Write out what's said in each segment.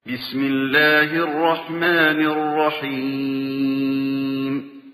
بسم الله الرحمن الرحيم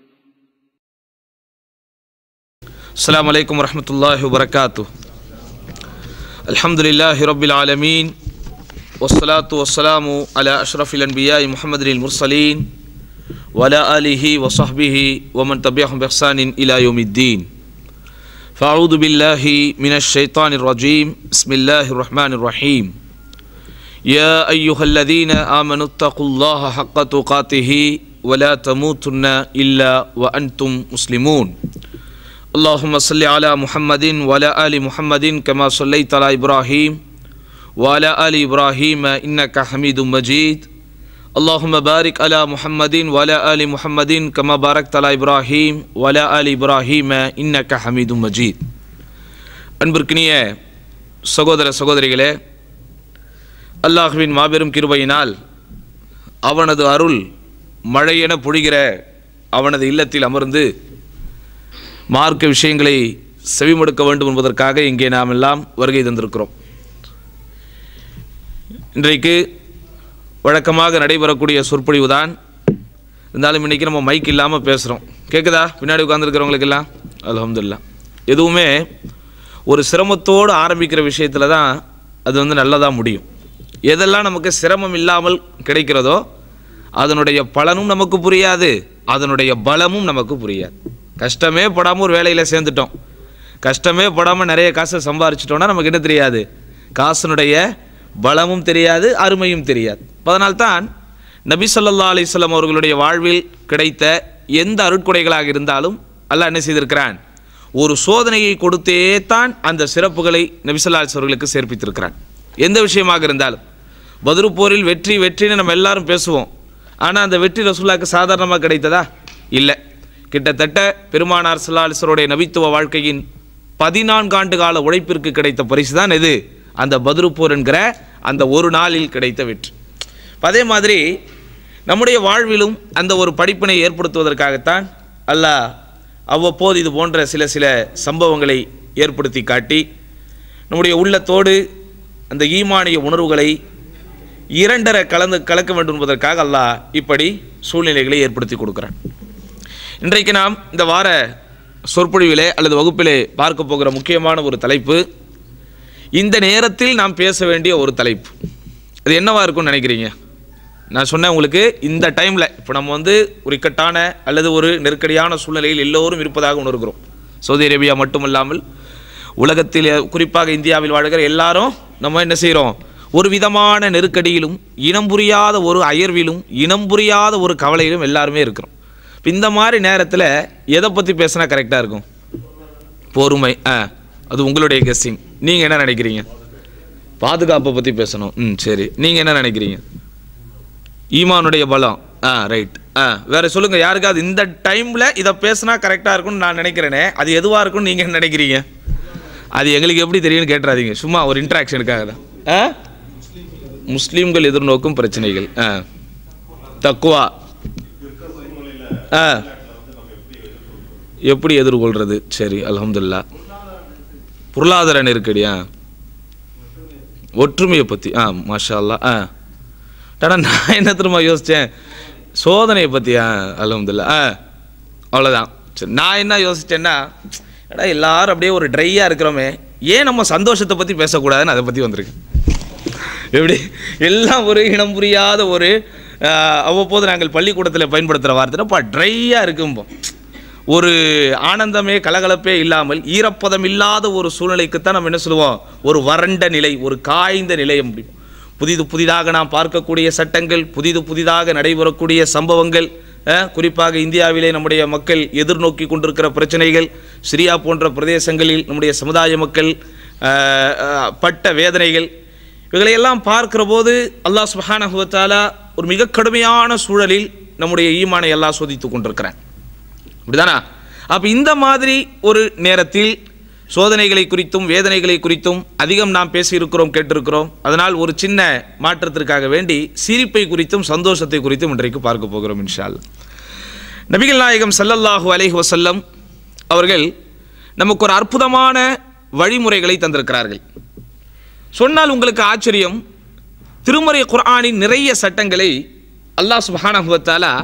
السلام عليكم ورحمة الله وبركاته الحمد لله رب العالمين والصلاة والسلام على أشرف الأنبياء محمد المرسلين وعلى آله وصحبه ومن تبعهم بإحسان إلى يوم الدين فأعوذ بالله من الشيطان الرجيم بسم الله الرحمن الرحيم يا أيها الذين آمنوا اتقوا الله حق تقاته ولا تموتن إلا وأنتم مسلمون اللهم صل على محمد وعلى آل محمد كما صليت على إبراهيم وعلى آل إبراهيم إنك حميد مجيد اللهم بارك على محمد وعلى آل محمد كما باركت على إبراهيم وعلى آل إبراهيم إنك حميد مجيد அன்பிற்கினிய சகோதர சகோதரிகளே அல்லாஹ்வின் மாபெரும் கிருபையினால் அவனது அருள் மழையென பொழிகிற அவனது இல்லத்தில் அமர்ந்து மார்க்க விஷயங்களை செவிமடுக்க வேண்டும் என்பதற்காக இங்கே நாம் எல்லாம் வருகை தந்திருக்கிறோம் இன்றைக்கு வழக்கமாக நடைபெறக்கூடிய சொற்பொழிவு தான் இருந்தாலும் இன்றைக்கி நம்ம மைக் இல்லாமல் பேசுகிறோம் கேட்குதா பின்னாடி உட்காந்துருக்கிறவங்களுக்கெல்லாம் அல்ஹம்துலில்லாஹ் எதுவுமே ஒரு சிரமத்தோடு ஆரம்பிக்கிற விஷயத்தில் தான் அது வந்து நல்லதாக முடியும் எதெல்லாம் நமக்கு சிரமம் இல்லாமல் கிடைக்கிறதோ அதனுடைய பலனும் நமக்கு புரியாது அதனுடைய பலமும் நமக்கு புரியாது கஷ்டமே படாமல் ஒரு வேலையில் சேர்ந்துட்டோம் கஷ்டமே படாமல் நிறைய காசை சம்பாரிச்சிட்டோம்னா நமக்கு என்ன தெரியாது காசனுடைய பலமும் தெரியாது அருமையும் தெரியாது அதனால்தான் நபி ஸல்லல்லாஹு அலைஹி வஸல்லம் அவர்களுடைய வாழ்வில் கிடைத்த எந்த அருட்கொடைகளாக இருந்தாலும் அல்லாஹ் என்ன செய்திருக்கிறான் ஒரு சோதனையை கொடுத்தே தான் அந்த சிறப்புகளை நபி ஸல்லல்லாஹு அலைஹி அவர்களுக்கு சேர்ப்பித்திருக்கிறான் எந்த விஷயமாக இருந்தாலும் பத்ரு போரில் வெற்றி வெற்றின்னு நம்ம எல்லாரும் பேசுவோம் ஆனால் அந்த வெற்றி ரசூல்லாக்கு சாதாரணமாக கிடைத்ததா இல்லை கிட்டத்தட்ட பெருமானார் சல்லாஹருடைய நபித்துவ வாழ்க்கையின் பதினான்காண்டு கால உழைப்பிற்கு கிடைத்த பரிசு தான் எது அந்த பத்ரு போர் என்கிற அந்த ஒரு நாளில் கிடைத்த வெற்றி இப்ப அதே மாதிரி நம்முடைய வாழ்விலும் அந்த ஒரு படிப்பினை ஏற்படுத்துவதற்காகத்தான் அல்லாஹ் அவ்வப்போது இது போன்ற சில சில சம்பவங்களை ஏற்படுத்தி காட்டி நம்முடைய உள்ளத்தோடு அந்த ஈமானிய உணர்வுகளை இரண்டரை கலந்து கலக்க வேண்டும் என்பதற்காக அல்லாஹ் இப்படி சூழ்நிலைகளை ஏற்படுத்தி கொடுக்குறான் இன்றைக்கு நாம் இந்த வார சொற்பொழிவிலே அல்லது வகுப்பிலே பார்க்க போகிற முக்கியமான ஒரு தலைப்பு இந்த நேரத்தில் நாம் பேச வேண்டிய ஒரு தலைப்பு அது என்னவா இருக்கும்னு நினைக்கிறீங்க நான் சொன்னேன் உங்களுக்கு இந்த டைமில் இப்போ நம்ம வந்து ஒரு இக்கட்டான அல்லது ஒரு நெருக்கடியான சூழ்நிலையில் எல்லோரும் இருப்பதாக உணர்கிறோம் சவுதி அரேபியா மட்டுமல்லாமல் உலகத்தில் குறிப்பாக இந்தியாவில் வாழ்கிற எல்லாரும் நம்ம என்ன செய்கிறோம் ஒரு விதமான நெருக்கடியிலும் இனம் புரியாத ஒரு அயர்விலும் இனம் புரியாத ஒரு கவலையிலும் எல்லாருமே இருக்கிறோம் இப்ப இந்த மாதிரி நேரத்தில் எதை பற்றி பேசினா கரெக்டாக இருக்கும் பொறுமை ஆ அது உங்களுடைய கெஸ்டிங் நீங்கள் என்ன நினைக்கிறீங்க பாதுகாப்பை பற்றி பேசணும் ம் சரி நீங்கள் என்ன நினைக்கிறீங்க ஈமானுடைய பலம் ஆ ரைட் ஆ வேற சொல்லுங்கள் யாருக்காவது இந்த டைமில் இதை பேசினா கரெக்டாக இருக்கும்னு நான் நினைக்கிறேனே அது எதுவாக இருக்கும்னு நீங்கள் என்ன நினைக்கிறீங்க அது எங்களுக்கு எப்படி தெரியும்னு கேட்டுறாதீங்க சும்மா ஒரு இன்ட்ராக்ஷனுக்காக தான் ஆ முஸ்லீம்கள் எதிர்நோக்கும் பிரச்சனைகள் ஆ தக்குவா ஆ எப்படி எதிர்கொள்றது சரி அல்ஹம்துலில்லா பொருளாதார நெருக்கடியா ஒற்றுமையை பற்றி ஆ மாஷா அல்லா ஆ டாடா நான் என்ன திரும்ப யோசித்தேன் சோதனையை பற்றி ஆ அல்ஹம்துலில்லா ஆ அவ்வளோதான் சரி நான் என்ன யோசித்தேன்னா எடா எல்லாரும் அப்படியே ஒரு ட்ரையாக இருக்கிறோமே ஏன் நம்ம சந்தோஷத்தை பற்றி பேசக்கூடாதுன்னு அதை பற்றி வந்திருக்கு எப்படி எல்லாம் ஒரு இனம் புரியாத ஒரு ஆஹ், அவ்வப்போது நாங்கள் பள்ளிக்கூடத்தில் பயன்படுத்துகிற வார்த்தைப்பா ட்ரையாக இருக்கும்போம் ஒரு ஆனந்தமே கலகலப்பே இல்லாமல் ஈரப்பதம் இல்லாத ஒரு சூழ்நிலைக்குத்தான் நம்ம என்ன சொல்லுவோம் ஒரு வறண்ட நிலை ஒரு காய்ந்த நிலை அப்படி புதிது புதிதாக நாம் பார்க்கக்கூடிய சட்டங்கள் புதிது புதிதாக நடைபெறக்கூடிய சம்பவங்கள் அஹ், குறிப்பாக இந்தியாவிலே நம்முடைய மக்கள் எதிர்நோக்கி கொண்டிருக்கிற பிரச்சனைகள் சிரியா போன்ற பிரதேசங்களில் நம்முடைய சமுதாய மக்கள் அஹ், அஹ், பட்ட வேதனைகள் இவைகளையெல்லாம் பார்க்கிற போது அல்லாஹ் சுப்ஹானஹு வ தஆலா ஒரு மிக கடுமையான சூழலில் நம்முடைய ஈமானை எல்லாம் சோதித்து கொண்டிருக்கிறான் அப்படிதானா அப்போ இந்த மாதிரி ஒரு நேரத்தில் சோதனைகளை குறித்தும் வேதனைகளை குறித்தும் அதிகம் நாம் பேசியிருக்கிறோம் கேட்டிருக்கிறோம் அதனால் ஒரு சின்ன மாற்றத்திற்காக வேண்டி சிரிப்பை குறித்தும் சந்தோஷத்தை குறித்தும் இன்றைக்கு பார்க்க போகிறோம் இன்ஷால் நபிகள் நாயகம் ஸல்லல்லாஹு அலைஹி வஸல்லம் அவர்கள் நமக்கு ஒரு அற்புதமான வழிமுறைகளை தந்திருக்கிறார்கள் சொன்னால் உங்களுக்கு ஆச்சரியம் திருமறை குர்ஆனின் நிறைய சட்டங்களை அல்லாஹ் சுப்ஹானஹு வ தஆலா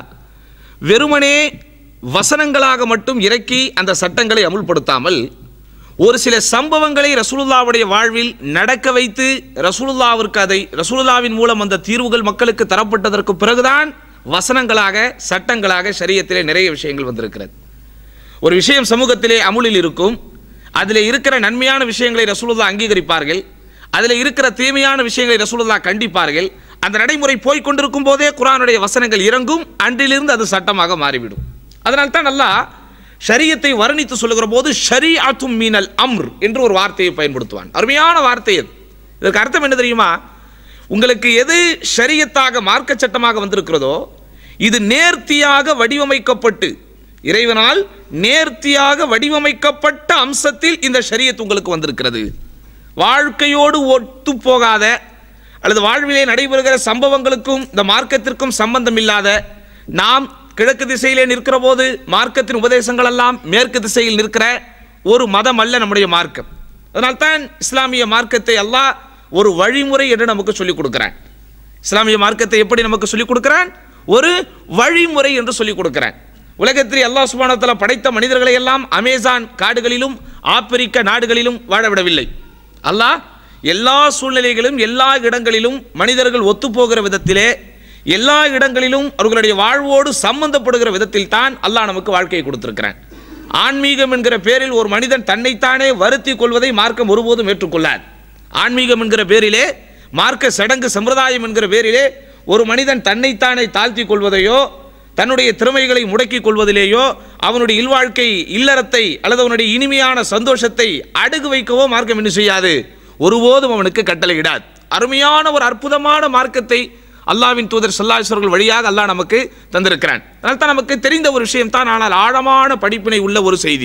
வெறுமனே வசனங்களாக மட்டும் இறக்கி அந்த சட்டங்களை அமுல்படுத்தாமல் ஒரு சில சம்பவங்களை ரசூலுல்லாவுடைய வாழ்வில் நடக்க வைத்து ரசூலுல்லாவிற்கு அதை ரசூலுல்லாவின் மூலம் அந்த தீர்வுகள் மக்களுக்கு தரப்பட்டதற்கு பிறகுதான் வசனங்களாக சட்டங்களாக ஷரியத்திலே நிறைய விஷயங்கள் வந்திருக்கிறது ஒரு விஷயம் சமூகத்திலே அமுலில் இருக்கும் அதில் இருக்கிற நன்மையான விஷயங்களை ரசூலுல்லா அங்கீகரிப்பார்கள் அதில் இருக்கிற தீமையான விஷயங்களை ரசூலுல்லா கண்டிப்பார்கள் அந்த நடைமுறை போய் கொண்டிருக்கும் போதே குரானுடைய வசனங்கள் இறங்கும் அன்றிலிருந்து அது சட்டமாக மாறிவிடும் அதனால் தான் அல்லாஹ் ஷரியத்தை வர்ணித்து சொல்லுகிற போது ஷரி அத்தும் மீனல் அம்ர் என்று ஒரு வார்த்தையை பயன்படுத்துவான் அருமையான வார்த்தை அது இதற்கு அர்த்தம் என்ன தெரியுமா உங்களுக்கு எது ஷரியத்தாக மார்க்க சட்டமாக வந்திருக்கிறதோ இது நேர்த்தியாக வடிவமைக்கப்பட்டு இறைவனால் நேர்த்தியாக வடிவமைக்கப்பட்ட அம்சத்தில் இந்த ஷரியத் உங்களுக்கு வந்திருக்கிறது வாழ்க்கையோடு ஒத்து போகாத அல்லது வாழ்விலே நடைபெறுகிற சம்பவங்களுக்கும் இந்த மார்க்கத்திற்கும் சம்பந்தம் இல்லாத நாம் கிழக்கு திசையிலே நிற்கிற போது மார்க்கத்தின் உபதேசங்கள் எல்லாம் மேற்கு திசையில் நிற்கிற ஒரு மதம் அல்ல நம்முடைய மார்க்கம் அதனால்தான் இஸ்லாமிய மார்க்கத்தை அல்லாஹ் ஒரு வழிமுறை என்று நமக்கு சொல்லிக் கொடுக்கிறான் இஸ்லாமிய மார்க்கத்தை எப்படி நமக்கு சொல்லிக் கொடுக்கிறான் ஒரு வழிமுறை என்று சொல்லிக் கொடுக்கிறான் உலகத்தில் அல்லாஹ் சுபானத்தில் படைத்த மனிதர்களை எல்லாம் அமேசான் காடுகளிலும் ஆப்பிரிக்க நாடுகளிலும் வாழ விடவில்லை அல்லாஹ் எல்லா சூழ்நிலைகளிலும் எல்லா இடங்களிலும் மனிதர்கள் ஒத்துப்போகிற விதத்திலே எல்லா இடங்களிலும் அவர்களுடைய வாழ்வோடு சம்பந்தப்படுகிற விதத்தில் தான் அல்லாஹ் நமக்கு வாழ்க்கையை கொடுத்திருக்கிறான் ஆன்மீகம் என்கிற பேரில் ஒரு மனிதன் தன்னைத்தானே வருத்தி கொள்வதை மார்க்கம் ஒருபோதும் ஏற்றுக்கொள்ளாது ஆன்மீகம் என்கிற பேரிலே மார்க்க சடங்கு சம்பிரதாயம் என்கிற பேரிலே ஒரு மனிதன் தன்னைத்தானே தாழ்த்தி கொள்வதையோ தன்னுடைய திறமைகளை முடக்கிக் கொள்வதிலேயோ அவனுடைய இல்வாழ்க்கை இல்லறத்தை அல்லது அவனுடைய இனிமையான சந்தோஷத்தை அடகு வைக்கவோ மார்க்கம் என்ன செய்யாது ஒருபோதும் அவனுக்கு கட்டளையிடாது அருமையான ஒரு அற்புதமான மார்க்கத்தை அல்லாவின் தூதர் சல்லாஸ்வர்கள் வழியாக அல்லாஹ் நமக்கு தந்திருக்கிறான் அதனால் தான் நமக்கு தெரிந்த ஒரு விஷயம் தான் ஆனால் ஆழமான படிப்பினை உள்ள ஒரு செய்தி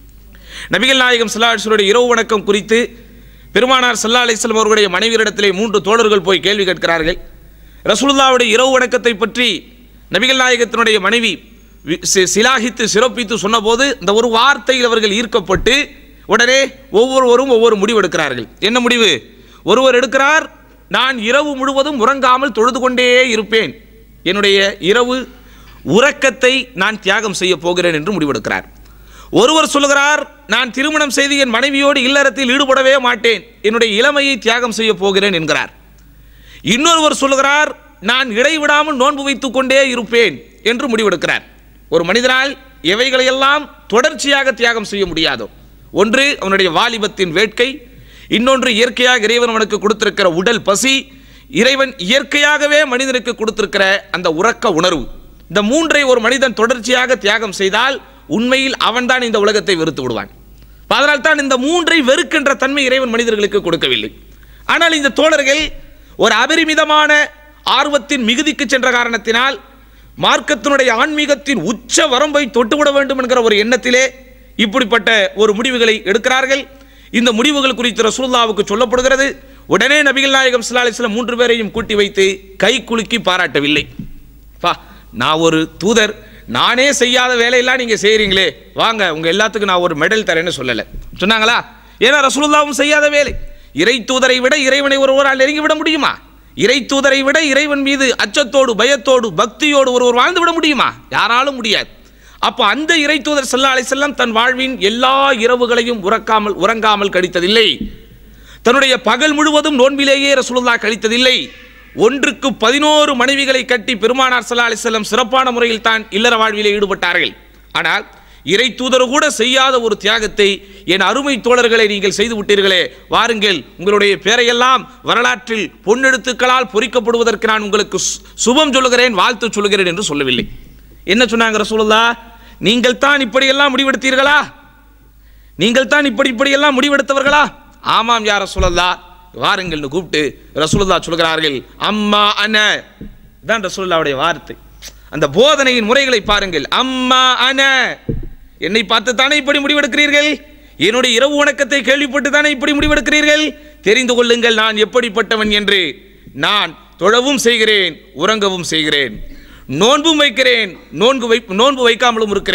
நபிகள் நாயகம் சல்லாஹருடைய இரவு வணக்கம் குறித்து பெருமானார் சல்லா அலிஸ்லாம் அவர்களுடைய மனைவியிடத்திலே மூன்று தோழர்கள் போய் கேள்வி கேட்கிறார்கள் ரசூலுல்லாவுடைய இரவு வணக்கத்தை பற்றி நபிகள் நாயகத்தினுடைய மனைவி வி- சி- சிலாகித்து சிறப்பித்து சொன்னபோது இந்த ஒரு வார்த்தையில் அவர்கள் ஈர்க்கப்பட்டு உடனே ஒவ்வொருவரும் ஒவ்வொரு முடிவு எடுக்கிறார்கள் என்ன முடிவு ஒருவர் எடுக்கிறார் நான் இரவு முழுவதும் உறங்காமல் தொழுது கொண்டே இருப்பேன் என்னுடைய இரவு உறக்கத்தை நான் தியாகம் செய்ய போகிறேன் என்று முடிவெடுக்கிறார் ஒருவர் சொல்லுகிறார் நான் திருமணம் செய்து என் மனைவியோடு இல்லறத்தில் ஈடுபடவே மாட்டேன் என்னுடைய இளமையை தியாகம் செய்ய போகிறேன் என்கிறார் இன்னொருவர் சொல்லுகிறார் நான் இடைவிடாமல் நோன்பு வைத்துக் கொண்டே இருப்பேன் என்று முடிவெடுக்கிறார் ஒரு மனிதனால் எவைகளையெல்லாம் தொடர்ச்சியாக தியாகம் செய்ய முடியாதோ ஒன்று அவனுடைய வாலிபத்தின் வேட்கை இன்னொன்று இயற்கையாக இறைவன் அவனுக்கு கொடுத்திருக்கிற உடல் பசி இறைவன் இயற்கையாகவே மனிதனுக்கு கொடுத்திருக்கிற அந்த உறக்க உணர்வு இந்த மூன்றை ஒரு மனிதன் தொடர்ச்சியாக தியாகம் செய்தால் உண்மையில் அவன்தான் இந்த உலகத்தை வெறுத்து விடுவான் அதனால் தான் இந்த மூன்றை வெறுக்கின்ற தன்மை இறைவன் மனிதர்களுக்கு கொடுக்கவில்லை ஆனால் இந்த தோழர்கள் ஒரு அபரிமிதமான ஆர்வத்தின் மிகுதிக்கு சென்ற காரணத்தினால் மார்க்கத்தினுடைய ஆன்மீகத்தின் உச்ச வரம்பை தொட்டுவிட வேண்டும் என்கிற ஒரு எண்ணத்திலே இப்படிப்பட்ட ஒரு முடிவுகளை எடுக்கிறார்கள் இந்த முடிவுகள் குறித்து ரசூலுல்லாவுக்கு சொல்லப்படுகிறது உடனே நபிகள் நாயகம் ஸல்லல்லாஹு அலைஹி வஸல்லம் மூன்று பேரையும் கூட்டி வைத்து கை குலுக்கி பாராட்டவில்லை பா நான் ஒரு தூதர் நானே செய்யாத வேலையெல்லாம் நீங்க செய்றீங்களே வாங்க உங்க எல்லாத்துக்கும் நான் ஒரு மெடல் தரேன்னு சொல்லல சொன்னாங்களா ஏன்னா ரசூலுல்லாவும் செய்யாத வேலை இறை தூதரை விட இறைவனை ஒருவரால் நெருங்கி விட முடியுமா இறை தூதரை விட இறைவன் மீது அச்சத்தோடு பயத்தோடு பக்தியோடு ஒருவர் வாழ்ந்து விட முடியுமா யாராலும் முடியாது அப்போ அந்த இறை தூதர் ஸல்லல்லாஹு அலைஹி வஸல்லம் தன் வாழ்வின் எல்லா இரவுகளையும் உறக்காமல் உறங்காமல் கழித்ததில்லை தன்னுடைய பகல் முழுவதும் நோன்பிலேயே ரசூலுல்லாஹ் கழித்ததில்லை ஒன்றுக்கு பதினோரு மனைவிகளை கட்டி பெருமானார் ஸல்லல்லாஹு அலைஹி வஸல்லம் சிறப்பான முறையில் தான் இல்லற வாழ்விலே ஈடுபட்டார்கள் ஆனால் இறை தூதர் கூட செய்யாத ஒரு தியாகத்தை என் அருமை தோழர்களை நீங்கள் செய்து விட்டீர்களே வாருங்கள் உங்களுடைய பேரையெல்லாம் வரலாற்றில் பொன்னெழுத்துக்களால் பொறிக்கப்படுவதற்கு நான் உங்களுக்கு சு- சுபம் சொல்லுகிறேன் வாழ்த்து சொல்லுகிறேன் என்று சொல்லவில்லை என்ன சொன்னாங்க ரசூலுல்லாஹ் நீங்கள் தான் இப்படியெல்லாம் முடிவெடுத்தீர்களா நீங்கள் தான் இப்படி இப்படியெல்லாம் முடிவெடுத்தவர்களா ஆமாம் யார் ரசூலல்லா வாருங்கள்னு கூப்பிட்டு ரசூலுல்லா சொல்கிறார்கள் அம்மா அன தான் ரசூலுல்லாவுடைய வார்த்தை அந்த போதனையின் முறைகளை பாருங்கள் அம்மா அன என்னை பார்த்து தானே இப்படி முடிவெடுக்கிறீர்கள் என்னுடைய இரவு வணக்கத்தை கேள்விப்பட்டு தானே இப்படி முடிவெடுக்கிறீர்கள் தெரிந்து கொள்ளுங்கள் நான் எப்படிப்பட்டவன் என்று நான் தொழவும் செய்கிறேன் உறங்கவும் செய்கிறேன் நோன்பும் வைக்கிறேன் நோன்பு வை நோன்பு வைக்காமலும் இருக்கிறேன்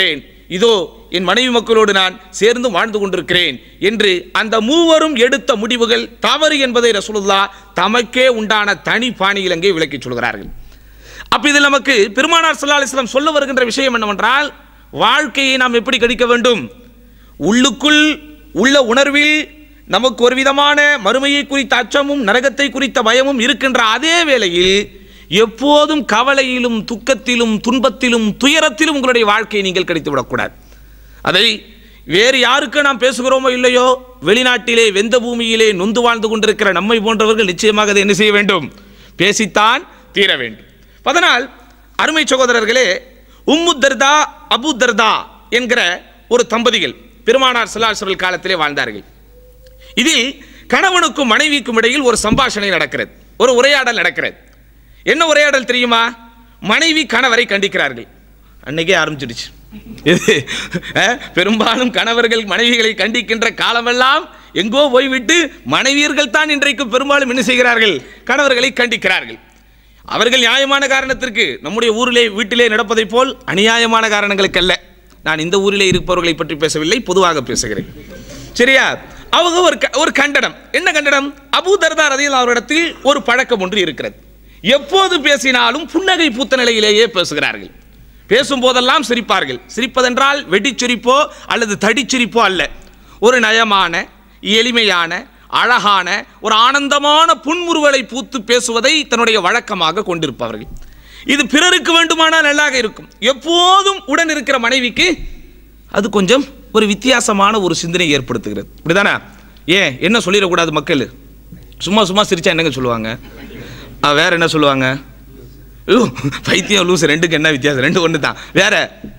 இதோ என் மனைவி மக்களோடு நான் சேர்ந்து வாழ்ந்து கொண்டிருக்கிறேன் என்று அந்த மூவரும் எடுத்த முடிவுகள் தவறு என்பதை ரசூலுல்லா தமக்கே உண்டான தனி பாணியில் அங்கே விளக்கிச் சொல்கிறார்கள் அப்ப இதில் நமக்கு பெருமானார் ஸல்லல்லாஹு அலைஹி வஸல்லம் சொல்ல வருகின்ற விஷயம் என்னவென்றால் வாழ்க்கையை நாம் எப்படி கடிக்க வேண்டும் உள்ளுக்குள் உள்ள உணர்வில் நமக்கு ஒரு விதமான மறுமையை குறித்த அச்சமும் நரகத்தை குறித்த பயமும் இருக்கின்ற அதே வேளையில் எப்போதும் கவலையிலும் துக்கத்திலும் துன்பத்திலும் துயரத்திலும் உங்களுடைய வாழ்க்கையை நீங்கள் கடித்து விடக்கூடாது அதை வேறு யாருக்கு நாம் பேசுகிறோமோ இல்லையோ வெளிநாட்டிலே வெந்த பூமியிலே நொந்து வாழ்ந்து கொண்டிருக்கிற நம்மை போன்றவர்கள் நிச்சயமாக அதை என்ன செய்ய வேண்டும் பேசித்தான் தீர வேண்டும் அதனால் அருமை சகோதரர்களே உம்மு தர்தா அபு தர்தா என்கிற ஒரு தம்பதிகள் பெருமானார் சல்லாஹல் காலத்திலே வாழ்ந்தார்கள் இதில் கணவனுக்கும் மனைவிக்கும் இடையில் ஒரு சம்பாஷணை நடக்கிறது ஒரு உரையாடல் நடக்கிறது என்ன உரையாடல் தெரியுமா மனைவி கணவரை கண்டிக்கிறார்கள் அன்னைக்கே ஆரம்பிச்சிடுச்சு இது அஹ், பெரும்பாலும் கணவர்கள் மனைவிகளை கண்டிக்கின்ற காலமெல்லாம் எங்கோ போய்விட்டு மனைவியர்கள் தான் இன்றைக்கு பெரும்பாலும் என்ன செய்கிறார்கள் கணவர்களை கண்டிக்கிறார்கள் அவர்கள் நியாயமான காரணத்திற்கு நம்முடைய ஊரிலே வீட்டிலே நடப்பதைப் போல் அநியாயமான காரணங்களுக்கு அல்ல நான் இந்த ஊரிலே இருப்பவர்களை பற்றி பேசவில்லை பொதுவாக பேசுகிறேன் சரியா அவங்க ஒரு க- ஒரு கண்டனம் என்ன கண்டனம் அபூ தர்தா ரதியில் அவரிடத்தில் ஒரு பழக்கம் ஒன்று இருக்கிறது எப்போது பேசினாலும் புன்னகை பூத்த நிலையிலேயே பேசுகிறார்கள் பேசும் போதெல்லாம் சிரிப்பார்கள் சிரிப்பதென்றால் வெடிச்சிரிப்போ அல்லது தடிச்சிரிப்போ அல்ல ஒரு நயமான எளிமையான அழகான ஒரு ஆனந்தமான புன்முறுவலை பூத்து பேசுவதை தன்னுடைய வழக்கமாக கொண்டிருப்பவர்கள் இது பிறருக்கு வேண்டுமானால் நல்லாக இருக்கும் எப்போதும் உடன் இருக்கிற மனைவிக்கு அது கொஞ்சம் ஒரு வித்தியாசமான ஒரு சிந்தனை ஏற்படுத்துகிறது இப்படிதானே ஏன் என்ன சொல்லிடக்கூடாது மக்கள் சும்மா சும்மா சிரிச்சா என்னங்க சொல்லுவாங்க ஆ, வேற என்ன சொல்லுவாங்க ஐயோ, பைத்தியம் லூசு ரெண்டுக்கு என்ன வித்தியாசம் ரெண்டு ஒன்று தான் வேற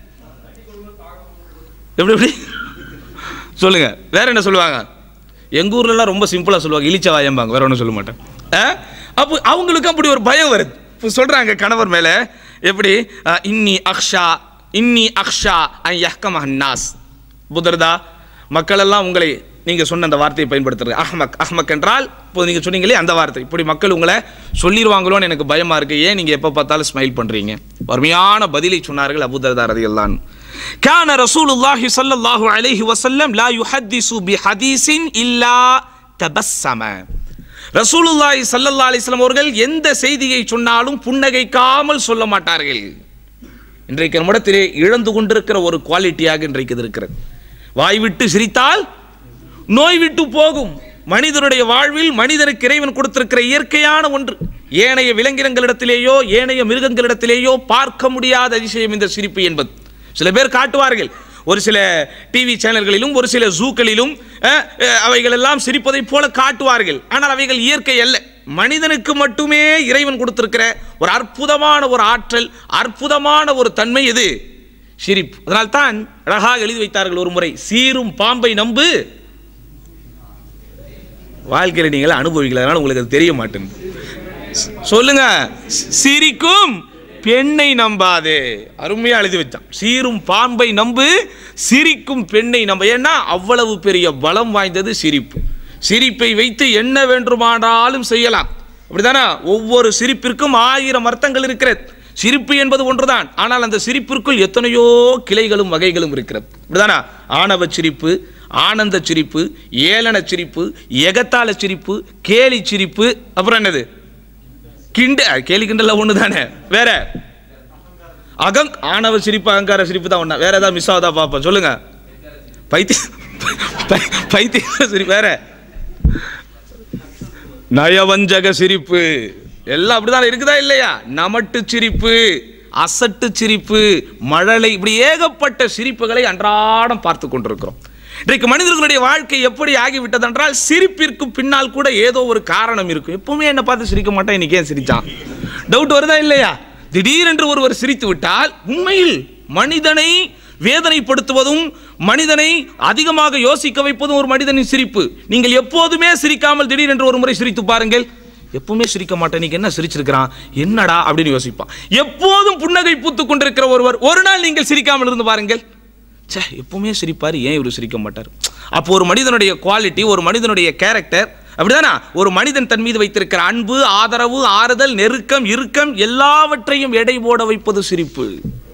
எப்படி எப்படி சொல்லுங்க வேற என்ன சொல்லுவாங்க எங்க ஊர்லலாம் ரொம்ப சிம்பிளா சொல்லுவாங்க இழிச்ச வாயம்பாங்க வேற ஒன்றும் சொல்ல மாட்டேன் ஆ? அப்போ அவங்களுக்கும் அப்படி ஒரு பயம் வருது இப்போ சொல்றாங்க கணவர் மேல எப்படி ஆ, இன்னி அக்ஷா இன்னி அக்ஷா அன் யஹ்கம ஹன்னாஸ் புதர்தா மக்கள் எல்லாம் உங்களை நீங்க சொன்ன அந்த வார்த்தையை பயன்படுத்துறது அஹ்மக் அஹ்மக் என்றால் இப்போ நீங்க சொன்னீங்களே அந்த வார்த்தை இப்படி மக்கள் உங்களை சொல்லிடுவாங்களோன்னு எனக்கு பயமா இருக்கு ஏன் நீங்க எப்போ பார்த்தாலும் ஸ்மைல் பண்றீங்க அருமையான பதிலை சொன்னார்கள் அபுதர்தா ரதியல்லான் كان رسول الله صلى الله عليه وسلم لا يحدث بحديث إلا تبسم ரசூலுல்லாஹி ஸல்லல்லாஹு அலைஹி வஸல்லம் அவர்கள் எந்த செய்தியை சொன்னாலும் புன்னகைக்காமல் சொல்ல மாட்டார்கள் இன்றைக்கு நம்மிடத்திலே இழந்து கொண்டிருக்கிற ஒரு குவாலிட்டியாக இன்றைக்கு இது இருக்கிறது வாய் விட்டு சிரித்தால் நோய் விட்டு போகும் மனிதனுடைய வாழ்வில் மனிதனுக்கு இறைவன் கொடுத்திருக்கிற இயற்கையான ஒன்று ஏனைய விலங்கினங்களிடத்திலேயோ ஏனைய மிருகங்களிடத்திலேயோ பார்க்க முடியாத அதிசயம் இந்த சிரிப்பு என்பது சில பேர் காட்டுவார்கள் ஒரு சில டிவி சேனல்களிலும் ஒரு சில ஜூக்களிலும் அஹ், அஹ், அவைகள் எல்லாம் சிரிப்பதைப் போல காட்டுவார்கள் ஆனால் அவைகள் இயற்கை அல்ல மனிதனுக்கு மட்டுமே இறைவன் கொடுத்திருக்கிற ஒரு அற்புதமான ஒரு ஆற்றல் அற்புதமான ஒரு தன்மை இது சிரிப்பு அதனால்தான் அழகாக எழுதி வைத்தார்கள் ஒரு முறை சீரும் பாம்பை நம்பு வாழ்க்கையில் நீங்கள் அனுபவிக்கல அதனால உங்களுக்கு அது தெரிய மாட்டேங்குது ஸ்- சொல்லுங்க ஸ்- சிரிக்கும் பெண்ணை நம்பாதே அருமையா எழுதி வச்சான் சீரும் பாம்பை நம்பு சிரிக்கும் பெண்ணை நம்ப ஏன்னா அவ்வளவு பெரிய பலம் வாய்ந்தது சிரிப்பு சிரிப்பை வைத்து என்ன வேண்டுமானாலும் செய்யலாம் அப்படிதானே ஒவ்வொரு சிரிப்பிற்கும் ஆயிரம் அர்த்தங்கள் இருக்கிறது சிரிப்பு என்பது ஒன்றுதான் ஆனால் அந்த சிரிப்பிற்குள் எத்தனையோ கிளைகளும் வகைகளும் இருக்கிறது இப்படிதானா ஆணவ சிரிப்பு ஆனந்த சிரிப்பு ஏளன சிரிப்பு எகத்தாள சிரிப்பு கேலி சிரிப்பு அப்புறம் என்னது கிண்ட கேலி கிண்டல ஒன்று தானே வேற அகங் ஆணவ சிரிப்பு அகங்கார சிரிப்பு தான் ஒன்றா வேற ஏதாவது மிஸ் ஆகுதா பார்ப்போம் சொல்லுங்க பைத்திய பை- பைத்திய சிரிப்பு வேற நயவஞ்சக சிரிப்பு எல்லாம் அப்படிதான் இருக்குதா இல்லையா நமட்டு சிரிப்பு அசட்டு சிரிப்பு மழலை இப்படி ஏகப்பட்ட சிரிப்புகளை அன்றாடம் பார்த்து கொண்டிருக்கிறோம் இன்றைக்கு மனிதர்களுடைய வாழ்க்கை எப்படி ஆகிவிட்டது என்றால் சிரிப்பிற்கு பின்னால் கூட ஏதோ ஒரு காரணம் இருக்கும் எப்பவுமே என்ன பார்த்து சிரிக்க மாட்டேன் இன்னைக்கு ஏன் சிரிச்சான் டவுட் வருதா இல்லையா திடீரென்று ஒருவர் சிரித்து விட்டால் உண்மையில் மனிதனை வேதனைப்படுத்துவதும் மனிதனை அதிகமாக யோசிக்க வைப்பதும் ஒரு மனிதனின் சிரிப்பு நீங்கள் எப்போதுமே சிரிக்காமல் திடீரென்று ஒரு முறை சிரித்து பாருங்கள் எப்பவுமே சிரிக்க மாட்டேன் நீங்க என்ன சிரிச்சிருக்கிறான் என்னடா அப்படின்னு யோசிப்பான் எப்போதும் புன்னகை பூத்து கொண்டிருக்கிற ஒருவர் ஒரு நாள் நீங்கள் சிரிக்காமல் இருந்து பாருங்கள் ச்சே எப்பவுமே சிரிப்பார் ஏன் இவர் சிரிக்க மாட்டார் அப்போ ஒரு மனிதனுடைய குவாலிட்டி ஒரு மனிதனுடைய கேரக்டர் அப்படிதானா ஒரு மனிதன் தன் மீது வைத்திருக்கிற அன்பு ஆதரவு ஆறுதல் நெருக்கம் இறுக்கம் எல்லாவற்றையும் எடை போட வைப்பது சிரிப்பு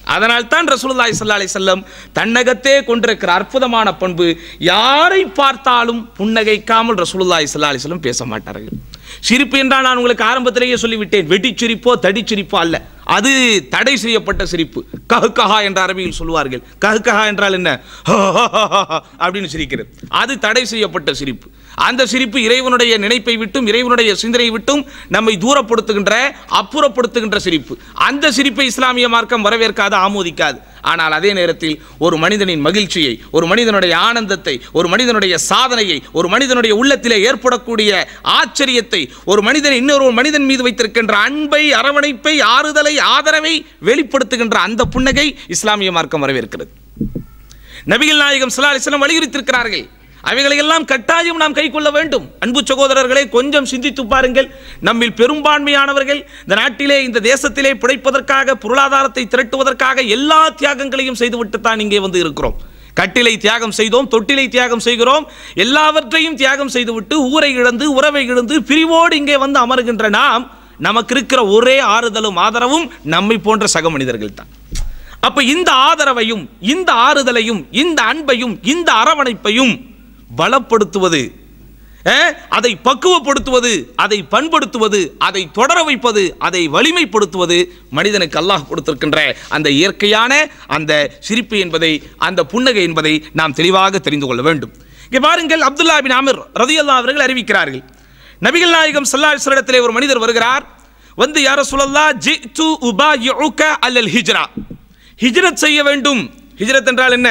அதனால் தான் ரசூலுல்லாஹி ஸல்லல்லாஹு அலைஹி வஸல்லம் தன்னகத்தே கொண்டிருக்கிற அற்புதமான பண்பு யாரை பார்த்தாலும் புன்னகைக்காமல் ரசூலுல்லாஹி ஸல்லல்லாஹு அலைஹி வஸல்லம் பேச மாட்டார்கள் சிரிப்பு என்றால் நான் உங்களுக்கு ஆரம்பத்திலேயே சொல்லிவிட்டேன் வெட்டிச்சிரிப்போ தடிச்சிரிப்போ அல்ல அது தடை செய்யப்பட்ட சிரிப்பு கஹு கஹா என்ற அரபியில் சொல்வார்கள் கஹு கஹா என்றால் என்ன அப்படின்னு சிரிக்கிறது அது தடை செய்யப்பட்ட சிரிப்பு அந்த சிரிப்பு இறைவனுடைய நினைப்பை விட்டும் இறைவனுடைய சிந்தனை விட்டும் நம்மை தூரப்படுத்துகின்ற அப்புறப்படுத்துகின்ற சிரிப்பு அந்த சிரிப்பை இஸ்லாமிய மார்க்கம் வரவேற்காது ஆமோதிக்காது ஆனால் அதே நேரத்தில் ஒரு மனிதனின் மகிழ்ச்சியை ஒரு மனிதனுடைய ஆனந்தத்தை ஒரு மனிதனுடைய சாதனையை ஒரு மனிதனுடைய உள்ளத்திலே ஏற்படக்கூடிய ஆச்சரியத்தை ஒரு மனிதன் இன்னொரு மனிதன் மீது வைத்திருக்கின்ற அன்பை அரவணைப்பை ஆறுதலை ஆதரவை வெளிப்படுத்துகின்ற அந்த புன்னகை இஸ்லாமிய மார்க்கம் வரவேற்கிறது நபிகள் நாயகம் ஸல்லல்லாஹு அலைஹி வஸல்லம் வலியுறுத்திருக்கிறார்கள் அவைகளையெல்லாம் கட்டாயம் நாம் கைக்கொள்ள வேண்டும் அன்பு சகோதரர்களை கொஞ்சம் சிந்தித்து பாருங்கள் நம்மில் பெரும்பான்மையானவர்கள் இந்த நாட்டிலே இந்த தேசத்திலே பிழைப்பதற்காக பொருளாதாரத்தை திரட்டுவதற்காக எல்லா தியாகங்களையும் செய்துவிட்டு தான் இங்கே வந்து இருக்கிறோம் கட்டிலை தியாகம் செய்தோம் தொட்டிலை தியாகம் செய்கிறோம் எல்லாவற்றையும் தியாகம் செய்துவிட்டு ஊரை இழந்து உறவை இழந்து பிரிவோடு இங்கே வந்து அமருகின்ற நாம் நமக்கு இருக்கிற ஒரே ஆறுதலும் ஆதரவும் நம்மை போன்ற சக மனிதர்கள் தான் அப்ப இந்த ஆதரவையும் இந்த ஆறுதலையும் இந்த அன்பையும் இந்த அரவணைப்பையும் பலப்படுத்துவது அஹ், அதை பக்குவப்படுத்துவது அதை பண்படுத்துவது அதை தொடர வைப்பது அதை வலிமைப்படுத்துவது மனிதனுக்கு அல்லாஹ் கொடுத்திருக்கின்ற அந்த இயற்கையான அந்த சிரிப்பு என்பதை அந்த புன்னகை என்பதை நாம் தெளிவாக தெரிந்து கொள்ள வேண்டும் இங்கே பாருங்கள் அப்துல்லா பின் அமர் ரதியல்லா அவர்கள் அறிவிக்கிறார்கள் நபிகள் நாயகம் ஸல்லல்லாஹு இடத்திலே ஒரு மனிதர் வருகிறார் வந்து யார சொல்லல்லா ஜி து உபா அல்லல் ஹிஜ்ரா ஹிஜ்ரத் செய்ய வேண்டும் ஹிஜ்ரத் என்றால் என்ன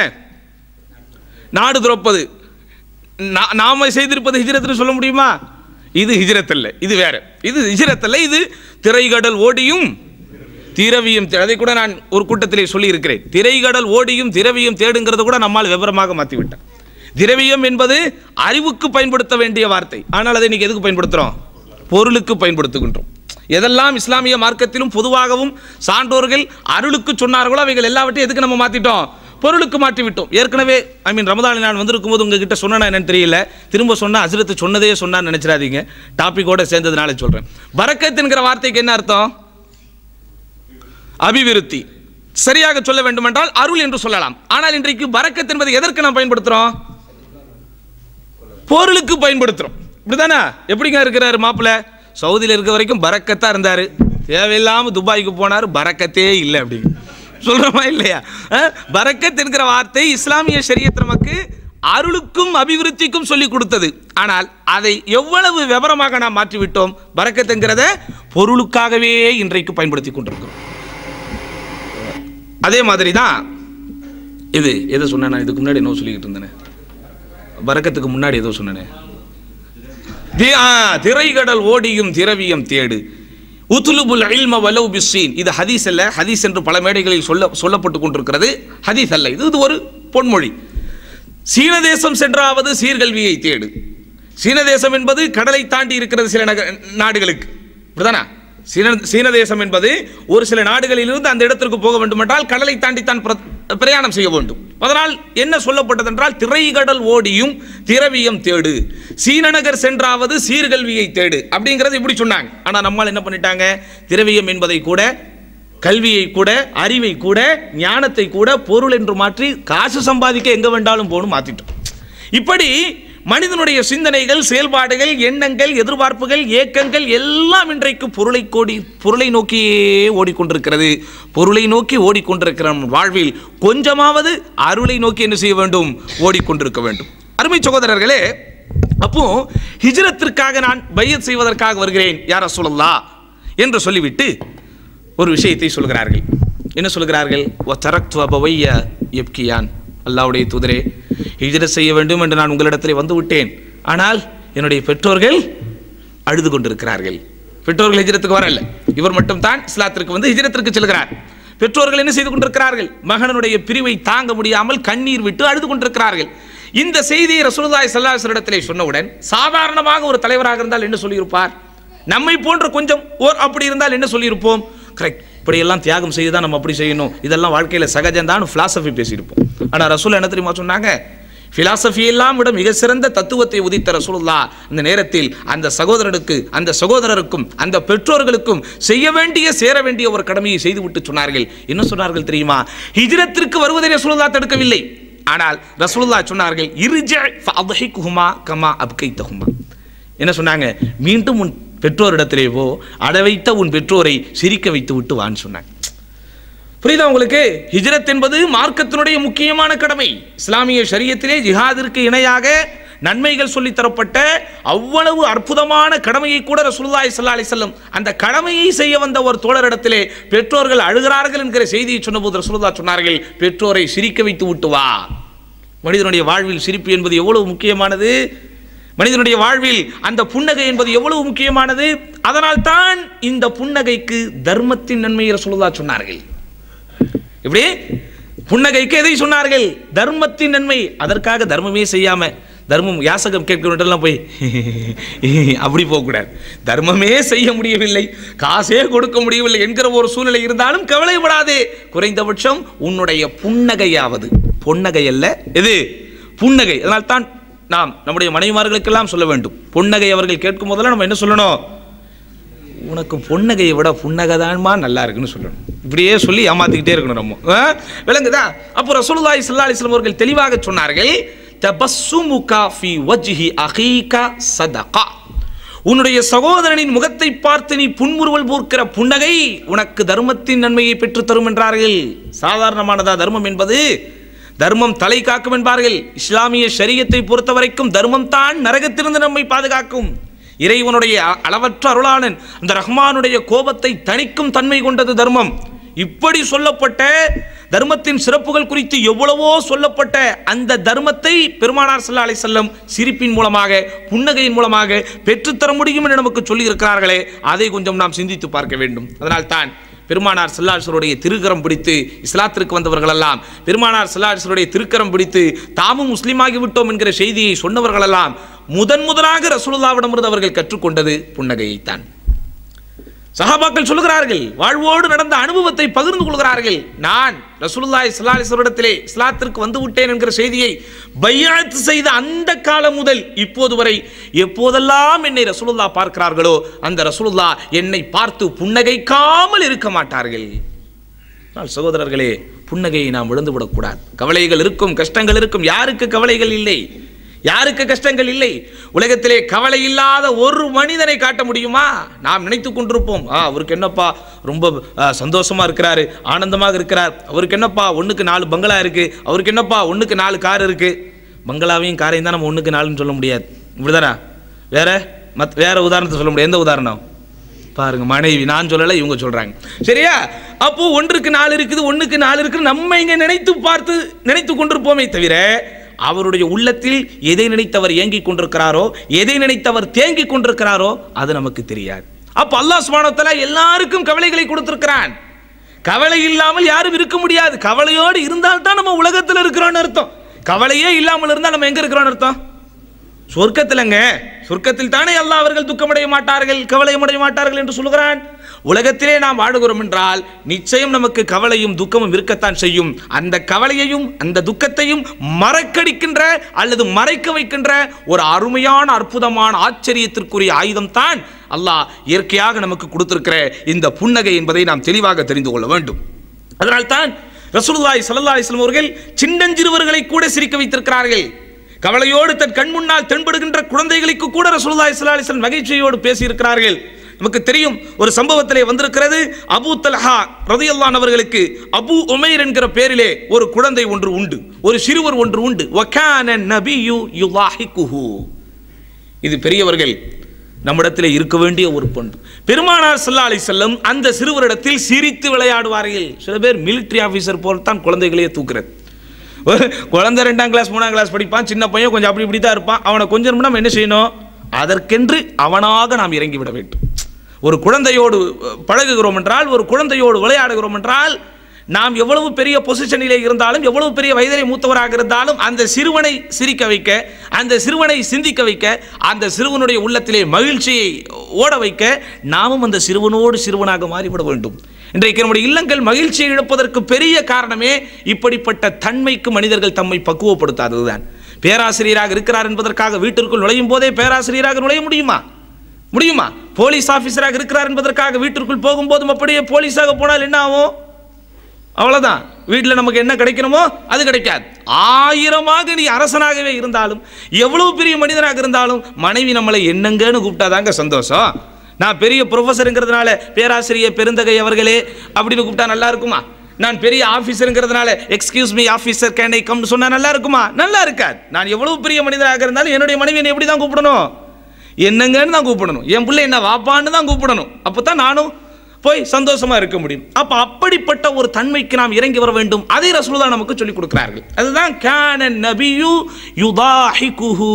நாடு துறப்பது நா- நாம செய்திருப்பது ஹிஜ்ரத்னு சொல்ல முடியுமா இது ஹிஜ்ரத் அல்ல இது வேற இது ஹிஜ்ரத் அல்ல இது திரைகடல் ஓடியும் திரவியம் தே- அதை கூட நான் ஒரு கூட்டத்திலே சொல்லி இருக்கிறேன் திரைகடல் ஓடியும் திரவியம் தேடுங்கிறத கூட நம்மால் விவரமாக மாற்றிவிட்டேன் திரவியம் என்பது அறிவுக்கு பயன்படுத்த வேண்டிய வார்த்தை ஆனால் அதை இன்னைக்கு எதுக்கு பயன்படுத்துகிறோம் பொருளுக்கு பயன்படுத்துகின்றோம் எதெல்லாம் இஸ்லாமிய மார்க்கத்திலும் பொதுவாகவும் சான்றோர்கள் அருளுக்கு சொன்னார்களோ அவைகள் எல்லாவற்றையும் எதுக்கு நம்ம மாற்றிட்டோம் பொருளுக்கு மாற்றி விட்டோம் ஏற்கனவே ஐ மீன் ரமதானில் நான் வந்திருக்கும் போது உங்ககிட்ட சொன்னா என்னன்னு தெரியல திரும்ப சொன்னா ஹஸ்ரத்து சொன்னதே சொன்னான்னு நினைச்சிடாதீங்க டாபிக்கோட சேர்ந்ததுனால சொல்றேன் பரக்கத் என்கிற வார்த்தைக்கு என்ன அர்த்தம் அபிவிருத்தி சரியாக சொல்ல வேண்டுமென்றால் அருள் என்று சொல்லலாம் ஆனால் இன்றைக்கு பரக்கத் என்பதை எதற்கு நாம் பயன்படுத்துறோம் பொருளுக்கு பயன்படுத்துறோம் இப்படிதானே எப்படிங்க இருக்கிறாரு மாப்பிள்ள சவுதியில் இருக்க வரைக்கும் பரக்கத்தா இருந்தாரு தேவையில்லாம துபாய்க்கு போனார் பரக்கத்தே இல்லை அப்படின்னு சொல்றோமா இல்லையா அஹ், பரக்கத் என்கிற வார்த்தை இஸ்லாமிய ஷரியத் நமக்கு அருளுக்கும் அபிவிருத்திக்கும் சொல்லி கொடுத்தது ஆனால் அதை எவ்வளவு விவரமாக நாம் மாற்றிவிட்டோம் பரக்கத் என்கிறத பொருளுக்காகவே இன்றைக்கு பயன்படுத்தி கொண்டிருக்கிறோம் அதே மாதிரி தான் இது எதை சொன்னேன் நான் இதுக்கு முன்னாடி என்ன சொல்லிக்கிட்டு இருந்தேனே பரக்கத்துக்கு முன்னாடி ஏதோ சொன்னேனே தி- ஆ, திரைகடல் ஓடியும் திரவியம் தேடு உத்துலுபுல் இல்ம வலவு பிஸ்ஸீன் இது ஹதீஸ் அல்ல ஹதீஸ் என்று பல மேடைகளில் சொல்ல சொல்லப்பட்டு கொண்டிருக்கிறது ஹதீஸ் அல்ல இது இது ஒரு பொன்மொழி சீன தேசம் சென்றாவது சீர்கல்வியை தேடு சீன தேசம் என்பது கடலை தாண்டி இருக்கிறது சில நக நாடுகளுக்கு இப்படிதானா சீன சீன தேசம் என்பது ஒரு சில நாடுகளிலிருந்து அந்த இடத்திற்கு போக வேண்டுமென்றால் கடலை தாண்டி தான் பிர- பிரயாணம் செய்ய வேண்டும் அதனால் என்ன சொல்லப்பட்டதென்றால் திரைகடல் ஓடியும் திரவியம் தேடு சீன நகர் சென்றாவது சீர்கல்வியை தேடு அப்படிங்கிறது இப்படி சொன்னாங்க ஆனால் நம்மால் என்ன பண்ணிட்டாங்க திரவியம் என்பதை கூட கல்வியை கூட அறிவை கூட ஞானத்தை கூட பொருள் என்று மாற்றி காசு சம்பாதிக்க எங்க வேண்டாலும் போகணும் மாத்திட்டோம் இப்படி மனிதனுடைய சிந்தனைகள் செயல்பாடுகள் எண்ணங்கள் எதிர்பார்ப்புகள் ஏக்கங்கள் எல்லாம் இன்றைக்கு பொருளை கோடி பொருளை நோக்கியே ஓடிக்கொண்டிருக்கிறது பொருளை நோக்கி ஓடிக்கொண்டிருக்கிற நம் வாழ்வில் கொஞ்சமாவது அருளை நோக்கி என்ன செய்ய வேண்டும் ஓடிக்கொண்டிருக்க வேண்டும் அருமை சகோதரர்களே அப்போ ஹிஜ்ரத்திற்காக நான் பையத் செய்வதற்காக வருகிறேன் யார சொல்லலா என்று சொல்லிவிட்டு ஒரு விஷயத்தை சொல்கிறார்கள் என்ன சொல்கிறார்கள் "வ தரக்து அபவைய எப்கியான் அல்லாவுடைய தூதரே ஹிஜ்ரத் செய்ய வேண்டும் என்று நான் உங்களிடத்தில் வந்து விட்டேன் ஆனால் என்னுடைய பெற்றோர்கள் அழுது கொண்டிருக்கிறார்கள் பெற்றோர்கள் ஹிஜ்ரத்துக்கு வரல இவர் மட்டும் தான் இஸ்லாத்திற்கு வந்து ஹிஜ்ரத்திற்கு செல்கிறார் பெற்றோர்கள் என்ன செய்து கொண்டிருக்கிறார்கள் மகனுடைய பிரிவை தாங்க முடியாமல் கண்ணீர் விட்டு அழுது கொண்டிருக்கிறார்கள் இந்த செய்தியை ரசூலுல்லாஹி ஸல்லல்லாஹு அலைஹி இடத்திலே சொன்னவுடன் சாதாரணமாக ஒரு தலைவராக இருந்தால் என்ன சொல்லியிருப்பார் நம்மை போன்ற கொஞ்சம் ஓர் அப்படி இருந்தால் என்ன சொல்லியிருப்போம் கரெக்ட் இப்படியெல்லாம் தியாகம் செய்து தான் நம்ம அப்படி செய்யணும் இதெல்லாம் வாழ்க்கையில் சகஜம்தான் ஃபிலாசபி பேசியிருப்போம் ஆனால் ரசூல் என்ன தெரியுமா சொன்னாங்க பிலாசபி எல்லாம் விட மிக சிறந்த தத்துவத்தை உதித்த ரசூலுல்லா அந்த நேரத்தில் அந்த சகோதரனுக்கு அந்த சகோதரருக்கும் அந்த பெற்றோர்களுக்கும் செய்ய வேண்டிய சேர வேண்டிய ஒரு கடமையை செய்துவிட்டு சொன்னார்கள் என்ன சொன்னார்கள் தெரியுமா ஹிஜ்ரத்திற்கு வருவதை ரசூலுல்லா தடுக்கவில்லை ஆனால் ரசூலுல்லா சொன்னார்கள் இருஜ ஃபஅத்ஹிக்குஹுமா கமா அப்கைத்தஹுமா என்ன சொன்னாங்க மீண்டும் உன் பெற்றோரிடத்திலே போ அட வைத்த உன் பெற்றோரை சிரிக்க வைத்து விட்டு வான்னு சொன்னாங்க புரியுதா உங்களுக்கு ஹிஜ்ரத் என்பது மார்க்கத்தினுடைய முக்கியமான கடமை இஸ்லாமிய ஷரியத்திலே ஜிஹாதிற்கு இணையாக நன்மைகள் சொல்லித் தரப்பட்ட அவ்வளவு அற்புதமான கடமையை கூட ரசூலுல்லாஹி ஸல்லல்லாஹு அலைஹி வஸல்லம் அந்த கடமையை செய்ய வந்த ஒரு தோழரிடத்திலே பெற்றோர்கள் அழுகிறார்கள் என்கிற செய்தியை சொன்னபோது ரசூலுல்லாஹ் சொன்னார்கள் பெற்றோரை சிரிக்க வைத்து விட்டு வா மனிதனுடைய வாழ்வில் சிரிப்பு என்பது எவ்வளவு முக்கியமானது மனிதனுடைய வாழ்வில் அந்த புன்னகை என்பது எவ்வளவு முக்கியமானது அதனால் தான் இந்த புன்னகைக்கு தர்மத்தின் நன்மையை ரசூலுல்லாஹ் சொன்னார்கள் இப்படி புன்னகைக்கு எதை சொன்னார்கள் தர்மத்தின் நன்மை அதற்காக தர்மமே செய்யாம தர்மம் யாசகம் கேட்கிறவங்கள்ட்டெல்லாம் போய் அப்படி போகக்கூடாது தர்மமே செய்ய முடியவில்லை காசே கொடுக்க முடியவில்லை என்கிற ஒரு சூழ்நிலை இருந்தாலும் கவலைப்படாதே குறைந்தபட்சம் உன்னுடைய புன்னகையாவது பொன்னகை அல்ல எது புன்னகை அதனால் தான் நாம் நம்முடைய மனைவிமார்களுக்கெல்லாம் சொல்ல வேண்டும் புன்னகை அவர்கள் கேட்கும் போதெல்லாம் நம்ம என்ன சொல்லணும் உனக்கு பொன்னகையை விட புன்னகைதான்மா நல்லா இருக்குன்னு சொல்லணும் இப்படியே சொல்லி ஏமாத்திக்கிட்டே இருக்கணும் நம்ம ஆ? விளங்குதா அப்போ ரசூலுல்லாஹி ஸல்லல்லாஹு அலைஹி வஸல்லம் அவர்கள் தெளிவாக சொன்னார்கள் தபஸ்ஸுமுகா ஃபி வஜ்ஹி அகீகா சதகா உன்னுடைய சகோதரனின் முகத்தை பார்த்து நீ புன்முறுவல் பூர்க்கிற புன்னகை உனக்கு தர்மத்தின் நன்மையை பெற்றுத் தரும் என்றார்கள் சாதாரணமானதா தர்மம் என்பது தர்மம் தலை காக்கும் என்பார்கள் இஸ்லாமிய ஷரியத்தை பொறுத்த வரைக்கும் தர்மம் தான் நரகத்திலிருந்து நம்மை பாதுகாக்கும் இறைவனுடைய அ- அளவற்ற அருளாளன் அந்த ரஹ்மானுடைய கோபத்தை தணிக்கும் தன்மை கொண்டது தர்மம் இப்படி சொல்லப்பட்ட தர்மத்தின் சிறப்புகள் குறித்து எவ்வளவோ சொல்லப்பட்ட அந்த தர்மத்தை பெருமானார் ஸல்லல்லாஹு அலைஹி வஸல்லம் சிரிப்பின் மூலமாக புன்னகையின் மூலமாக பெற்றுத்தர முடியும் என்று நமக்கு சொல்லி இருக்கிறார்களே அதை கொஞ்சம் நாம் சிந்தித்து பார்க்க வேண்டும் அதனால் தான் பெருமானார் செல்லாசருடைய திருக்கரம் பிடித்து இஸ்லாத்திற்கு வந்தவர்களெல்லாம் பெருமானார் செல்லாசருடைய திருக்கரம் பிடித்து தாமும் முஸ்லீமாகி விட்டோம் என்கிற செய்தியை சொன்னவர்களெல்லாம் முதன் முதலாக ரசூலுல்லாவிடமிருந்து அவர்கள் கற்றுக்கொண்டது புன்னகையைத்தான் சஹாபாக்கள் சொல்லுகிறார்கள் வாழ்வோடு நடந்த அனுபவத்தை பகிர்ந்து கொள்கிறார்கள் நான் ரசூலுல்லாஹி ஸல்லல்லாஹு அலைஹி வஸல்லத்திலே இஸ்லாத்திற்கு வந்து விட்டேன் என்கிற செய்தியை பையாத்து செய்த அந்த காலம் முதல் இப்போது வரை எப்போதெல்லாம் என்னை ரசூலுல்லாஹ் பார்க்கிறார்களோ அந்த ரசூலுல்லாஹ் என்னை பார்த்து புன்னகைக்காமல் இருக்க மாட்டார்கள் ஆனால் சகோதரர்களே புன்னகையை நாம் இழந்துவிடக்கூடாது கவலைகள் இருக்கும் கஷ்டங்கள் இருக்கும் யாருக்கு கவலைகள் இல்லை யாருக்கு கஷ்டங்கள் இல்லை உலகத்திலே கவலை இல்லாத ஒரு மனிதனை காட்ட முடியுமா நாம் நினைத்து கொண்டிருப்போம் ஆ அவருக்கு என்னப்பா ரொம்ப ஆ, சந்தோஷமா இருக்கிறாரு ஆனந்தமாக இருக்கிறார் அவருக்கு என்னப்பா ஒண்ணுக்கு நாலு பங்களா இருக்கு அவருக்கு என்னப்பா ஒண்ணுக்கு நாலு கார் இருக்கு பங்களாவையும் காரையும் தான் நம்ம ஒண்ணுக்கு நாலுன்னு சொல்ல முடியாது இப்படிதானா வேற மத் வேற உதாரணத்தை சொல்ல முடியாது எந்த உதாரணம் பாருங்க மனைவி நான் சொல்லல இவங்க சொல்றாங்க சரியா அப்போ ஒன்றுக்கு நாலு இருக்குது ஒண்ணுக்கு நாலு இருக்குது நம்ம இங்க நினைத்து பார்த்து நினைத்து கொண்டிருப்போமே தவிர அவருடைய உள்ளத்தில் எதை நினைத்தவர் ஏங்கிக் கொண்டிருக்கிறாரோ எதை நினைத்தவர் தேங்கிக் கொண்டிருக்கிறாரோ அது நமக்கு தெரியாது அப்ப அல்லாஹ் சுப்ஹானஹு வ தஆலா எல்லாருக்கும் கவலைகளை கொடுத்திருக்கிறான் கவலை இல்லாமல் யாரும் இருக்க முடியாது கவலையோடு இருந்தால் தான் நம்ம உலகத்தில் இருக்கிறோம்னு அர்த்தம் கவலையே இல்லாமல் இருந்தால் நம்ம எங்க இருக்கிறோம்னு அர்த்தம் சொர்க்கத்திலங்க சொர்க்கத்தில் தானே அல்லாஹ் அவர்கள் துக்கமடைய மாட்டார்கள் கவலையமடைய மாட்டார்கள் என்று சொல்கிறான் உலகத்திலே நாம் வாழுகிறோம் என்றால் நிச்சயம் நமக்கு கவலையும் துக்கமும் இருக்கத்தான் செய்யும் அந்த கவலையையும் அந்த துக்கத்தையும் மறக்கடிக்கின்ற அல்லது மறைக்க வைக்கின்ற ஒரு அருமையான அற்புதமான ஆச்சரியத்திற்குரிய ஆயுதம் தான் அல்லாஹ் இயற்கையாக நமக்கு கொடுத்திருக்கிற இந்த புன்னகை என்பதை நாம் தெளிவாக தெரிந்து கொள்ள வேண்டும் அதனால்தான் ரசூலுல்லாஹி ஸல்லல்லாஹு அலைஹி வஸல்லம் அவர்கள் சின்னஞ்சிறுவர்களை கூட சிரிக்க வைத்திருக்கிறார்கள் கவலையோடு தன் கண் முன்னால் தென்படுகின்ற குழந்தைகளுக்கு கூட ரசூலுல்லாஹி ஸல்லல்லாஹு அலைஹி வஸல்லம் நகைச்சுவையோடு பேசியிருக்கிறார்கள் நமக்கு தெரியும் ஒரு சம்பவத்திலே வந்திருக்கிறது அபூ தல்ஹா ரதியல்லான் அவர்களுக்கு அபூ உமைர் என்கிற பேரிலே ஒரு குழந்தை ஒன்று உண்டு ஒரு சிறுவர் ஒன்று உண்டு வகான நபியு யுலாஹிகுஹு இது பெரியவர்கள் நம்மிடத்தில் இருக்க வேண்டிய ஒரு பண்பு பெருமானார் ஸல்லல்லாஹு அலைஹி செல்லம் அந்த சிறுவரிடத்தில் சிரித்து விளையாடுவார்கள் சில பேர் மிலிட்டரி ஆஃபீஸர் போல் தான் குழந்தைகளையே தூக்குறது ஒரு குழந்தை ரெண்டாம் கிளாஸ் மூணாம் கிளாஸ் படிப்பான் சின்ன பையன் கொஞ்சம் அப்படி இப்படி தான் இருப்பான் அவனை கொஞ்சம் நம்ம என்ன செய்யணும் அதற்கென்று அவனாக நாம் இறங்கி விட வேண்டும் ஒரு குழந்தையோடு அஹ், பழகுகிறோம் என்றால் ஒரு குழந்தையோடு விளையாடுகிறோம் என்றால் நாம் எவ்வளவு பெரிய பொசிஷனிலே இருந்தாலும் எவ்வளவு பெரிய வயதிலே மூத்தவராக இருந்தாலும் அந்த சிறுவனை சிரிக்க வைக்க அந்த சிறுவனை சிந்திக்க வைக்க அந்த சிறுவனுடைய உள்ளத்திலே மகிழ்ச்சியை ஓட வைக்க நாமும் அந்த சிறுவனோடு சிறுவனாக மாறிவிட வேண்டும் இன்றைக்கு நம்முடைய இல்லங்கள் மகிழ்ச்சியை இழப்பதற்கு பெரிய காரணமே இப்படிப்பட்ட தன்மைக்கு மனிதர்கள் தம்மை பக்குவப்படுத்தாததுதான் பேராசிரியராக இருக்கிறார் என்பதற்காக வீட்டிற்குள் நுழையும் போதே பேராசிரியராக நுழைய முடியுமா முடியுமா போலீஸ் ஆபீசராக இருக்கிறார் என்பதற்காக வீட்டிற்குள் போகும்போதும் அப்படியே போலீஸாக போனால் என்ன ஆகும் அவ்வளவுதான் வீட்டில் நமக்கு என்ன கிடைக்கணுமோ அது கிடைக்காது ஆயிரமாக நீ அரசனாகவே இருந்தாலும் எவ்வளவு பெரிய மனிதனாக இருந்தாலும் மனைவி நம்மளை என்னங்கன்னு கூப்பிட்டாதாங்க சந்தோஷம் நான் பெரிய ப்ரொஃபஸருங்கிறதுனால பேராசிரியர் பெருந்தகை அவர்களே அப்படின்னு கூப்பிட்டா நல்லா இருக்குமா நான் பெரிய ஆஃபீஸருங்கிறதுனால excuse me officer can I கம்னு சொன்னா நல்லா இருக்குமா நல்லா இருக்காது நான் எவ்வளவு பெரிய மனிதனாக இருந்தாலும் என்னுடைய மனைவி என்னை எப்படி தான் கூப்பிடணும் என்னங்கன்னு தான் கூப்பிடணும் என் பிள்ளை என்ன வாப்பான்னு தான் கூப்பிடணும் அப்போ தான் நானும் போய் சந்தோஷமா இருக்க முடியும் அப்ப அப்படிப்பட்ட ஒரு தன்மைக்கு நாம் இறங்கி வர வேண்டும் அதை ரசூலுல்லாஹ் நமக்கு சொல்லிக் கொடுக்கிறார்கள் அதுதான் கான நபியு யுதாஹிகுஹு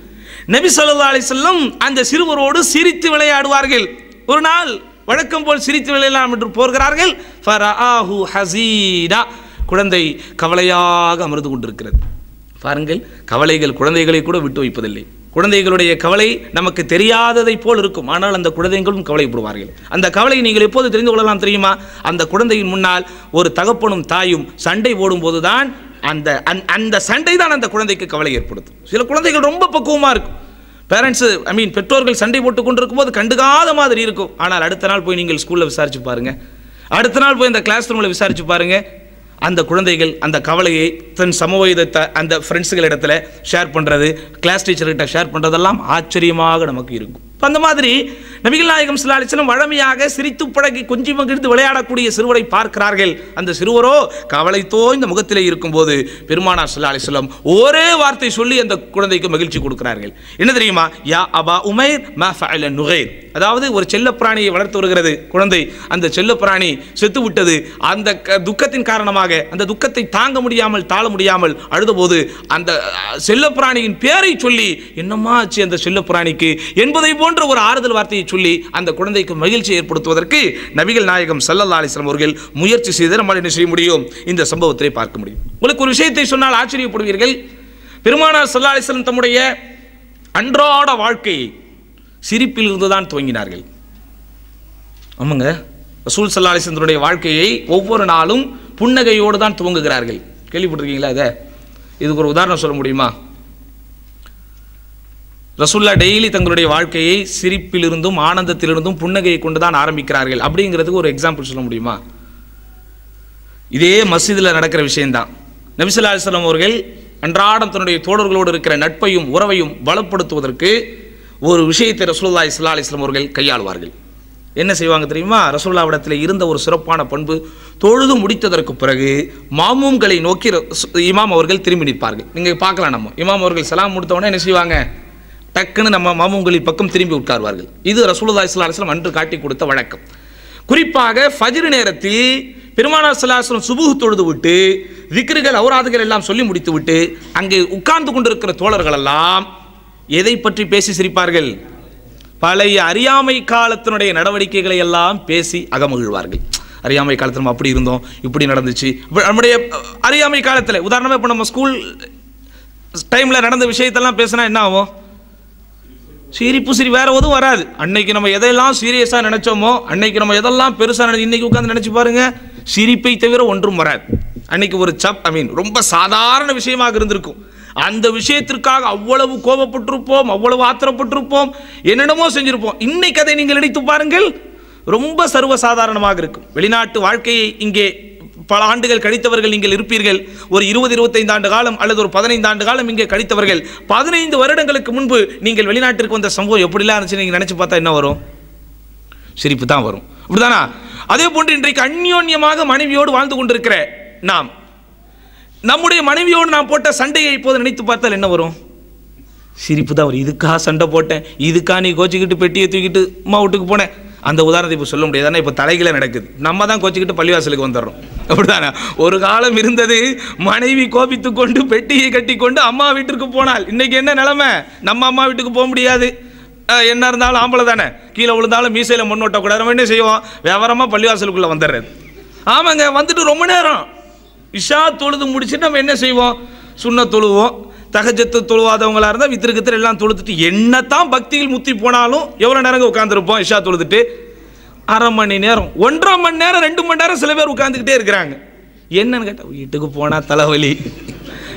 நபி ஸல்லல்லாஹு அலைஹி வஸல்லம் அந்த சிறுவரோடு சிரித்து விளையாடுவார்கள் ஒரு நாள் வழக்கம் போல் சிரித்து விளையாடலாம் என்று போகிறார்கள் ஃபரஆஹு ஹசீனா குழந்தை கவலையாக அமர்ந்து கொண்டிருக்கிறது பாருங்கள் கவலைகள் குழந்தைகளை கூட விட்டு வைப்பதில்லை குழந்தைகளுடைய கவலை நமக்கு தெரியாததை போல் இருக்கும் ஆனால் அந்த குழந்தைகளும் கவலைப்படுவார்கள் அந்த கவலை நீங்கள் எப்போது தெரிந்து கொள்ளலாம் தெரியுமா அந்த குழந்தையின் முன்னால் ஒரு தகப்பனும் தாயும் சண்டை போடும்போது தான் அந்த அந்த- அந்த சண்டை தான் அந்த குழந்தைக்கு கவலை ஏற்படுத்தும் சில குழந்தைகள் ரொம்ப பக்குவமாக இருக்கும் பேரண்ட்ஸு ஐ மீன் பெற்றோர்கள் சண்டை போட்டு கொண்டிருக்கும் போது கண்டுக்காத மாதிரி இருக்கும் ஆனால் அடுத்த நாள் போய் நீங்கள் ஸ்கூலில் விசாரிச்சு பாருங்க அடுத்த நாள் போய் இந்த கிளாஸ் ரூமில் விசாரிச்சு பாருங்க அந்த குழந்தைகள் அந்த கவலையை தன் சமவயதத்தை அந்த ஃப்ரெண்ட்ஸுகள் இடத்துல ஷேர் பண்ணுறது கிளாஸ் டீச்சர்கிட்ட ஷேர் பண்ணுறதெல்லாம் ஆச்சரியமாக நமக்கு இருக்கும் இப்ப அந்த மாதிரி நபிகள் நாயகம் ஸல்லல்லாஹு அலைஹி வஸல்லம் வழமையாக சிரித்து பழகி கொஞ்சி மகிழ்ந்து விளையாடக்கூடிய சிறுவரை பார்க்கிறார்கள் அந்த சிறுவரோ கவலை தோய்ந்த முகத்திலே இருக்கும்போது பெருமானார் ஸல்லல்லாஹு அலைஹி வஸல்லம் ஒரே வார்த்தை சொல்லி அந்த குழந்தைக்கு மகிழ்ச்சி கொடுக்கிறார்கள் என்ன தெரியுமா யா அபா உமைர் மா ஃபஅல நுகைர் அதாவது ஒரு செல்ல பிராணியை வளர்த்து வருகிறது குழந்தை அந்த செல்ல பிராணி செத்து விட்டது அந்த க- துக்கத்தின் காரணமாக அந்த துக்கத்தை தாங்க முடியாமல் தாழ முடியாமல் அழுதபோது அந்த செல்ல பிராணியின் பேரை சொல்லி என்னம்மா ஆச்சு அந்த செல்ல பிராணிக்கு என்பதை போன்ற ஒரு ஆறுதல் வார்த்தையை சொல்லி அந்த குழந்தைக்கு மகிழ்ச்சி ஏற்படுத்துவதற்கு நபிகள் நாயகம் ஸல்லல்லாஹு அலைஹி வஸல்லம் அவர்கள் முயற்சி செய்து நம்மால் என்ன செய்ய முடியும் இந்த சம்பவத்தை பார்க்க முடியும் உங்களுக்கு ஒரு விஷயத்தை சொன்னால் ஆச்சரியப்படுவீர்கள் பெருமானார் ஸல்லல்லாஹு அலைஹி வஸல்லம் தம்முடைய அன்றாட வாழ்க்கையை சிரிப்பில் இருந்து தான் துவங்கினார்கள் ஆமாங்க ரசூல் சல்லா அலிசந்தருடைய வாழ்க்கையை ஒவ்வொரு நாளும் புன்னகையோடு தான் துவங்குகிறார்கள் கேள்விப்பட்டிருக்கீங்களா அதை இதுக்கு ஒரு உதாரணம் சொல்ல முடியுமா ரசூல்லா டெய்லி தங்களுடைய வாழ்க்கையை சிரிப்பிலிருந்தும் ஆனந்தத்திலிருந்தும் புன்னகையை கொண்டு தான் ஆரம்பிக்கிறார்கள் அப்படிங்கிறதுக்கு ஒரு எக்ஸாம்பிள் சொல்ல முடியுமா இதே மஸ்ஜிதில் நடக்கிற விஷயம்தான் நபிசுல்லா அலிஸ்லாம் அவர்கள் அன்றாடம் தன்னுடைய தோழர்களோடு இருக்கிற நட்பையும் உறவையும் பலப்படுத்துவதற்கு ஒரு விஷயத்தை ரசூலுல்லாஹி ஸல்லல்லாஹு அலைஹி வஸல்லம் அவர்கள் கையாளுவார்கள் என்ன செய்வாங்க தெரியுமா ரசூல்லாவிடத்தில் இருந்த ஒரு சிறப்பான பண்பு தொழுது முடித்ததற்கு பிறகு மாமூம்களை நோக்கி ரசூ- இமாம் அவர்கள் திரும்பி நிற்பார்கள் நீங்கள் பார்க்கலாம் நம்ம இமாம் அவர்கள் சலாம் முடித்த உடனே என்ன செய்வாங்க டக்குன்னு நம்ம மாமூம்களின் பக்கம் திரும்பி உட்கார்வார்கள் இது ரசூலுல்லாஹி ஸல்லல்லாஹு அலைஹி வஸல்லம் அன்று காட்டி கொடுத்த வழக்கம் குறிப்பாக ஃபஜ்ர் நேரத்தில் பெருமானார் சலாசலம் சுபுகு தொழுது விட்டு விக்ருகள் அவுராதுகள் எல்லாம் சொல்லி முடித்து விட்டு அங்கே உட்கார்ந்து கொண்டிருக்கிற தோழர்கள் எல்லாம் எதை பற்றி பேசி சிரிப்பார்கள் பழைய அறியாமை காலத்தினுடைய நடவடிக்கைகளை எல்லாம் பேசி அகமகிழ்வார்கள் அறியாமை காலத்தில் நம்ம அப்படி இருந்தோம் இப்படி நடந்துச்சு இப்ப நம்முடைய அஹ், அறியாமை காலத்தில் உதாரணமாக இப்போ நம்ம ஸ்கூல் டைமில் நடந்த விஷயத்தெல்லாம் பேசினா என்ன ஆகும் சிரிப்பு சிரி வேற எதுவும் வராது அன்னைக்கு நம்ம எதையெல்லாம் சீரியஸாக நினைச்சோமோ அன்னைக்கு நம்ம எதெல்லாம் பெருசாக நினை இன்னைக்கு உட்காந்து நினைச்சு பாருங்க சிரிப்பை தவிர ஒன்றும் வராது அன்னைக்கு ஒரு சப் ஐ மீன் ரொம்ப சாதாரண விஷயமாக இருந்திருக்கும் அந்த விஷயத்திற்காக அவ்வளவு கோபப்பட்டிருப்போம் அவ்வளவு ஆத்திரப்பட்டிருப்போம் என்னென்னமோ செஞ்சிருப்போம் இன்னைக்கு அதை நீங்கள் நினைத்து பாருங்கள் ரொம்ப சர்வசாதாரணமாக இருக்கும் வெளிநாட்டு வாழ்க்கையை இங்கே பல ஆண்டுகள் கழித்தவர்கள் நீங்கள் இருப்பீர்கள் ஒரு இருபது இருபத்தைந்து ஆண்டு காலம் அல்லது ஒரு பதினைந்து ஆண்டு காலம் இங்கே கழித்தவர்கள் பதினைந்து வருடங்களுக்கு முன்பு நீங்கள் வெளிநாட்டிற்கு வந்த சம்பவம் எப்படிலாம் இருந்துச்சு நீங்கள் நினைச்சு பார்த்தா என்ன வரும் சிரிப்பு தான் வரும் அப்படிதானா அதே போன்று இன்றைக்கு அந்யோன்யமாக மனைவியோடு வாழ்ந்து கொண்டிருக்கிற நாம் நம்முடைய மனைவியோடு நான் போட்ட சண்டையை இப்போது நினைத்து பார்த்தால் என்ன வரும் சிரிப்பு தான் வரும் இதுக்கா சண்டை போட்டேன் இதுக்கா நீ கோச்சிக்கிட்டு பெட்டியை தூக்கிட்டு அம்மா வீட்டுக்கு போனேன் அந்த உதாரணத்தை இப்போ சொல்ல முடியாது ஆனால் இப்போ தலைகீழ நடக்குது நம்ம தான் கோச்சிக்கிட்டு பள்ளிவாசலுக்கு வந்துடுறோம் அப்படிதானே ஒரு காலம் இருந்தது மனைவி கோபித்து கொண்டு பெட்டியை கட்டி கொண்டு அம்மா வீட்டிற்கு போனால் இன்னைக்கு என்ன நிலைமை நம்ம அம்மா வீட்டுக்கு போக முடியாது அஹ், என்ன இருந்தாலும் ஆம்பளை தானே கீழே விழுந்தாலும் மீசையில் மண் ஓட்டக்கூடாது நம்ம என்ன செய்வோம் விவரமாக பள்ளிவாசலுக்குள்ளே வந்துடுறது ஆமாங்க வந்துட்டு ரொம்ப நேரம் இஷா தொழுது முடிச்சுட்டு நம்ம என்ன செய்வோம் சுண்ண தொழுவோம் தகஜத்து தொழுவாதவங்களா இருந்தால் வித்திருக்கத்தில் எல்லாம் தொழுதுட்டு என்னத்தான் பக்தியில் முத்தி போனாலும் எவ்வளோ நேரங்க உட்காந்துருப்போம் இஷா தொழுதுட்டு அரை மணி நேரம் ஒன்றரை மணி நேரம் ரெண்டு மணி நேரம் சில பேர் உட்காந்துக்கிட்டே இருக்கிறாங்க என்னன்னு கேட்டால் வீட்டுக்கு போனால் தலைவலி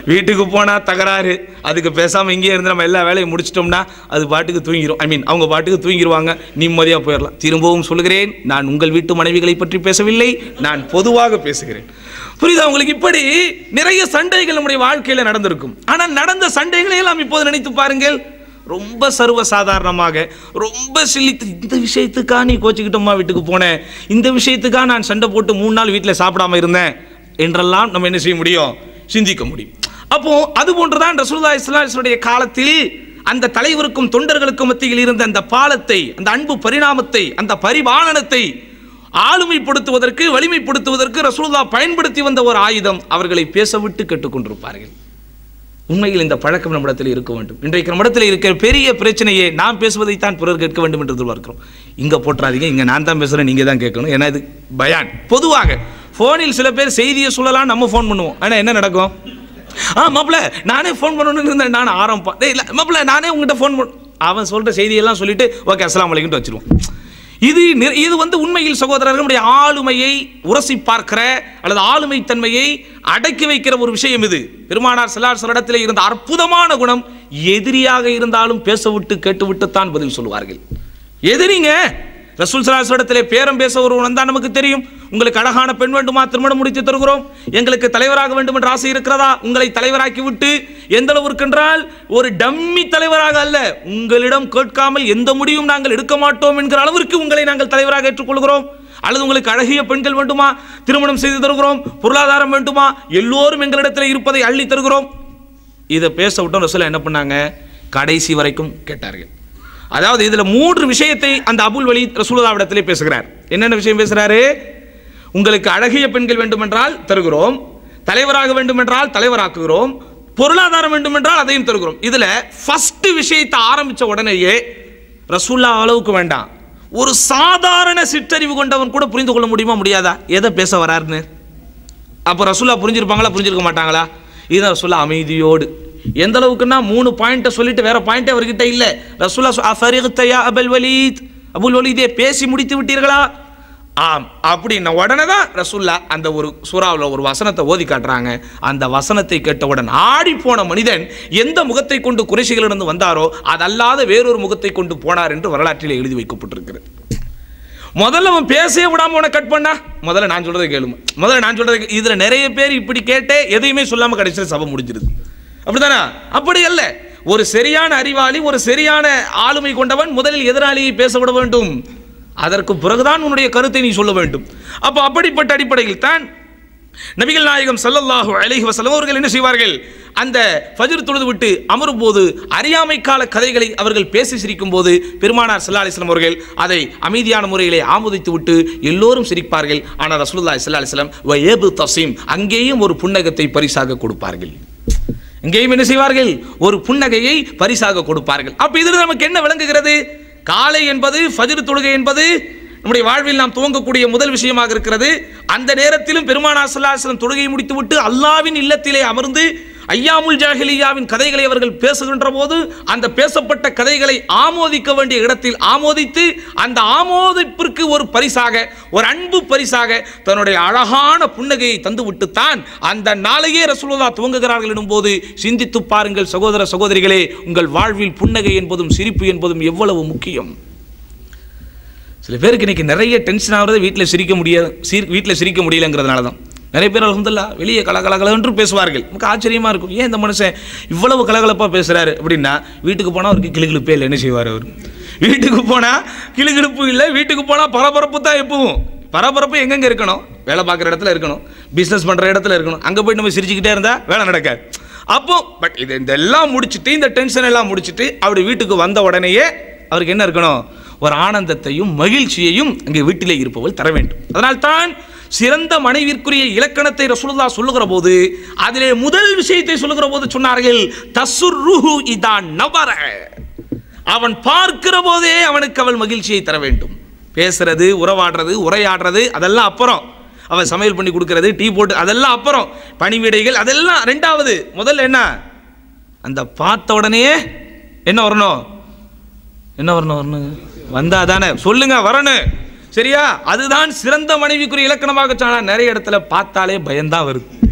வீட்டுக்கு போனால் தகராறு அதுக்கு பேசாமல் இங்கேயே இருந்து நம்ம எல்லா வேலையும் முடிச்சிட்டோம்னா அது பாட்டுக்கு தூங்கிடும் ஐ மீன் அவங்க பாட்டுக்கு தூங்கிடுவாங்க நிம்மதியாக போயிடலாம் திரும்பவும் சொல்கிறேன் நான் உங்கள் வீட்டு மனைவிகளை பற்றி பேசவில்லை நான் பொதுவாக பேசுகிறேன் புரியுதா உங்களுக்கு இப்படி நிறைய சண்டைகள் நம்முடைய வாழ்க்கையில் நடந்திருக்கும் ஆனால் நடந்த சண்டைகளை எல்லாம் இப்போது நினைத்து பாருங்கள் ரொம்ப சர்வ சாதாரணமாக ரொம்ப சிலித்து இந்த விஷயத்துக்கா நீ கோச்சிக்கிட்டோமா வீட்டுக்கு போனேன் இந்த விஷயத்துக்கா நான் சண்டை போட்டு மூணு நாள் வீட்டில் சாப்பிடாம இருந்தேன் என்றெல்லாம் நம்ம என்ன செய்ய முடியும் சிந்திக்க முடியும் அப்போ அது போன்றுதான் ரசூலுல்லாஹி ஸல்லல்லாஹு அலைஹி வஸல்லம் காலத்தில் அந்த தலைவருக்கும் தொண்டர்களுக்கும் மத்தியில் இருந்த அந்த பாலத்தை அந்த அன்பு பரிணாமத்தை அந்த பரிபாலனத்தை ஆளுமைப்படுத்துவதற்கு வலிமைப்படுத்துவதற்கு ரசூலுல்லாஹ் பயன்படுத்தி வந்த ஒரு ஆயுதம் அவர்களை பேச விட்டு கேட்டுக்கொண்டிருப்பார்கள் உண்மையில் இந்த பழக்கம் நம்மிடத்தில் இருக்க வேண்டும் இன்றைக்கு நம்மிடத்தில் இருக்கிற பெரிய பிரச்சனையே நாம் பேசுவதைத்தான் பிறர் கேட்க வேண்டும் என்று எதிர்பார்க்கிறோம் இங்க போட்டுறாதீங்க இங்க நான் தான் பேசுறேன் நீங்க தான் கேட்கணும் ஏன்னா இது பயான் பொதுவாக ஃபோனில் சில பேர் செய்தியை சொல்லலாம் நம்ம ஃபோன் பண்ணுவோம் ஆனா என்ன நடக்கும் ஆ மாப்பிள்ள நானே ஃபோன் பண்ணணும்னு இருந்தேன் நான் ஆரம்பம் டேய் இல்லை மாப்பிள்ள நானே உங்ககிட்ட ஃபோன் பண்ண அவன் சொல்ற செய்தியெல்லாம் சொல்லிட்டு ஓகே அஸ்ஸலாமு அலைக்கும் வச்சிருவோம் இது நிற- இது வந்து உண்மையில் சகோதரர்கள் நம்முடைய ஆளுமையை உரசி பார்க்கிற அல்லது ஆளுமை தன்மையை அடக்கி வைக்கிற ஒரு விஷயம் இது பெருமானார் சிலார் இடத்துல இருந்த அற்புதமான குணம் எதிரியாக இருந்தாலும் பேச விட்டு கேட்டு விட்டுத்தான் பதில் சொல்லுவார்கள் எதிரிங்க ரசூல் சலாஸ் இடத்திலே பேரம் பேச ஒருவன் வந்தா நமக்கு தெரியும் உங்களுக்கு அழகான பெண் வேண்டுமா திருமணம் முடித்து தருகிறோம் எங்களுக்கு தலைவராக வேண்டும் என்ற ஆசை இருக்கிறதா உங்களை தலைவராக்கி விட்டு எந்த அளவிற்கு என்றால் ஒரு டம்மி தலைவராக அல்ல உங்களிடம் கேட்காமல் எந்த முடிவும் நாங்கள் எடுக்க மாட்டோம் என்கிற அளவிற்கு உங்களை நாங்கள் தலைவராக ஏற்றுக்கொள்கிறோம் அல்லது உங்களுக்கு அழகிய பெண்கள் வேண்டுமா திருமணம் செய்து தருகிறோம் பொருளாதாரம் வேண்டுமா எல்லோரும் எங்களிடத்தில் இருப்பதை அள்ளி தருகிறோம் இதை பேச விட்டோம் ரசூலா என்ன பண்ணாங்க கடைசி வரைக்கும் கேட்டார்கள் அதாவது இதுல மூன்று விஷயத்தை அந்த அபுல் வலி ரசூலுல்லாவிடத்திலே பேசுகிறார் என்னென்ன விஷயம் பேசுறாரு உங்களுக்கு அழகிய பெண்கள் வேண்டுமென்றால் தருகிறோம் தலைவராக வேண்டுமென்றால் தலைவராக்குகிறோம் பொருளாதாரம் வேண்டுமென்றால் அதையும் தருகிறோம் இதுல ஃபர்ஸ்ட் விஷயத்தை ஆரம்பிச்ச உடனேயே ரசூல்லா அளவுக்கு வேண்டாம் ஒரு சாதாரண சிற்றறிவு கொண்டவன் கூட புரிந்து கொள்ள முடியுமா முடியாதா எதை பேச வராருன்னு அப்போ ரசூலா புரிஞ்சிருப்பாங்களா புரிஞ்சிருக்க மாட்டாங்களா இதுதான் ரசூலா அமைதியோடு எந்த அளவுக்குன்னா மூணு பாயிண்ட்டை சொல்லிட்டு வேற பாயிண்டே அவர்கிட்ட இல்லை ரசூலா சொ- அஃபரிக்தயா அபல் வலீத் அபுல் வலீதே பேசி முடித்து விட்டீர்களா ஆம் அப்படின்ன உடனே தான் ரசூல்லா அந்த ஒரு சூறாவில் ஒரு வசனத்தை ஓதி காட்டுறாங்க அந்த வசனத்தை கேட்டவுடன் ஆடி போன மனிதன் எந்த முகத்தை கொண்டு குறைசிகளிடம் வந்தாரோ அதல்லாத வேறொரு முகத்தை கொண்டு போனார் என்று வரலாற்றிலே எழுதி வைக்கப்பட்டிருக்கிறது முதல்ல அவன் பேசவே விடாம உன கட் பண்ணா முதல்ல நான் சொல்றதை கேளுங்க முதல்ல நான் சொல்றதை கே- இதுல நிறைய பேர் இப்படி கேட்டே எதையுமே சொல்லாம கடைசியில் சபை முடிஞ்சிருது அப்படிதானா அப்படி அல்ல ஒரு சரியான அறிவாளி ஒரு சரியான ஆளுமை கொண்டவன் முதலில் எதிராளியை பேச விட வேண்டும் அதற்கு பிறகுதான் உன்னுடைய கருத்தை நீ சொல்ல வேண்டும் அப்போ அப்படிப்பட்ட அடிப்படையில் தான் நபிகள் நாயகம் ஸல்லல்லாஹு அலைஹி வஸல்லம் அவர்கள் என்ன செய்வார்கள் அந்த ஃபஜ்ர் தொழுது விட்டு அமரும் போது அறியாமை கால கதைகளை அவர்கள் பேசி சிரிக்கும் போது பெருமானார் ஸல்லல்லாஹு அலைஹி வஸல்லம் அவர்கள் அதை அமைதியான முறையிலே ஆமோதித்து விட்டு எல்லோரும் சிரிப்பார்கள் ஆனால் ரசூலுல்லாஹி ஸல்லல்லாஹு அலைஹி வஸல்லம் வயபு தசீம் அங்கேயும் ஒரு புன்னகத்தை பரிசாக கொடுப்பார்கள் இங்கேயும் என்ன செய்வார்கள் ஒரு புன்னகையை பரிசாக கொடுப்பார்கள் அப்ப இதில் நமக்கு என்ன விளங்குகிறது காலை என்பது ஃபஜ்ர் தொழுகை என்பது நம்முடைய வாழ்வில் நாம் துவங்கக்கூடிய முதல் விஷயமாக இருக்கிறது அந்த நேரத்திலும் பெருமானார் ஸல்லல்லாஹு அலைஹி வஸல்லம் தொழுகையை முடித்துவிட்டு அல்லாவின் இல்லத்திலே அமர்ந்து ஐயாமுல் ஜாஹிலியாவின் கதைகளை அவர்கள் பேசுகின்ற போது அந்த பேசப்பட்ட கதைகளை ஆமோதிக்க வேண்டிய இடத்தில் ஆமோதித்து அந்த ஆமோதிப்பிற்கு ஒரு பரிசாக ஒரு அன்பு பரிசாக தன்னுடைய அழகான புன்னகையை தந்துவிட்டுத்தான் அந்த நாளையே ரசூலுல்லா துவங்குகிறார்கள் எனும்போது சிந்தித்து பாருங்கள் சகோதர சகோதரிகளே உங்கள் வாழ்வில் புன்னகை என்பதும் சிரிப்பு என்பதும் எவ்வளவு முக்கியம் சில பேருக்கு இன்னைக்கு நிறைய டென்ஷன் ஆகுறது வீட்டில் சிரிக்க முடியாது சீர் வீட்டில் சிரிக்க முடியலங்கிறதுனால தான் நிறைய பேர் அலமதுல்லா வெளியே கலகலகலன்று பேசுவார்கள் நமக்கு ஆச்சரியமா இருக்கும் ஏன் இந்த மனுஷன் இவ்வளவு கலகலப்பாக பேசுறாரு அப்படின்னா வீட்டுக்கு போனால் அவருக்கு கிளுகிழுப்பே இல்லை என்ன செய்வார் அவர் வீட்டுக்கு போனால் கிளுகிழுப்பு இல்லை வீட்டுக்கு போனால் பரபரப்பு தான் எப்பவும் பரபரப்பு எங்கெங்க இருக்கணும் வேலை பார்க்குற இடத்துல இருக்கணும் பிஸ்னஸ் பண்ணுற இடத்துல இருக்கணும் அங்கே போய் நம்ம சிரிச்சுக்கிட்டே இருந்தால் வேலை நடக்காது அப்போ பட் இது இதெல்லாம் முடிச்சுட்டு இந்த டென்ஷன் எல்லாம் முடிச்சுட்டு அப்படி வீட்டுக்கு வந்த உடனேயே அவருக்கு என்ன இருக்கணும் ஒரு ஆனந்தத்தையும் மகிழ்ச்சியையும் அங்கே வீட்டிலே இருப்பவள் தர வேண்டும் அதனால்தான் சிறந்த மனைவிற்குரிய இலக்கணத்தை ரசூலுல்லா சொல்லுகிற போது அதிலே முதல் விஷயத்தை சொல்லுகிற போது சொன்னார்கள் தசுர்ருஹு இதா நவர அவன் பார்க்கிற போதே அவனுக்கு அவள் மகிழ்ச்சியை தர வேண்டும் பேசுறது உறவாடுறது உரையாடுறது அதெல்லாம் அப்புறம் அவன் சமையல் பண்ணி கொடுக்கறது டீ போட்டு அதெல்லாம் அப்புறம் பணிவிடைகள் அதெல்லாம் ரெண்டாவது முதல்ல என்ன அந்த பார்த்த உடனேயே என்ன வரணும் என்ன வரணும் வரணும் வந்தா தானே சொல்லுங்க வரணும் சரியா அதுதான் சிறந்த மனைவிக்குரிய இலக்கணமாக சொன்னா நிறைய இடத்துல பார்த்தாலே பயம்தான் வருது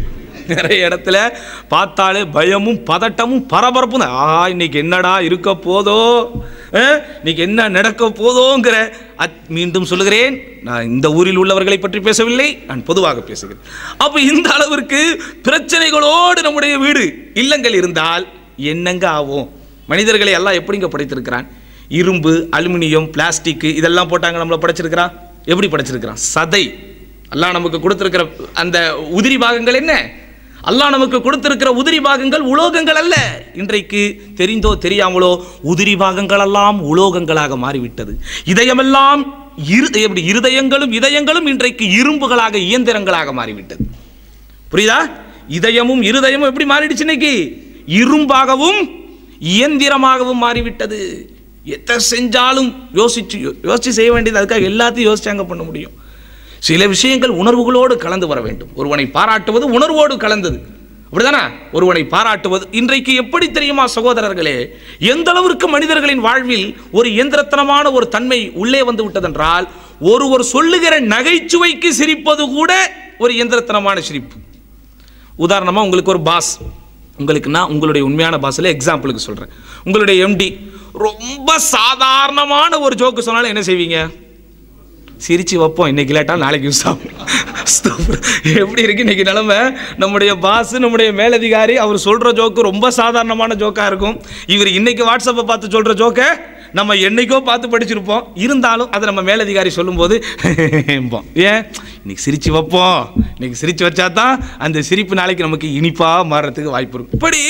நிறைய இடத்துல பார்த்தாலே பயமும் பதட்டமும் பரபரப்பும் தான். ஆ இன்னைக்கு என்னடா இருக்க போதோ அஹ், இன்னைக்கு என்ன நடக்க போதோங்கிற அத்- மீண்டும் சொல்லுகிறேன் நான் இந்த ஊரில் உள்ளவர்களை பற்றி பேசவில்லை நான் பொதுவாக பேசுகிறேன் அப்போ இந்த அளவிற்கு பிரச்சனைகளோடு நம்முடைய வீடு இல்லங்கள் இருந்தால் என்னங்க ஆகும் மனிதர்களை எல்லாம் எப்படிங்க படைத்திருக்கிறான் இரும்பு அலுமினியம் பிளாஸ்டிக் இதெல்லாம் போட்டாங்க நம்மளை படைச்சிருக்கிறான் எப்படி படைச்சிருக்கிறான் சதை அல்லாஹ் நமக்கு கொடுத்திருக்கிற அந்த உதிரி பாகங்கள் என்ன அல்லாஹ் நமக்கு கொடுத்திருக்கிற உதிரி பாகங்கள் உலோகங்கள் அல்ல இன்றைக்கு தெரிந்தோ தெரியாமலோ உதிரி பாகங்கள் எல்லாம் உலோகங்களாக மாறிவிட்டது இதயமெல்லாம் இரு எப்படி இருதயங்களும் இதயங்களும் இன்றைக்கு இரும்புகளாக இயந்திரங்களாக மாறிவிட்டது புரியுதா இதயமும் இருதயமும் எப்படி மாறிடுச்சு இன்னைக்கு இரும்பாகவும் இயந்திரமாகவும் மாறிவிட்டது எதை செஞ்சாலும் யோசிச்சு யோசிச்சு செய்ய வேண்டியது அதுக்காக எல்லாத்தையும் யோசிச்சாங்க பண்ண முடியும் சில விஷயங்கள் உணர்வுகளோடு கலந்து வர வேண்டும் ஒருவனை பாராட்டுவது உணர்வோடு கலந்தது அப்படிதானே ஒருவனை பாராட்டுவது இன்றைக்கு எப்படி தெரியுமா சகோதரர்களே எந்த அளவிற்கு மனிதர்களின் வாழ்வில் ஒரு இயந்திரத்தனமான ஒரு தன்மை உள்ளே வந்து விட்டதென்றால் ஒருவர் சொல்லுகிற நகைச்சுவைக்கு சிரிப்பது கூட ஒரு இயந்திரத்தனமான சிரிப்பு உதாரணமாக உங்களுக்கு ஒரு பாஸ் உங்களுக்கு நான் உங்களுடைய உண்மையான பாஸில் எக்ஸாம்பிளுக்கு சொல்கிறேன் உங்களுடைய எம்டி ரொம்ப சாதாரணமான ஒரு ஜோக்கு சொன்னாலும் என்ன செய்வீங்க சிரிச்சு வைப்போம் இன்னைக்கு இல்லாட்டா நாளைக்கு யூஸ் ஆகும் அஸ்தக்ஃபிர். எப்படி இருக்கு இன்னைக்கு நிலைமை நம்முடைய பாஸ் நம்முடைய மேலதிகாரி அவர் சொல்ற ஜோக்கு ரொம்ப சாதாரணமான ஜோக்கா இருக்கும் இவர் இன்னைக்கு வாட்ஸ்அப்பை பார்த்து சொல்ற ஜோக்கை நம்ம என்னைக்கோ பார்த்து படிச்சிருப்போம் இருந்தாலும் அதை நம்ம மேலதிகாரி சொல்லும்போது என்போம். ஏன் இன்னைக்கு சிரிச்சு வைப்போம் இன்னைக்கு சிரிச்சு வச்சா தான் அந்த சிரிப்பு நாளைக்கு நமக்கு இனிப்பா மாறுறதுக்கு வாய்ப்பு இருக்கும் இப்படி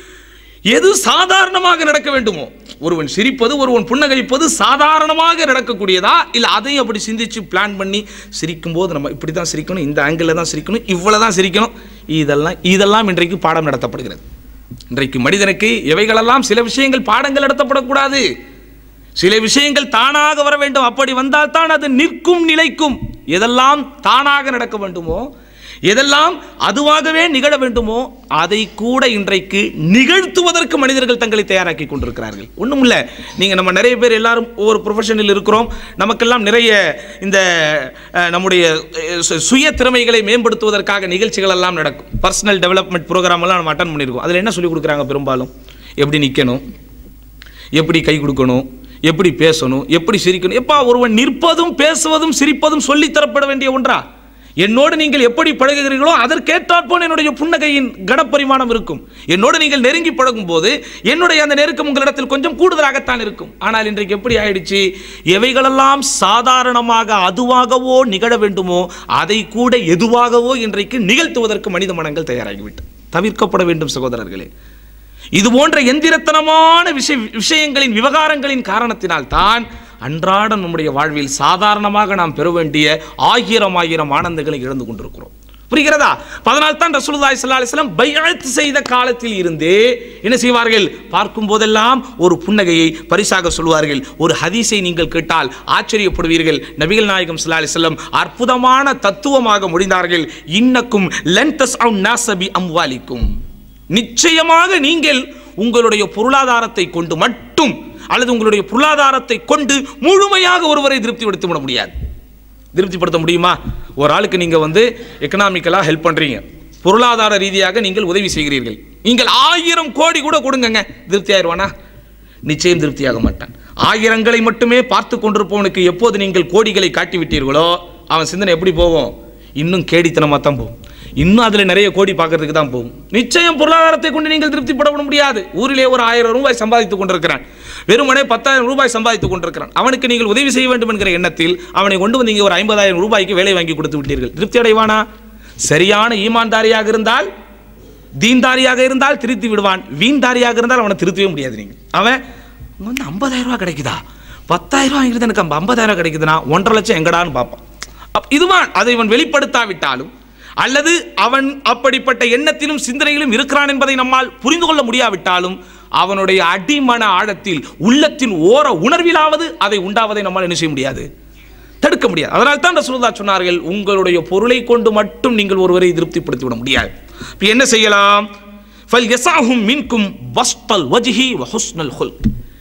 எது சாதாரணமாக நடக்க வேண்டுமோ ஒருவன் சிரிப்பது ஒருவன் புன்னகைப்பது சாதாரணமாக நடக்கக்கூடியதா இல்லை அதையும் அப்படி சிந்திச்சு பிளான் பண்ணி சிரிக்கும் போது நம்ம இப்படி தான் சிரிக்கணும் இந்த ஆங்கிளில் தான் சிரிக்கணும் இவ்வளோ தான் சிரிக்கணும் இதெல்லாம் இதெல்லாம் இன்றைக்கு பாடம் நடத்தப்படுகிறது இன்றைக்கு மனிதனுக்கு எவைகளெல்லாம் சில விஷயங்கள் பாடங்கள் நடத்தப்படக்கூடாது சில விஷயங்கள் தானாக வர வேண்டும் அப்படி வந்தால் தான் அது நிற்கும் நிலைக்கும் எதெல்லாம் தானாக நடக்க வேண்டுமோ எதெல்லாம் அதுவாகவே நிகழ வேண்டுமோ அதை கூட இன்றைக்கு நிகழ்த்துவதற்கு மனிதர்கள் தங்களை தயாராக்கி கொண்டிருக்கிறார்கள் ஒன்றும் இல்லை நீங்கள் நம்ம நிறைய பேர் எல்லாரும் ஒவ்வொரு ப்ரொஃபஷனில் இருக்கிறோம் நமக்கெல்லாம் நிறைய இந்த அஹ், நம்முடைய அஹ், சு- சுய திறமைகளை மேம்படுத்துவதற்காக நிகழ்ச்சிகள் எல்லாம் நடக்கும் பர்சனல் டெவலப்மெண்ட் ப்ரோக்ராம் எல்லாம் நம்ம அட்டன் பண்ணியிருக்கோம் அதில் என்ன சொல்லிக் கொடுக்குறாங்க பெரும்பாலும் எப்படி நிற்கணும் எப்படி கை கொடுக்கணும் எப்படி பேசணும் எப்படி சிரிக்கணும் எப்பா ஒருவன் நிற்பதும் பேசுவதும் சிரிப்பதும் சொல்லித் தரப்பட வேண்டிய ஒன்றா என்னோடு நீங்கள் எப்படி பழகுகிறீர்களோ அதற்கேற்றாற்போல் என்னுடைய புன்னகையின் கனப்பரிமாணம் இருக்கும் என்னோடு நீங்கள் நெருங்கி பழகும் போது என்னுடைய அந்த நெருக்கம் உங்களிடத்தில் கொஞ்சம் கூடுதலாகத்தான் இருக்கும் ஆனால் இன்றைக்கு எப்படி ஆயிடுச்சு எவைகளெல்லாம் சாதாரணமாக அதுவாகவோ நிகழ வேண்டுமோ அதை கூட எதுவாகவோ இன்றைக்கு நிகழ்த்துவதற்கு மனித மனங்கள் தயாராகிவிட்டு தவிர்க்கப்பட வேண்டும் சகோதரர்களே இது போன்ற எந்திரத்தனமான விஷய விஷயங்களின் விவகாரங்களின் காரணத்தினால் தான் அன்றாடம் நம்முடைய வாழ்வில் சாதாரணமாக நாம் பெற வேண்டிய ஆயிரம் ஆயிரம் ஆனந்தங்களை இழந்து கொண்டிருக்கிறோம் புரிகிறதா அதனால் தான் ரசூலுல்லாஹி ஸல்லல்லாஹு அலைஹி வஸல்லம் பைஅத் செய்த காலத்தில் இருந்தே என்ன செய்வார்கள் பார்க்கும் போதெல்லாம் ஒரு புன்னகையை பரிசாக சொல்வார்கள் ஒரு ஹதீஸை நீங்கள் கேட்டால் ஆச்சரியப்படுவீர்கள் நபிகள் நாயகம் ஸல்லல்லாஹு அலைஹி வஸல்லம் அற்புதமான தத்துவமாக முடிந்தார்கள் இன்னக்கும் லன் தஸ்அன் நாஸபி அம்வாலிக்கும் நிச்சயமாக நீங்கள் உங்களுடைய பொருளாதாரத்தை கொண்டு மட்டும் அல்லது உங்களுடைய பொருளாதாரத்தை கொண்டு முழுமையாக ஒருவரை திருப்திப்படுத்தி விட முடியாது திருப்திப்படுத்த முடியுமா ஒரு ஆளுக்கு நீங்கள் வந்து எக்கனாமிக்கலாக ஹெல்ப் பண்ணுறீங்க பொருளாதார ரீதியாக நீங்கள் உதவி செய்கிறீர்கள் நீங்கள் ஆயிரம் கோடி கூட கொடுங்கங்க திருப்தி ஆயிடுவானா நிச்சயம் திருப்தியாக மாட்டான் ஆயிரங்களை மட்டுமே பார்த்து கொண்டிருப்பவனுக்கு எப்போது நீங்கள் கோடிகளை காட்டி விட்டீர்களோ அவன் சிந்தனை எப்படி போகும் இன்னும் கேடித்தனமாக தான் போகும் இன்னும் அதில் நிறைய கோடி பார்க்கறதுக்கு தான் போகும் நிச்சயம் பொருளாதாரத்தை கொண்டு நீங்கள் திருப்திப்பட முடியாது ஊரிலே ஒரு ஆயிரம் ரூபாய் சம்பாதித்துக் கொண்டிருக்கிறான் வெறுமனே பத்தாயிரம் ரூபாய் சம்பாதித்துக் கொண்டிருக்கிறான் அவனுக்கு நீங்கள் உதவி செய்ய வேண்டும் என்கிற எண்ணத்தில் அவனை கொண்டு வந்து நீங்கள் ஒரு ஐம்பதாயிரம் ரூபாய்க்கு வேலை வாங்கி கொடுத்து விட்டீர்கள் திருப்தி அடைவானா சரியான ஈமான்தாரியாக இருந்தால் தீன்தாரியாக இருந்தால் திருத்தி விடுவான் வீண்தாரியாக இருந்தால் அவனை திருத்தவே முடியாது நீங்கள் அவன் "இங்க வந்து ஐம்பதாயிரம் ரூபாய் கிடைக்குதா பத்தாயிரம் ரூபாய் வாங்கிட்டு எனக்கு ஐம்பதாயிரம் கிடைக்குதுன்னா ஒன்றரை லட்சம் எங்கடான்னு பார்ப்பான் அப் இதுவான் அதை இவன் வெளிப்படுத்தாவிட்டாலும் அல்லது அவன் அப்படிப்பட்ட எண்ணத்திலும் சிந்தனையிலும் இருக்கிறான் என்பதை நம்மால் புரிந்து கொள்ள முடியாவிட்டாலும் அவனுடைய அடிமன ஆழத்தில் உள்ளத்தின் ஓர உணர்விலாவது அதை உண்டாவதை நம்மால் என்ன செய்ய முடியாது தடுக்க முடியாது அதனால் தான் ரசூலுல்லாஹ் சொன்னார்கள் உங்களுடைய பொருளை கொண்டு மட்டும் நீங்கள் ஒருவரை திருப்திப்படுத்தி விட முடியாது இப்போ என்ன செய்யலாம் ஃபல் யசாஹும் மின்கும் வஸ்தல் வஜ்ஹி வ ஹுஸ்னல் ஹுல்க்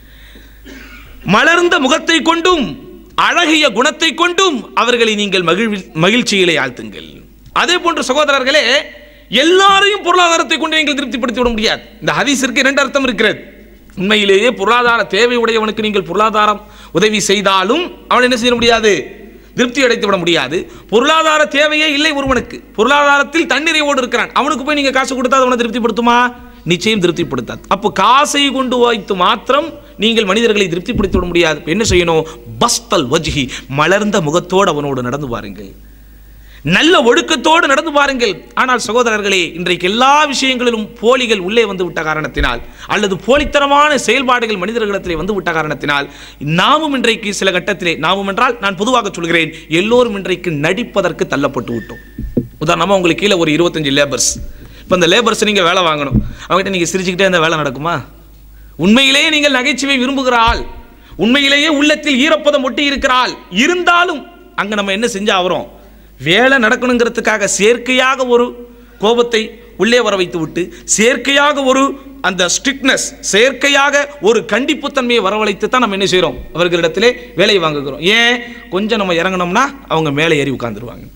மலர்ந்த முகத்தை கொண்டும் அழகிய குணத்தை கொண்டும் அவர்களை நீங்கள் மகிழ்வி மகிழ்ச்சியிலே ஆழ்த்துங்கள் அதே போன்று சகோதரர்களே எல்லாரையும் பொருளாதாரத்தை கொண்டு நீங்கள் திருப்திப்படுத்தி விட முடியாது இந்த ஹதீஸிற்கு இரண்டு அர்த்தம் இருக்கிறது உண்மையிலேயே பொருளாதார தேவை உடையவனுக்கு நீங்கள் பொருளாதாரம் உதவி செய்தாலும் அவன் என்ன செய்ய முடியாது திருப்தி அடைத்து விட முடியாது பொருளாதார தேவையே இல்லை ஒருவனுக்கு பொருளாதாரத்தில் தன்னிறைவோடு இருக்கிறான் அவனுக்கு போய் நீங்க காசு கொடுத்தா அது அவனை திருப்திப்படுத்துமா நிச்சயம் திருப்திப்படுத்தாது அப்போ காசை கொண்டு வைத்து மாத்திரம் நீங்கள் மனிதர்களை திருப்திப்படுத்தி விட முடியாது இப்ப என்ன செய்யணும் பஸ்தல் வஜ்ஹி மலர்ந்த முகத்தோடு அவனோடு நடந்து பாருங்கள் நல்ல ஒழுக்கத்தோடு நடந்து பாருங்கள் ஆனால் சகோதரர்களே இன்றைக்கு எல்லா விஷயங்களிலும் போலிகள் உள்ளே வந்து விட்ட காரணத்தினால் அல்லது போலித்தனமான செயல்பாடுகள் மனிதர்களிடத்திலே வந்து விட்ட காரணத்தினால் நாமும் இன்றைக்கு சில கட்டத்திலே நாமும் என்றால் நான் பொதுவாக சொல்கிறேன் எல்லோரும் இன்றைக்கு நடிப்பதற்கு தள்ளப்பட்டு விட்டோம் உதாரணமாக உங்களுக்கு கீழே ஒரு இருபத்தஞ்சு லேபர்ஸ் இப்போ அந்த லேபர்ஸ் நீங்கள் வேலை வாங்கணும் அவங்ககிட்ட நீங்கள் சிரிச்சுக்கிட்டே அந்த வேலை நடக்குமா உண்மையிலேயே நீங்கள் நகைச்சுவை விரும்புகிற ஆள் உண்மையிலேயே உள்ளத்தில் ஈரப்பதம் ஒட்டி இருக்கிறாள் இருந்தாலும் அங்கே நம்ம என்ன செஞ்சா வரோம் வேலை நடக்கணுங்கிறதுக்காக செயற்கையாக ஒரு கோபத்தை உள்ளே வர வைத்து விட்டு செயற்கையாக ஒரு அந்த ஸ்ட்ரிக்ட்னஸ் செயற்கையாக ஒரு கண்டிப்புத்தன்மையை வரவழைத்து தான் நம்ம என்ன செய்கிறோம் அவர்களிடத்திலே வேலையை வாங்குகிறோம் ஏன் கொஞ்சம் நம்ம இறங்கினோம்னா அவங்க மேலே ஏறி உட்காந்துருவாங்க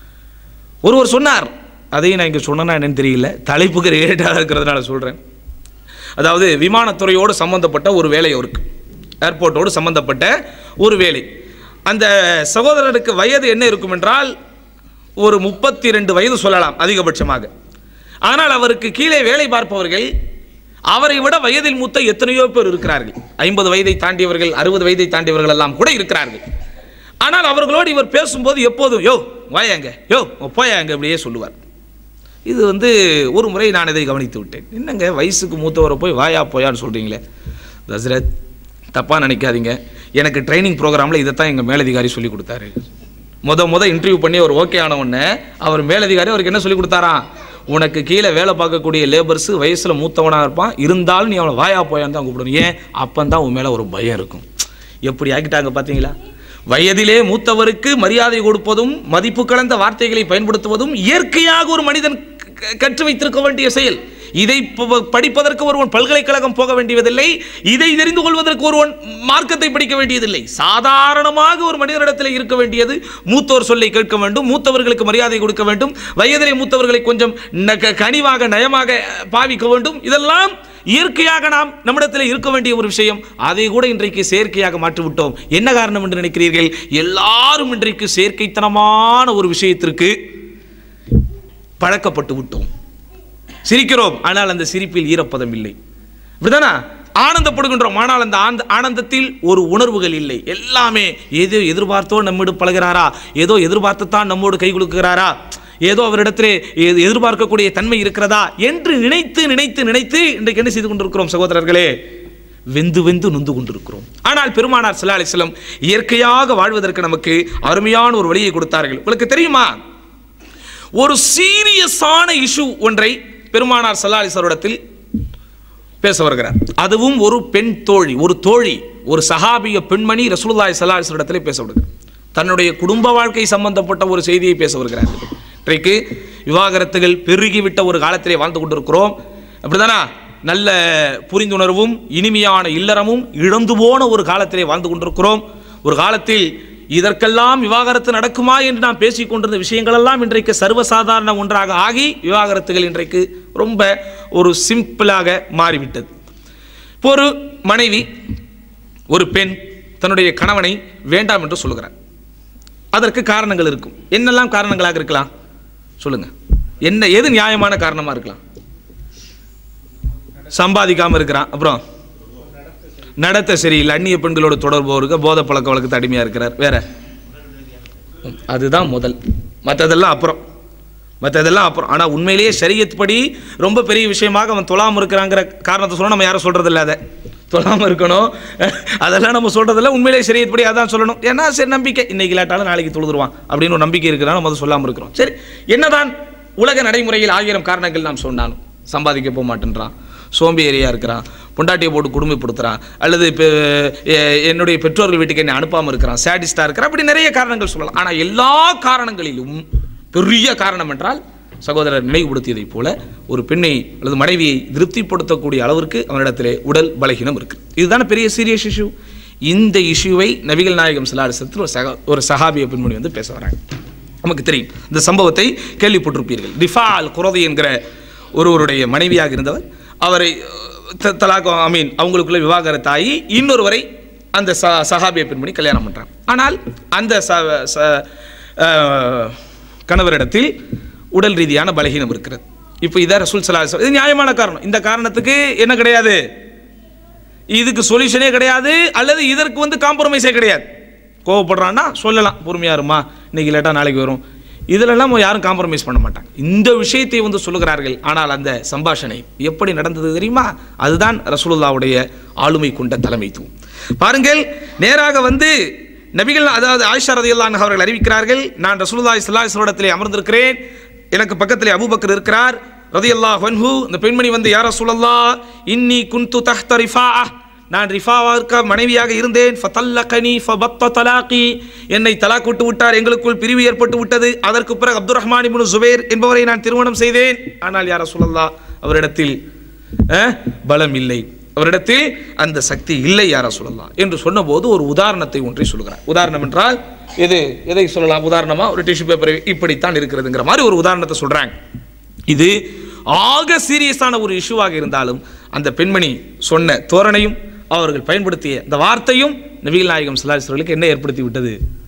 ஒருவர் சொன்னார் அதையும் நான் இங்கே சொன்னேன்னா என்னன்னு தெரியல தலைப்புக்கு ரிலேட்டாக இருக்கிறதுனால சொல்கிறேன் அதாவது விமானத்துறையோடு சம்பந்தப்பட்ட ஒரு வேலை அவருக்கு ஏர்போர்ட்டோடு சம்பந்தப்பட்ட ஒரு வேலை அந்த சகோதரருக்கு வயது என்ன இருக்கும் என்றால் ஒரு முப்பத்தி ரெண்டு வயது சொல்லலாம் அதிகபட்சமாக ஆனால் அவருக்கு கீழே வேலை பார்ப்பவர்கள் அவரை விட வயதில் மூத்த எத்தனையோ பேர் இருக்கிறார்கள் ஐம்பது வயதை தாண்டியவர்கள் அறுபது வயதை தாண்டியவர்கள் எல்லாம் கூட இருக்கிறார்கள் ஆனால் அவர்களோடு இவர் பேசும்போது எப்போதும் யோ வாயாங்க யோ போயாங்க இப்படியே சொல்லுவார் இது வந்து ஒரு முறை நான் இதை கவனித்து விட்டேன் என்னங்க வயசுக்கு மூத்தவரை போய் வாயா போயான்னு சொல்கிறீங்களே தசரத் தப்பாக நினைக்காதீங்க எனக்கு ட்ரைனிங் ப்ரோக்ராமில் இதைத்தான் எங்கள் மேலதிகாரி சொல்லி கொடுத்தாரு முத முத இன்டர்வியூ பண்ணி அவர் ஓகே ஆன உடனே அவர் மேலதிகாரி அவருக்கு என்ன சொல்லி கொடுத்தாராம் உனக்கு கீழே வேலை பார்க்கக்கூடிய லேபர்ஸு வயசில் மூத்தவனாக இருப்பான் இருந்தாலும் நீ அவனை வாயா போயான்னு தான் கூப்பிடணும் ஏன் அப்போ தான் உன் மேலே ஒரு பயம் இருக்கும் எப்படி ஆக்கிட்டாங்க பார்த்தீங்களா வயதிலே மூத்தவருக்கு மரியாதை கொடுப்பதும் மதிப்பு கலந்த வார்த்தைகளை பயன்படுத்துவதும் இயற்கையாக ஒரு மனிதன் க- கற்று வைத்திருக்க வேண்டிய செயல் இதை ப- படிப்பதற்கு ஒருவன் பல்கலைக்கழகம் போக வேண்டியதில்லை இதை தெரிந்து கொள்வதற்கு ஒருவன் மார்க்கத்தை படிக்க வேண்டியதில்லை சாதாரணமாக ஒரு மனிதரிடத்தில் இருக்க வேண்டியது மூத்தோர் சொல்லை கேட்க வேண்டும் மூத்தவர்களுக்கு மரியாதை கொடுக்க வேண்டும் வயதிலே மூத்தவர்களை கொஞ்சம் ந- க- கனிவாக நயமாக பாவிக்க வேண்டும் இதெல்லாம் இயற்கையாக நாம் நம்மிடத்தில் இருக்க வேண்டிய ஒரு விஷயம் அதை கூட இன்றைக்கு செயற்கையாக மாற்றிவிட்டோம் என்ன காரணம் என்று நினைக்கிறீர்கள் எல்லாரும் இன்றைக்கு செயற்கைத்தனமான ஒரு விஷயத்திற்கு பழக்கப்பட்டு விட்டோம் சிரிக்கிறோம் ஆனால் அந்த சிரிப்பில் ஈரப்பதம் இல்லை இப்படிதானா ஆனந்தப்படுகின்றோம் ஆனால் அந்த ஆந்த ஆனந்தத்தில் ஒரு உணர்வுகள் இல்லை எல்லாமே ஏதோ எதிர்பார்த்தோ நம்மிடம் பழகிறாரா ஏதோ எதிர்பார்த்துத்தான் நம்மோடு கை கொடுக்கிறாரா ஏதோ அவரிடத்திலே எ- எதிர்பார்க்கக்கூடிய தன்மை இருக்கிறதா என்று நினைத்து நினைத்து நினைத்து இன்றைக்கு என்ன செய்து கொண்டிருக்கிறோம் சகோதரர்களே வெந்து வெந்து நொந்து கொண்டிருக்கிறோம் ஆனால் பெருமானார் ஸல்லல்லாஹு அலைஹி வஸல்லம் இயற்கையாக வாழ்வதற்கு நமக்கு அருமையான ஒரு வழியை கொடுத்தார்கள் உங்களுக்கு தெரியுமா ஒரு சீரியஸான இஷ்யூ ஒன்றை பெருமானார் சல்லாலிசரிடத்தில் பேச வருகிறார் அதுவும் ஒரு பெண் தோழி ஒரு தோழி ஒரு சஹாபிய பெண்மணி ரசூலுல்லாஹி சல்லாஹிஸ்வரத்திலே பேச விடுகிறார் தன்னுடைய குடும்ப வாழ்க்கை சம்பந்தப்பட்ட ஒரு செய்தியை பேச வருகிறார் இன்றைக்கு விவாகரத்துகள் பெருகிவிட்ட ஒரு காலத்திலே வாழ்ந்து கொண்டிருக்கிறோம் அப்படிதானா நல்ல புரிந்துணர்வும் இனிமையான இல்லறமும் இழந்து போன ஒரு காலத்திலே வாழ்ந்து கொண்டிருக்கிறோம் ஒரு காலத்தில் இதற்கெல்லாம் விவாகரத்து நடக்குமா என்று நாம் பேசிக் கொண்டிருந்த விஷயங்களெல்லாம் இன்றைக்கு சர்வசாதாரண ஒன்றாக ஆகி விவாகரத்துகள் இன்றைக்கு ரொம்ப ஒரு சிம்பிளாக மாறிவிட்டது இப்போ ஒரு மனைவி ஒரு பெண் தன்னுடைய கணவனை வேண்டாம் என்று சொல்லுகிறார் அதற்கு காரணங்கள் இருக்கும் என்னெல்லாம் காரணங்களாக இருக்கலாம் சொல்லுங்க என்ன எது நியாயமான காரணமா இருக்கலாம் சம்பாதிக்காம இருக்கிறான் அப்புறம் நடத்தை சரியில்லை அந்நிய பெண்களோட தொடர்பு இருக்கு போதை பழக்க வழக்கத்தை அடிமையாக இருக்கிறார் வேற அதுதான் முதல் மற்றதெல்லாம் அப்புறம் மற்றதெல்லாம் அப்புறம் ஆனால் உண்மையிலேயே ஷரியத் படி ரொம்ப பெரிய விஷயமாக அவன் தொழாமல் இருக்கிறாங்கிற காரணத்தை சொல்ல நம்ம யாரும் சொல்கிறது இல்லை அதை தொழாமல் இருக்கணும் அதெல்லாம் நம்ம சொல்கிறதில்ல உண்மையிலேயே ஷரியத் படி அதான் சொல்லணும் ஏன்னா சரி நம்பிக்கை இன்னைக்கு இல்லாட்டாலும் நாளைக்கு தொழுதுருவான் அப்படின்னு ஒரு நம்பிக்கை இருக்கிறான் நம்ம அதை சொல்லாமல் இருக்கிறோம் சரி என்னதான் உலக நடைமுறையில் ஆயிரம் காரணங்கள் நாம் சொன்னாலும் சம்பாதிக்க போக மாட்டேன்றான் சோம்பேறியாக இருக்கிறான் பொண்டாட்டியை போட்டு குடும்பப்படுத்துகிறான் அல்லது இப்போ எ- என்னுடைய பெற்றோர்கள் வீட்டுக்கு என்னை அனுப்பாமல் இருக்கிறான் சேடிஸ்டாக இருக்கிறான் அப்படி நிறைய காரணங்கள் சொல்லலாம் ஆனால் எல்லா காரணங்களிலும் பெரிய காரணம் என்றால் சகோதரர் நினைவுபடுத்தியதைப் போல ஒரு பெண்ணை அல்லது மனைவியை திருப்திப்படுத்தக்கூடிய அளவிற்கு அவனிடத்திலே உடல் பலகீனம் இருக்கு இதுதானே பெரிய சீரியஸ் இஷ்யூ இந்த இஷ்யூவை நபிகள் நாயகம் சிலாரிசத்தில் ஒரு சக ஒரு சஹாபிய பெண்மணி வந்து பேச வராங்க நமக்கு தெரியும் இந்த சம்பவத்தை கேள்விப்பட்டிருப்பீர்கள் ரிஃபா அல் குரதி என்கிற ஒருவருடைய மனைவியாக இருந்தவர் அவரை த- தலாக் ஐ மீன் அவங்களுக்குள்ள விவாகரத்தாகி இன்னொருவரை அந்த ச சஹாபியை பெண்மணி கல்யாணம் பண்ணுறாங்க ஆனால் அந்த ச ச- அஹ், கணவரிடத்தில் உடல் ரீதியான பலகீனம் இருக்கிறது இப்போ இதை ரசூல் சலா இது நியாயமான காரணம் இந்த காரணத்துக்கு என்ன கிடையாது இதுக்கு சொல்யூஷனே கிடையாது அல்லது இதற்கு வந்து காம்ப்ரமைஸே கிடையாது கோவப்படுறான்னா சொல்லலாம் பொறுமையா இருமா இன்னைக்கு லேட்டாக நாளைக்கு வரும் இதிலெல்லாம் யாரும் காம்ப்ரமைஸ் பண்ண மாட்டாங்க இந்த விஷயத்தை வந்து சொல்லுகிறார்கள் ஆனால் அந்த சம்பாஷணை எப்படி நடந்தது தெரியுமா அதுதான் ரசூலுல்லாவுடைய ஆளுமை கொண்ட தலைமைத்துவம் பாருங்கள் நேராக வந்து நபிகள் அதாவது ஆயிஷா ரதியுல்லான் அவர்கள் அறிவிக்கிறார்கள் நான் ரசூலுல்லாஹி ஸல்லல்லாஹு அலைஹி வஸல்லத்திலே அமர்ந்திருக்கிறேன் எனக்கு பக்கத்திலே அபூபக்கர் இருக்கிறார் ரதியல்லாஹு அன்ஹு இந்த பெண்மணி வந்து யார் ரசூலல்லாஹ் இன்னி குன்து தஹ்த ரிஃபாஅ நான் ரிஃபாவாவுக்கு மனைவியாக இருந்தேன் ஃபதல்லகனி ஃபபத்த தலாகி என்னை தலாக் விட்டு விட்டார் எங்களுக்குள் பிரிவு ஏற்பட்டு விட்டது அதற்கு பிறகு அப்துர் ரஹ்மான் இப்னு ஜுபைர் என்பவரை நான் திருமணம் செய்தேன் ஆனால் யார் ரசூலல்லாஹ் அவரிடத்தில் அஹ், பலம் இல்லை அவரிடத்தில் அந்த சக்தி இல்லை யார சொல்லலாம் என்று சொன்னபோது ஒரு உதாரணத்தை ஒன்றை சொல்கிறார் உதாரணம் என்றால் எது எதை சொல்லலாம் உதாரணமா ஒரு டிஷ்யூ பேப்பர் இப்படித்தான் இருக்கிறதுங்கிற மாதிரி ஒரு உதாரணத்தை சொல்றாங்க இது ஆக சீரியஸான ஒரு இஷ்யூவாக இருந்தாலும் அந்த பெண்மணி சொன்ன தோரணையும் அவர்கள் பயன்படுத்திய அந்த வார்த்தையும் நபிகள் நாயகம் சிலாசர்களுக்கு என்ன ஏற்படுத்தி விட்டது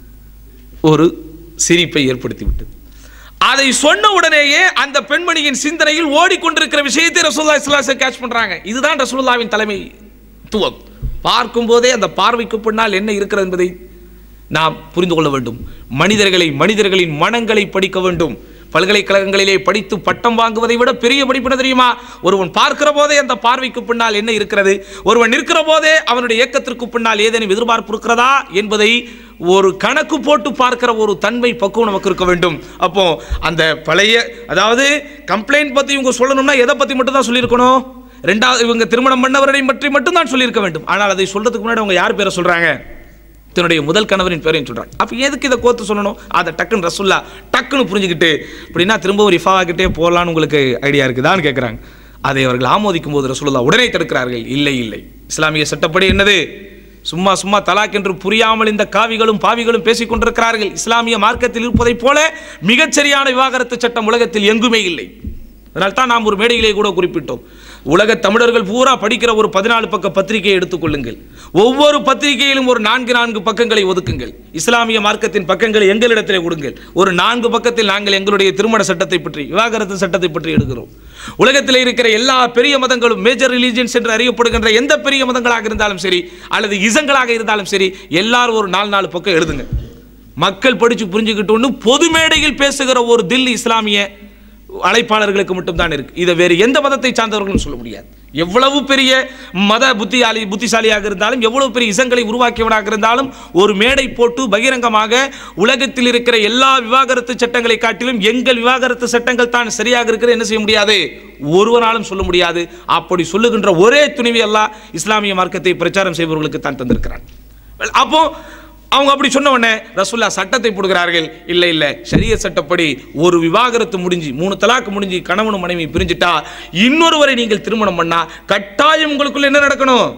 ஒரு சிரிப்பை ஏற்படுத்தி விட்டது அதை சொன்ன உடனேயே அந்த பெண்மணியின் சிந்தனையில் ஓடிக்கொண்டிருக்கிற விஷயத்தை ரசூல்லா இஸ்லாசை கேட்ச் பண்றாங்க இதுதான் ரசூலுல்லாவின் தலைமை துவம் பார்க்கும்போதே அந்த பார்வைக்கு பின்னால் என்ன இருக்கிறது என்பதை நாம் புரிந்து கொள்ள வேண்டும் மனிதர்களை மனிதர்களின் மனங்களை படிக்க வேண்டும் பல்கலைக்கழகங்களிலே படித்து பட்டம் வாங்குவதை விட பெரிய படிப்பு என்ன தெரியுமா ஒருவன் பார்க்கிற போதே அந்த பார்வைக்கு பின்னால் என்ன இருக்கிறது ஒருவன் நிற்கிற போதே அவனுடைய இயக்கத்திற்கு பின்னால் ஏதேனும் எதிர்பார்ப்பு இருக்கிறதா என்பதை ஒரு கணக்கு போட்டு பார்க்கிற ஒரு தன்மை பக்குவம் நமக்கு இருக்க வேண்டும் அப்போ அந்த பழைய அதாவது கம்ப்ளைண்ட் பத்தி இவங்க சொல்லணும்னா எதை பத்தி மட்டும் தான் சொல்லியிருக்கணும் ரெண்டாவது இவங்க திருமணம் பண்ணவரை பற்றி மட்டும் தான் சொல்லியிருக்க வேண்டும் ஆனால் அதை சொல்றதுக்கு முன்னாடி அவங்க யார் பேரை சொல்றாங்க தன்னுடைய முதல் கணவரின் பேரையும் சொல்றாங்க அப்ப எதுக்கு இதை கோத்து சொல்லணும் அதை டக்குன்னு ரசுல்லா டக்குன்னு புரிஞ்சுக்கிட்டு அப்படின்னா திரும்பவும் ரிஃபாவாகிட்டே போகலான்னு உங்களுக்கு ஐடியா இருக்குதான்னு கேட்குறாங்க அதை அவர்கள் ஆமோதிக்கும் போது ரசூலுல்லா உடனே தடுக்கிறார்கள் இல்லை இல்லை இஸ்லாமிய சட்டப்படி என்னது சும்மா சும்மா தலாக் என்று புரியாமல் இந்த காவிகளும் பாவிகளும் பேசிக் கொண்டிருக்கிறார்கள் இஸ்லாமிய மார்க்கத்தில் இருப்பதைப் போல மிகச்சரியான விவாகரத்து சட்டம் உலகத்தில் எங்குமே இல்லை அதனால் தான் நாம் ஒரு மேடையிலே கூட குறிப்பிட்டோம் உலக தமிழர்கள் பூரா படிக்கிற ஒரு பதினாலு பக்க பத்திரிகையை எடுத்துக்கொள்ளுங்கள் ஒவ்வொரு பத்திரிகையிலும் ஒரு நான்கு நான்கு பக்கங்களை ஒதுக்குங்கள் இஸ்லாமிய மார்க்கத்தின் பக்கங்களை எங்களிடத்திலே கொடுங்கள் ஒரு நான்கு பக்கத்தில் நாங்கள் எங்களுடைய திருமண சட்டத்தை பற்றி விவாகரத்து சட்டத்தை பற்றி எடுக்கிறோம் உலகத்தில் இருக்கிற எல்லா பெரிய மதங்களும் மேஜர் ரிலீஜியன்ஸ் என்று அறியப்படுகின்ற எந்த பெரிய மதங்களாக இருந்தாலும் சரி அல்லது இசங்களாக இருந்தாலும் சரி எல்லாரும் ஒரு நாலு நாலு பக்கம் எழுதுங்க மக்கள் படிச்சு புரிஞ்சுக்கிட்டோன்னு பொது மேடையில் பேசுகிற ஒரு தில்லி இஸ்லாமிய அழைப்பாளர்களுக்கு மட்டும்தான் இருக்கு இதை வேறு எந்த மதத்தை சார்ந்தவர்களும் சொல்ல முடியாது எவ்வளவு பெரிய மத புத்தியாலி புத்திசாலியாக இருந்தாலும் எவ்வளவு பெரிய இசங்களை உருவாக்கியவனாக இருந்தாலும் ஒரு மேடை போட்டு பகிரங்கமாக உலகத்தில் இருக்கிற எல்லா விவாகரத்து சட்டங்களை காட்டிலும் எங்கள் விவாகரத்து சட்டங்கள் தான் சரியாக இருக்கிறது என்ன செய்ய முடியாது ஒருவராலும் சொல்ல முடியாது அப்படி சொல்லுகின்ற ஒரே துணிவி அல்லாஹ் இஸ்லாமிய மார்க்கத்தை பிரச்சாரம் செய்பவர்களுக்கு தான் தந்திருக்கிறான் அப்போ அவங்க அப்படி சொன்ன உடனே ரசூல்லா சட்டத்தை போடுகிறார்கள் இல்லை இல்லை ஷரிய சட்டப்படி ஒரு விவாகரத்து முடிஞ்சு மூணு தலாக்கு முடிஞ்சு கணவனும் மனைவி பிரிஞ்சுட்டா இன்னொருவரை நீங்கள் திருமணம் பண்ணா கட்டாயம் உங்களுக்குள்ள என்ன நடக்கணும்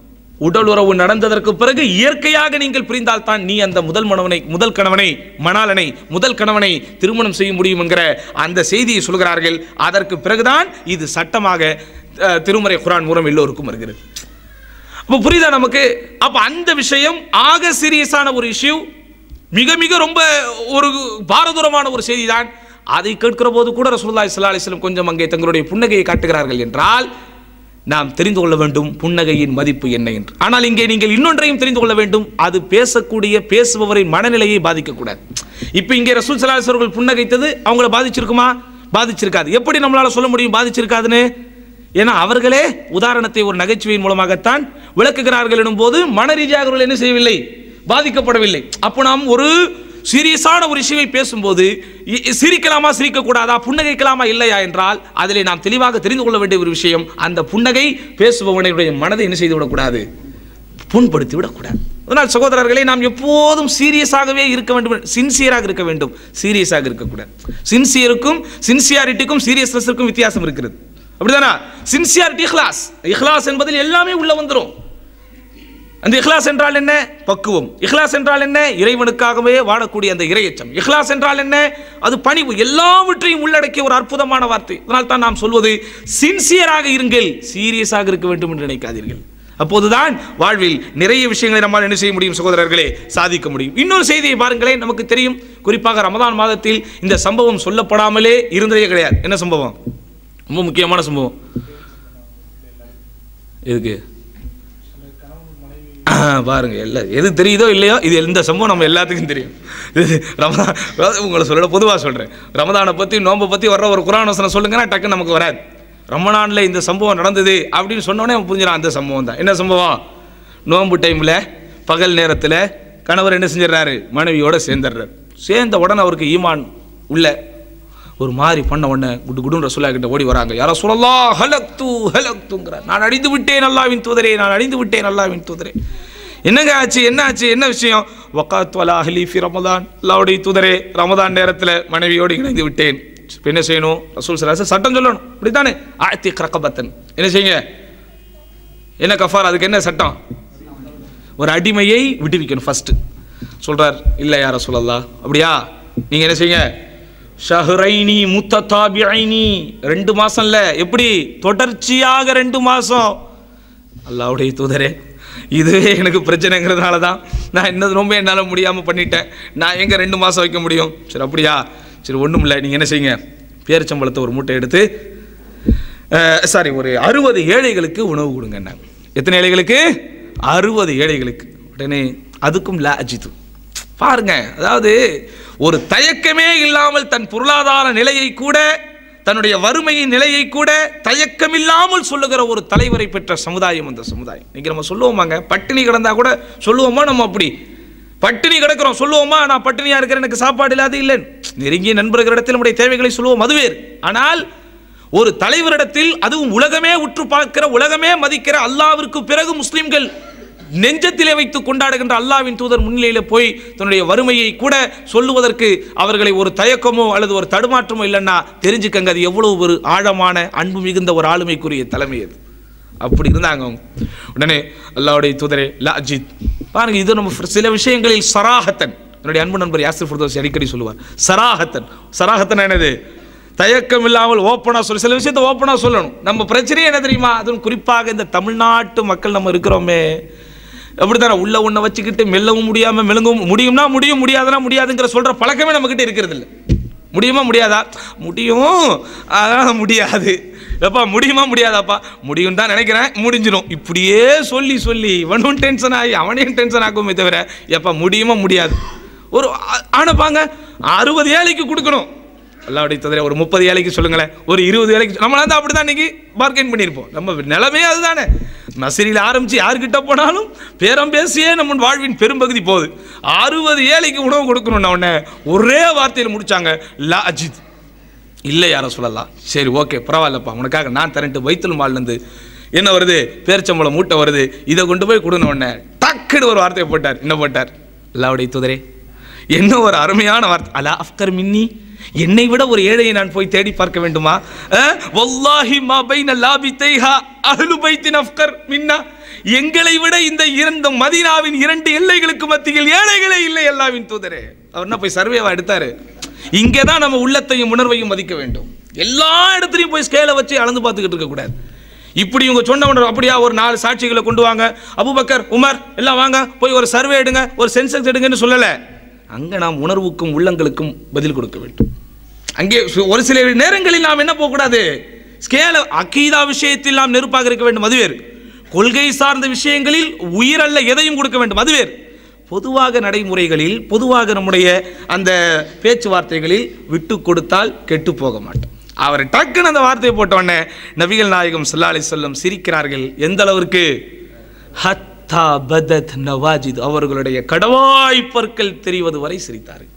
உடல் உறவு நடந்ததற்கு பிறகு இயற்கையாக நீங்கள் பிரிந்தால் தான் நீ அந்த முதல் மனவனை முதல் கணவனை மணாலனை முதல் கணவனை திருமணம் செய்ய முடியும் என்கிற அந்த செய்தியை சொல்கிறார்கள் அதற்கு பிறகுதான் இது சட்டமாக அஹ், திருமறை குரான் மூலம் எல்லோருக்கும் வருகிறது அப்போ புரியுதா நமக்கு அப்போ அந்த விஷயம் ஆக சீரியஸான ஒரு இஷ்யூ மிக மிக ரொம்ப ஒரு பாரதூரமான ஒரு செய்தி தான் அதை கேட்கிற போது கூட ரசூலுல்லாஹி ஸல்லல்லாஹு அலைஹி வஸல்லம் கொஞ்சம் அங்கே தங்களுடைய புன்னகையை காட்டுகிறார்கள் என்றால் நாம் தெரிந்து கொள்ள வேண்டும் புன்னகையின் மதிப்பு என்ன என்று ஆனால் இங்கே நீங்கள் இன்னொன்றையும் தெரிந்து கொள்ள வேண்டும் அது பேசக்கூடிய பேசுபவரின் மனநிலையை பாதிக்கக்கூடாது இப்போ இங்கே ரசூல் ஸல்லல்லாஹு அலைஹி அவர்கள் புன்னகைத்தது அவங்கள பாதிச்சிருக்குமா பாதிச்சிருக்காது எப்படி நம்மளால சொல்ல முடியும் பாதிச்சிருக்காதுன்னு ஏன்னா அவர்களே உதாரணத்தை ஒரு நகைச்சுவையின் மூலமாகத்தான் விளக்குகிறார்கள் எனும் போது மன ரீதியாக அவர்கள் என்ன செய்யவில்லை பாதிக்கப்படவில்லை அப்போ நாம் ஒரு சீரியஸான ஒரு இஷ்யூவை பேசும்போது இ- சிரிக்கலாமா சிரிக்கக்கூடாதா புன்னகைக்கலாமா இல்லையா என்றால் அதிலே நாம் தெளிவாக தெரிந்து கொள்ள வேண்டிய ஒரு விஷயம் அந்த புன்னகை பேசுபவனுடைய மனதை என்ன செய்து விடக்கூடாது புண்படுத்தி விடக்கூடாது அதனால் சகோதரர்களே நாம் எப்போதும் சீரியஸாகவே இருக்க வேண்டும் சின்சியராக இருக்க வேண்டும் சீரியஸாக இருக்கக்கூடாது சின்சியருக்கும் சின்சியாரிட்டிக்கும் சீரியஸ்னஸுக்கும் வித்தியாசம் இருக்கிறது அப்படிதானா சின்சியாரிட்டி இஹ்லாஸ் இஹ்லாஸ் என்பதில் எல்லாமே உள்ள வந்துரும் அந்த இஹ்லாஸ் என்றால் என்ன பக்குவம் இஹ்லாஸ் என்றால் என்ன இறைவனுக்காகவே வாழக்கூடிய அந்த இரையச்சம் இஹ்லாஸ் என்றால் என்ன அது பணிவு எல்லாவற்றையும் உள்ளடக்கிய ஒரு அற்புதமான வார்த்தை அதனால் தான் நாம் சொல்வது சின்சியராக இருங்கள் சீரியஸாக இருக்க வேண்டும் என்று நினைக்காதீர்கள் அப்போதுதான் வாழ்வில் நிறைய விஷயங்களை நம்மால் என்ன செய்ய முடியும் சகோதரர்களே சாதிக்க முடியும் இன்னொரு செய்தியை பாருங்களேன் நமக்கு தெரியும் குறிப்பாக ரமதான் மாதத்தில் இந்த சம்பவம் சொல்லப்படாமலே இருந்ததே கிடையாது என்ன சம்பவம் ரொம்ப முக்கியமான சம்பவம் எதுக்கு ஆ, பாருங்க எல்லாம் எது தெரியுதோ இல்லையோ இது இந்த சம்பவம் நம்ம எல்லாத்துக்கும் தெரியும் இது ரமதான் அதாவது உங்களை சொல்ல பொதுவாக சொல்கிறேன் ரமதானை பற்றி நோம்பை பற்றி வர்ற ஒரு குரான் வசனம் சொல்லுங்கன்னா டக்குன்னு நமக்கு வராது ரமணானில் இந்த சம்பவம் நடந்தது அப்படின்னு சொன்னோடனே நம்ம புரிஞ்சிடும் அந்த சம்பவம் தான் என்ன சம்பவம் நோன்பு டைமில் பகல் நேரத்தில் கணவர் என்ன செஞ்சிடறாரு மனைவியோட சேர்ந்துடுறாரு சேர்ந்த உடனே அவருக்கு ஈமான் உள்ள ஒரு மாதிரி பண்ண உடனே குடு குடுன்னு ரசூலா கிட்ட ஓடி வராங்க யாரோ சொல்லலாம் ஹலக் தூ ஹலக் தூங்கிறார் நான் அழிந்து விட்டேன் அல்லாவின் தூதரே நான் அழிந்து விட்டேன் அல்லாவின் தூதரே என்னங்க ஆச்சு என்ன ஆச்சு என்ன விஷயம் வக்காத் வலா அஹ்லி ஃபி ரமதான் அல்லாவுடைய தூதரே ரமதான் நேரத்தில் மனைவியோடு இணைந்து விட்டேன் இப்ப என்ன செய்யணும் ரசூல் சலாச சட்டம் சொல்லணும் இப்படித்தானே ஆயத்தி கிரக்கபத்தன் என்ன செய்யுங்க என்ன கஃபார் அதுக்கு என்ன சட்டம் ஒரு அடிமையை விடுவிக்கணும் ஃபர்ஸ்ட் சொல்றார் இல்லை யார சொல்லலாம் அப்படியா நீங்க என்ன செய்யுங்க ஷஹ்ரைனி முத்ததாபிஐனி ரெண்டு மாசம்ல எப்படி தொடர்ச்சியாக ரெண்டு மாசம் அல்லாவுடைய தூதரே இதுவே எனக்கு பிரச்சனைங்கிறதுனால தான் நான் என்ன ரொம்ப என்னால் முடியாமல் பண்ணிட்டேன் நான் எங்கே ரெண்டு மாதம் வைக்க முடியும் சரி அப்படியா சரி ஒன்றும் இல்லை நீங்கள் என்ன செய்யுங்க பேரிச்சம்பழத்தை ஒரு மூட்டை எடுத்து சாரி ஒரு அறுபது ஏழைகளுக்கு உணவு கொடுங்க என்ன எத்தனை ஏழைகளுக்கு அறுபது ஏழைகளுக்கு உடனே அதுக்கும் லா அஜித்து பாருங்க அதாவது ஒரு தயக்கமே இல்லாமல் தன் பொருளாதார நிலையை கூட தன்னுடைய வறுமையின் நிலையை கூட தயக்கமில்லாமல் சொல்லுகிற ஒரு தலைவரை பெற்ற சமுதாயம் அந்த சமுதாயம் இன்னைக்கு நம்ம சொல்லுவோமாங்க பட்டினி கிடந்தா கூட சொல்லுவோமா நம்ம அப்படி பட்டினி கிடக்கிறோம் சொல்லுவோமா நான் பட்டினியா இருக்கிறேன் எனக்கு சாப்பாடு இல்லாத இல்லைன்னு நெருங்கிய நண்பர்களிடத்தில் நம்முடைய தேவைகளை சொல்லுவோம் அது வேறு ஆனால் ஒரு தலைவரிடத்தில் அதுவும் உலகமே உற்று பார்க்கிற உலகமே மதிக்கிற அல்லாவிற்கு பிறகு முஸ்லிம்கள் நெஞ்சத்திலே வைத்து கொண்டாடுகின்ற அல்லாவின் தூதர் முன்னிலையில போய் தன்னுடைய வறுமையை கூட சொல்லுவதற்கு அவர்களை ஒரு தயக்கமோ அல்லது ஒரு தடுமாற்றமோ இல்லைன்னா தெரிஞ்சுக்கங்க அது எவ்வளவு ஒரு ஆழமான அன்பு மிகுந்த ஒரு ஆளுமைக்குரிய தலைமை அது அப்படி இருந்தாங்க அவங்க உடனே அல்லாவுடைய தூதரே லா அஜித் பாருங்க இது நம்ம சில விஷயங்களில் சராஹத்தன் என்னுடைய அன்பு நண்பர் யாசிர் ஃபுர்தோஸ் அடிக்கடி சொல்லுவார் சராஹத்தன் சராஹத்தன் என்னது தயக்கம் இல்லாமல் ஓப்பனாக சொல்லி சில விஷயத்தை ஓப்பனாக சொல்லணும் நம்ம பிரச்சனையே என்ன தெரியுமா அதுவும் குறிப்பாக இந்த தமிழ்நாட்டு மக்கள் நம்ம இருக்கிறோமே அப்படித்தானே உள்ள ஒன்றை வச்சுக்கிட்டு மெல்லவும் முடியாமல் மெலுங்கவும் முடியும்னா முடியும் முடியாதுன்னா முடியாதுங்கிற சொல்கிற பழக்கமே நம்மக்கிட்ட இருக்கிறது இல்லை முடியுமா முடியாதா முடியும் அதான் முடியாது எப்பா முடியுமா முடியாதாப்பா முடியும் தான் நினைக்கிறேன் முடிஞ்சிடும் இப்படியே சொல்லி சொல்லி இவனும் டென்ஷன் ஆகி அவனையும் டென்ஷன் ஆகுமே தவிர எப்பா முடியுமா முடியாது ஒரு ஆனப்பாங்க அறுபது ஏழைக்கு கொடுக்கணும் அல்லாவுடைய தவிர ஒரு முப்பது ஏழைக்கு சொல்லுங்களேன் ஒரு இருபது ஏழைக்கு நம்மளா தான் அப்படி தான் இன்னைக்கு பார்கெயின் பண்ணியிருப்போம் நம்ம நிலைமையே அதுதானே நசிரியில் ஆரம்பித்து யார்கிட்ட போனாலும் பேரம் பேசியே நம்ம வாழ்வின் பெரும்பகுதி போகுது அறுபது ஏழைக்கு உணவு கொடுக்கணும்னா உடனே ஒரே வார்த்தையில் முடிச்சாங்க லா அஜித் இல்லை யாரை சொல்லலாம் சரி ஓகே பரவாயில்லப்பா உனக்காக நான் தரேன்ட்டு வைத்தல் மால்லேருந்து என்ன வருது பேரிச்சம்பளம் மூட்டை வருது இதை கொண்டு போய் கொடுன உடனே டக்குன்னு ஒரு வார்த்தையை போட்டார் என்ன போட்டார் அல்லாவுடைய துதரே என்ன ஒரு அருமையான வார்த்தை அலா அஃப்கர் மின்னி என்னை விட ஒரு ஏழையை நான் போய் தேடி பார்க்க வேண்டுமா அஹ்? வல்லாஹி மா பைன லாபித்தைஹா அஹ்லு பைத்தின் அஃப்கர் மின்னா எங்களை விட இந்த இரண்டு மதீனாவின் இரண்டு எல்லைகளுக்கு மத்தியில் ஏழைகளே இல்லை அல்லாவின் தூதரே அவர் என்ன போய் சர்வேவா எடுத்தாரு இங்கே தான் நம்ம உள்ளத்தையும் உணர்வையும் மதிக்க வேண்டும் எல்லா இடத்துலையும் போய் ஸ்கேலை வச்சு அளந்து பார்த்துக்கிட்டு இருக்கக்கூடாது இப்படி இவங்க சொன்ன உடனே அப்படியா ஒரு நாலு சாட்சிகளை கொண்டு வாங்க அபுபக்கர் உமர் எல்லாம் வாங்க போய் ஒரு சர்வே எடுங்க ஒரு சென்செக்ஸ் எடுங்கன்னு சொல்லலை அங்கே நாம் உணர்வுக்கும் உள்ளங்களுக்கும் பதில் கொடுக்க வேண்டும் அங்கே சு- ஒரு சில நேரங்களில் நாம் என்ன போகக்கூடாது ஸ்கேல அக்கீதா விஷயத்தில் நாம் நெருப்பாக இருக்க வேண்டும் அது வேறு கொள்கை சார்ந்த விஷயங்களில் உயிரல்ல எதையும் கொடுக்க வேண்டும் அது வேறு பொதுவாக நடைமுறைகளில் பொதுவாக நம்முடைய அந்த பேச்சுவார்த்தைகளில் விட்டு கொடுத்தால் கெட்டு போக மாட்டோம் அவர் டக்குன்னு அந்த வார்த்தையை போட்ட உடனே நபிகள் நாயகம் ஸல்லல்லாஹு அலைஹி வஸல்லம் சிரிக்கிறார்கள் எந்த அளவிற்கு ஹத்தா பதத் நவாஜித் அவர்களுடைய கடவாய் பற்கள் தெரிவது வரை சிரித்தார்கள்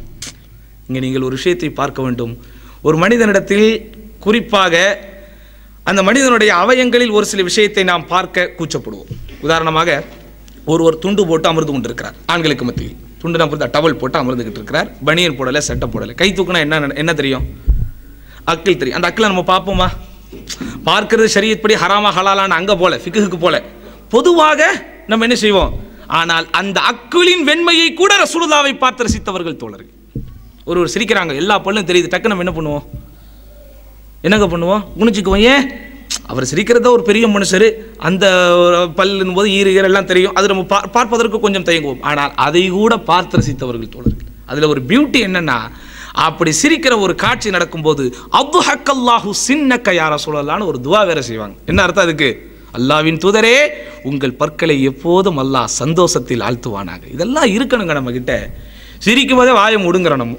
இங்கே நீங்கள் ஒரு விஷயத்தை பார்க்க வேண்டும் ஒரு மனிதனிடத்தில் குறிப்பாக அந்த மனிதனுடைய அவயங்களில் ஒரு சில விஷயத்தை நாம் பார்க்க கூச்சப்படுவோம் உதாரணமாக ஒருவர் துண்டு போட்டு அமர்ந்து கொண்டிருக்கிறார் ஆண்களுக்கு மத்தியில் துண்டு நான் டவல் போட்டு அமர்ந்துகிட்டு இருக்கிறார் பனியன் போடலை சட்டை போடலை கை தூக்குனா என்ன என்ன தெரியும் அக்கில் தெரியும் அந்த அக்கில் நம்ம பார்ப்போமா பார்க்கிறது ஷரியத் படி ஹராமா ஹலாலான்னு அங்கே போல ஃபிக்குக்கு போல பொதுவாக நம்ம என்ன செய்வோம் ஆனால் அந்த அக்குளின் வெண்மையை கூட ரசூலுல்லாவை பார்த்து ரசித்தவர்கள் தோழர்கள் ஒருவர் சிரிக்கிறாங்க எல்லா பல்லும் தெரியுது டக்கு நம்ம என்ன பண்ணுவோம் என்னங்க பண்ணுவோம் குனிச்சுக்குவோம் ஏன் அவர் சிரிக்கிறத ஒரு பெரிய மனுஷர் அந்த ஒரு பல்லுன்னு போது ஈறுகள் எல்லாம் தெரியும் அது நம்ம பா- பார்ப்பதற்கு கொஞ்சம் தயங்குவோம் ஆனால் அதை கூட பார்த்து ரசித்தவர்கள் தோழர்கள் அதில் ஒரு பியூட்டி என்னன்னா அப்படி சிரிக்கிற ஒரு காட்சி நடக்கும்போது அப்து ஹக்கல்லாஹு சின்னக்க யார சொல்லலான்னு ஒரு துவா வேற செய்வாங்க என்ன அர்த்தம் அதுக்கு அல்லாவின் தூதரே உங்கள் பற்களை எப்போதும் அல்லாஹ் சந்தோஷத்தில் ஆழ்த்துவானாக இதெல்லாம் இருக்கணுங்க நம்ம கிட்ட சிரிக்கும் போதே வாயை முடுங்குறோம் நம்ம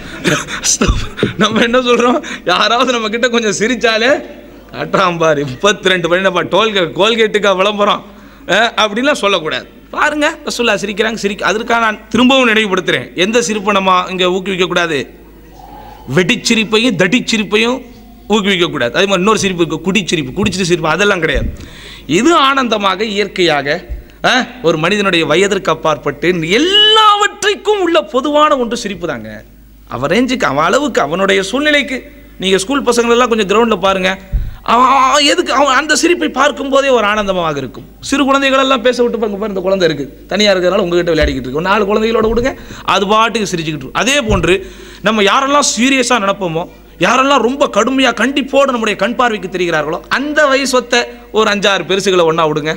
நம்ம என்ன சொல்றோம் யாராவது நம்ம கிட்ட கொஞ்சம் சிரிச்சாலே காட்டுறான் பாரு முப்பத்தி ரெண்டு பண்ணிப்பா டோல்கேட் கோல்கேட்டுக்கா விளம்பரம் அஹ், அப்படிலாம் சொல்லக்கூடாது பாருங்க ரசூல்லா சிரிக்கிறாங்க சிரிக்க அதற்காக நான் திரும்பவும் நினைவுபடுத்துறேன் எந்த சிரிப்பை நம்ம இங்கே ஊக்குவிக்க கூடாது வெடிச்சிரிப்பையும் தடிச்சிரிப்பையும் ஊக்குவிக்கக்கூடாது அதே மாதிரி இன்னொரு சிரிப்பு இருக்கு குடிச்சிரிப்பு குடிச்சிட்டு சிரிப்பு அதெல்லாம் கிடையாது இது ஆனந்தமாக இயற்கையாக அஹ், ஒரு மனிதனுடைய வயதிற்கு அப்பாற்பட்டு எல்லாவற்றைக்கும் உள்ள பொதுவான ஒன்று சிரிப்பு தாங்க அவன் ரேஞ்சுக்கு அவன் அளவுக்கு அவனுடைய சூழ்நிலைக்கு நீங்கள் ஸ்கூல் பசங்களெல்லாம் கொஞ்சம் கிரவுண்டில் பாருங்க அவன் அவன் எதுக்கு அவன் அந்த சிரிப்பை பார்க்கும்போதே ஒரு ஆனந்தமாக இருக்கும் சிறு குழந்தைகள் எல்லாம் பேச விட்டு பாருங்க பாரு இந்த குழந்தை இருக்கு தனியாக இருக்கிறதுனால உங்ககிட்ட விளையாடிக்கிட்டு இருக்கு ஒரு நாலு குழந்தைகளோட விடுங்க அது பாட்டுக்கு சிரிச்சுக்கிட்டு இருக்கும் அதே போன்று நம்ம யாரெல்லாம் சீரியஸாக நினைப்போமோ யாரெல்லாம் ரொம்ப கடுமையாக கண்டிப்போடு நம்முடைய கண் பார்வைக்கு தெரிகிறார்களோ அந்த வயசொத்த ஒரு அஞ்சாறு பெருசுகளை ஒன்றா விடுங்க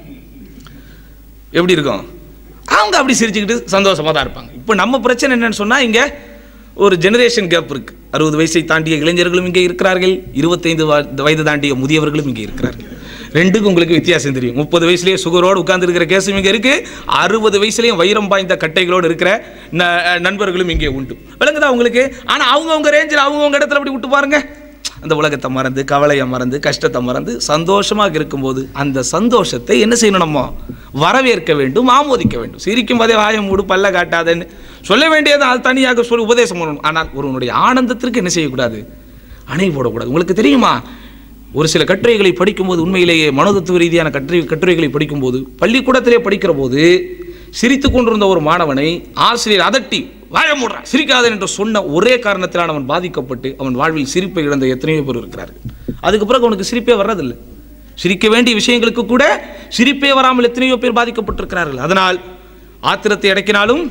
எப்படி இருக்கும் அவங்க அப்படி சிரிச்சுக்கிட்டு சந்தோஷமாக தான் இருப்பாங்க இப்போ நம்ம பிரச்சனை என்னன்னு சொன்னால் இங்கே ஒரு ஜெனரேஷன் கேப் இருக்கு அறுபது வயசை தாண்டிய இளைஞர்களும் இங்கே இருக்கிறார்கள் இருபத்தைந்து வ- வயது தாண்டிய முதியவர்களும் இங்கே இருக்கிறார்கள் ரெண்டுக்கும் உங்களுக்கு வித்தியாசம் தெரியும் முப்பது வயசுலேயே சுகரோடு உட்கார்ந்துருக்கிற கேஸும் இங்கே இருக்கு அறுபது வயசுலேயும் வைரம் பாய்ந்த கட்டைகளோடு இருக்கிற ந- நண்பர்களும் இங்கே உண்டு விளங்குதா உங்களுக்கு ஆனால் அவங்கவுங்க ரேஞ்சில் அவங்கவுங்க இடத்துல அப்படி விட்டு பாருங்க அந்த உலகத்தை மறந்து கவலையை மறந்து கஷ்டத்தை மறந்து சந்தோஷமாக இருக்கும்போது அந்த சந்தோஷத்தை என்ன செய்யணும் நம்ம வரவேற்க வேண்டும் ஆமோதிக்க வேண்டும் சிரிக்கும் போதே வாயை மூடு பல்ல காட்டாதேன்னு சொல்ல வேண்டியது அது தனியாக சொல்லி உபதேசம் பண்ணணும் ஆனால் ஒருவனுடைய ஆனந்தத்திற்கு என்ன செய்யக்கூடாது அணை போடக்கூடாது உங்களுக்கு தெரியுமா ஒரு சில கட்டுரைகளை படிக்கும்போது உண்மையிலேயே மனோதத்துவ ரீதியான கட்டுரை கட்டுரைகளை படிக்கும்போது பள்ளிக்கூடத்திலே படிக்கிற போது சிரித்து கொண்டிருந்த ஒரு மாணவனை ஆசிரியர் அதட்டி வாய மூடுறான் சிரிக்காதே என்று சொன்ன ஒரே காரணத்தினால் அவன் பாதிக்கப்பட்டு அவன் வாழ்வில் சிரிப்பை இழந்த எத்தனையோ பேர் இருக்கிறார்கள் அதுக்கு பிறகு அவனுக்கு சிரிப்பே வர்றதில்லை சிரிக்க வேண்டிய விஷயங்களுக்கு கூட சிரிப்பே வராமல் எத்தனையோ பேர் பாதிக்கப்பட்டிருக்கிறார்கள் அதனால் ஆத்திரத்தை அடக்கினாலும்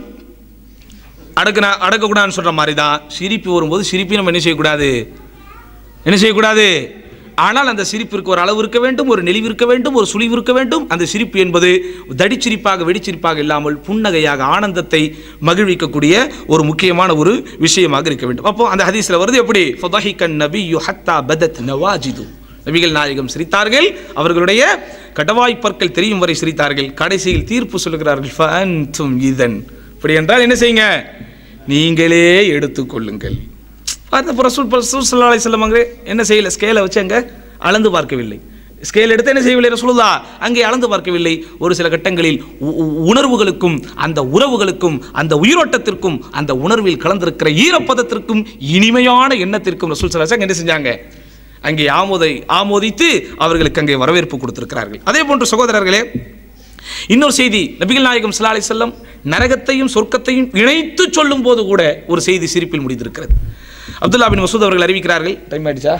அடக்குனா அடக்கக்கூடாதுன்னு சொல்ற மாதிரி தான் சிரிப்பு வரும்போது சிரிப்பை நம்ம என்ன செய்யக்கூடாது என்ன செய்யக்கூடாது ஆனால் அந்த சிரிப்பிற்கு ஒரு அளவு இருக்க வேண்டும் ஒரு நெளிவு இருக்க வேண்டும் ஒரு சுழிவு இருக்க வேண்டும் அந்த சிரிப்பு என்பது தடிச்சிரிப்பாக வெடிச்சிரிப்பாக இல்லாமல் புன்னகையாக ஆனந்தத்தை மகிழ்விக்கக்கூடிய ஒரு முக்கியமான ஒரு விஷயமாக இருக்க வேண்டும் அப்போ அந்த ஹதீஸ்ல வருது எப்படி ஃபதஹிகன் நபியு ஹத்தா பதத் நவாஜிது நபிகள் நாயகம் சிரித்தார்கள் அவர்களுடைய கடவாய் பற்கள் தெரியும் வரை சிரித்தார்கள் கடைசியில் தீர்ப்பு சொல்லுகிறார்கள் ஃபஅன்தும் இதன் இப்படி என்றால் என்ன செய்யுங்க நீங்களே எடுத்துக்கொள்ளுங்கள் பார்த்து ரசூல் ரசூல் ஸல்லல்லாஹு அலைஹி வஸல்லம் அங்கே என்ன செய்யல ஸ்கேலை வச்சு அங்கே அளந்து பார்க்கவில்லை ஸ்கேல் எடுத்து என்ன செய்யவில்லை ரசூலுல்லா அங்கே அளந்து பார்க்கவில்லை ஒரு சில கட்டங்களில் உ- உ- உணர்வுகளுக்கும் அந்த உறவுகளுக்கும் அந்த உயிரோட்டத்திற்கும் அந்த உணர்வில் கலந்திருக்கிற ஈரப்பதத்திற்கும் இனிமையான எண்ணத்திற்கும் ரசூல் ஸல்லல்லாஹு அலைஹி வஸல்லம் என்ன செஞ்சாங்க அங்கே ஆமோதை ஆமோதித்து அவர்களுக்கு அங்கே வரவேற்பு கொடுத்திருக்கிறார்கள் அதே போன்று சகோதரர்களே இன்னொரு செய்தி நபிகள் நாயகம் ஸல்லல்லாஹு அலைஹி வஸல்லம் நரகத்தையும் சொர்க்கத்தையும் இணைத்து சொல்லும் போது கூட ஒரு செய்தி சிரிப்பில் முடிந்திருக்கிறது அப்துல்லா பின் மசூத் அவர்கள் அறிவிக்கிறார்கள் டைம் ஆயிடுச்சா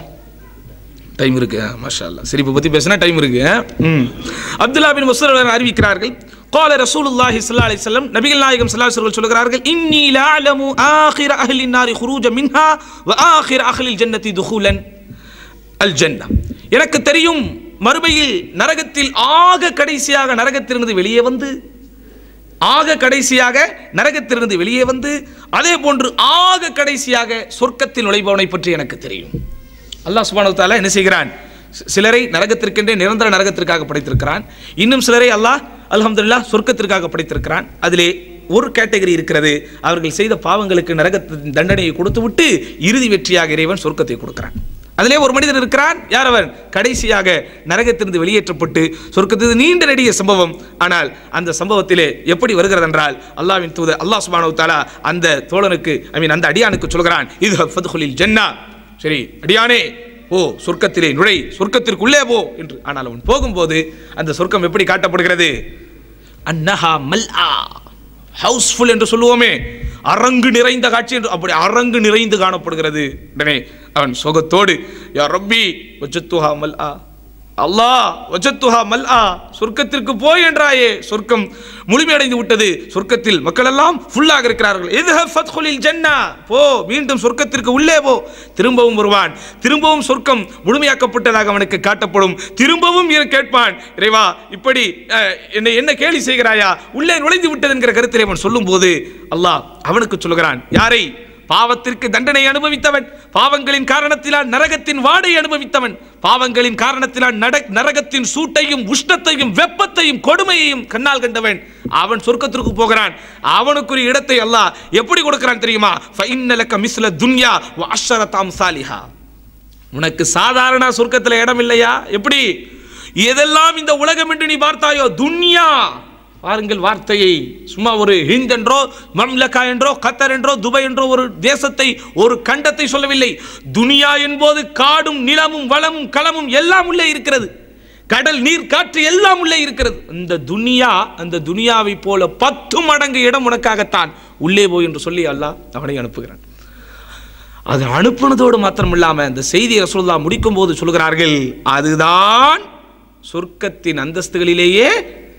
டைம் இருக்கு ஆ, மாஷா அல்லாஹ் சிரிப்பை பத்தி பேசினா டைம் இருக்கு ஆ? ம் அப்துல்லா பின் மசூத் அவர்கள் அறிவிக்கிறார்கள் قال رسول الله صلى الله عليه وسلم நபிகள் நாயகம் ஸல்லல்லாஹு அலைஹி வஸல்லம் சொல்கிறார்கள் இன்னி லஅலமு ஆகிர அஹ்லி النار خروجا منها واخر اهل الجنه دخولا அல் ஜன்னா எனக்கு தெரியும் மறுமையில் நரகத்தில் ஆக கடைசியாக நரகத்திலிருந்து வெளியே வந்து ஆக கடைசியாக நரகத்திலிருந்து வெளியே வந்து அதே போன்று ஆக கடைசியாக சொர்க்கத்தில் நுழைபவனை பற்றி எனக்கு தெரியும் அல்லாஹ் சுப்ஹானஹு வ தஆலா என்ன செய்கிறான் சி- சிலரை நரகத்திற்கென்றே நிரந்தர நரகத்திற்காக படைத்திருக்கிறான் இன்னும் சிலரை அல்லாஹ் அல்ஹம்துலில்லாஹ் சொர்க்கத்திற்காக படைத்திருக்கிறான் அதிலே ஒரு கேட்டகரி இருக்கிறது அவர்கள் செய்த பாவங்களுக்கு நரகத்தின் தண்டனையை கொடுத்துவிட்டு இறுதி வெற்றியாக இறைவன் சொர்க்கத்தை கொடுக்கிறான் அதிலே ஒரு மனிதன் இருக்கிறான் யார் அவன் கடைசியாக நரகத்திலிருந்து வெளியேற்றப்பட்டு சொர்க்கத்திலிருந்து நீண்ட நெடிய சம்பவம் ஆனால் அந்த சம்பவத்திலே எப்படி வருகிறது என்றால் அல்லாஹ்வின் தூதர் அல்லாஹ் சுப்ஹானஹு வ தஆலா அந்த தோழனுக்கு ஐ மீன் அந்த அடியானுக்கு சொல்கிறான் இது ஃபத்ஹுலில் ஜன்னா சரி அடியானே ஓ சொர்க்கத்திலே நுழை சொர்க்கத்திற்குள்ளே போ என்று ஆனால் அவன் போகும்போது அந்த சொர்க்கம் எப்படி காட்டப்படுகிறது அன்னஹா மல்ஆ ஹவுஸ்ஃபுல் என்று சொல்லுவோமே அரங்கு நிறைந்த காட்சி என்று அப்படி அரங்கு நிறைந்து காணப்படுகிறது உடனே அவன் சோகத்தோடு யா ரப்பி வஜத்துஹா மல்ஆ அல்லாஹ் வஜத்துஹா மல்ஆ சொர்க்கத்திற்கு போய் என்றாயே சொர்க்கம் முழுமையடைந்து விட்டது சொர்க்கத்தில் மக்கள் எல்லாம் ஃபுல்லாக இருக்கிறார்கள் எதுஹப் ஃபத்ஹுலில் ஜன்னா போ மீண்டும் சொர்க்கத்திற்கு உள்ளே போ திரும்பவும் வருவான் திரும்பவும் சொர்க்கம் முழுமையாக்கப்பட்டதாக அவனுக்கு காட்டப்படும் திரும்பவும் இவன் கேட்பான் இறைவா இப்படி அஹ், என்னை என்ன கேலி செய்கிறாயா உள்ளே நுழைந்து விட்டது என்கிற கருத்தில் அவன் சொல்லும்போது அல்லாஹ் அவனுக்கு சொல்லுகிறான் யாரை பாவத்திற்கு தண்டனை அனுபவித்தவன் பாவங்களின் காரணத்தினால் நரகத்தின் வாடை அனுபவித்தவன் பாவங்களின் காரணத்தினால் நட- நரகத்தின் சூட்டையும் உஷ்ணத்தையும் வெப்பத்தையும் கொடுமையையும் கண்ணால் கண்டவன் அவன் சொர்க்கத்திற்கு போகிறான் அவனுக்குரிய இடத்தை அல்லாஹ் எப்படி கொடுக்கிறான் தெரியுமா ஃபைன்னலக்க மிஸ்ல துன்யா வ அஷ்ஷரதாம் சாலிஹா உனக்கு சாதாரண சொர்க்கத்தில் இடம் இல்லையா எப்படி எதெல்லாம் இந்த உலகம் என்று நீ பார்த்தாயோ துன்யா பாருங்கள் வார்த்தையை சும்மா ஒரு ஹிந்த் என்றோ மம்லக்கா என்றோ கத்தர் என்றோ துபாய் என்றோ ஒரு தேசத்தை ஒரு கண்டத்தை சொல்லவில்லை துனியா என்பது காடும் நிலமும் வளமும் களமும் எல்லாம் உள்ளே இருக்கிறது கடல் நீர் காற்று எல்லாம் உள்ளே இருக்கிறது இந்த துனியா அந்த துனியாவை போல பத்து மடங்கு இடம் உனக்காகத்தான் உள்ளே போய் என்று சொல்லி அல்லாஹ் அவனை அனுப்புகிறான் அது அனுப்புனதோடு மாத்திரம் இல்லாம இந்த செய்தி ரசூலுல்லா முடிக்கும் போது சொல்கிறார்கள் அதுதான் சொர்க்கத்தின் அந்தஸ்துகளிலேயே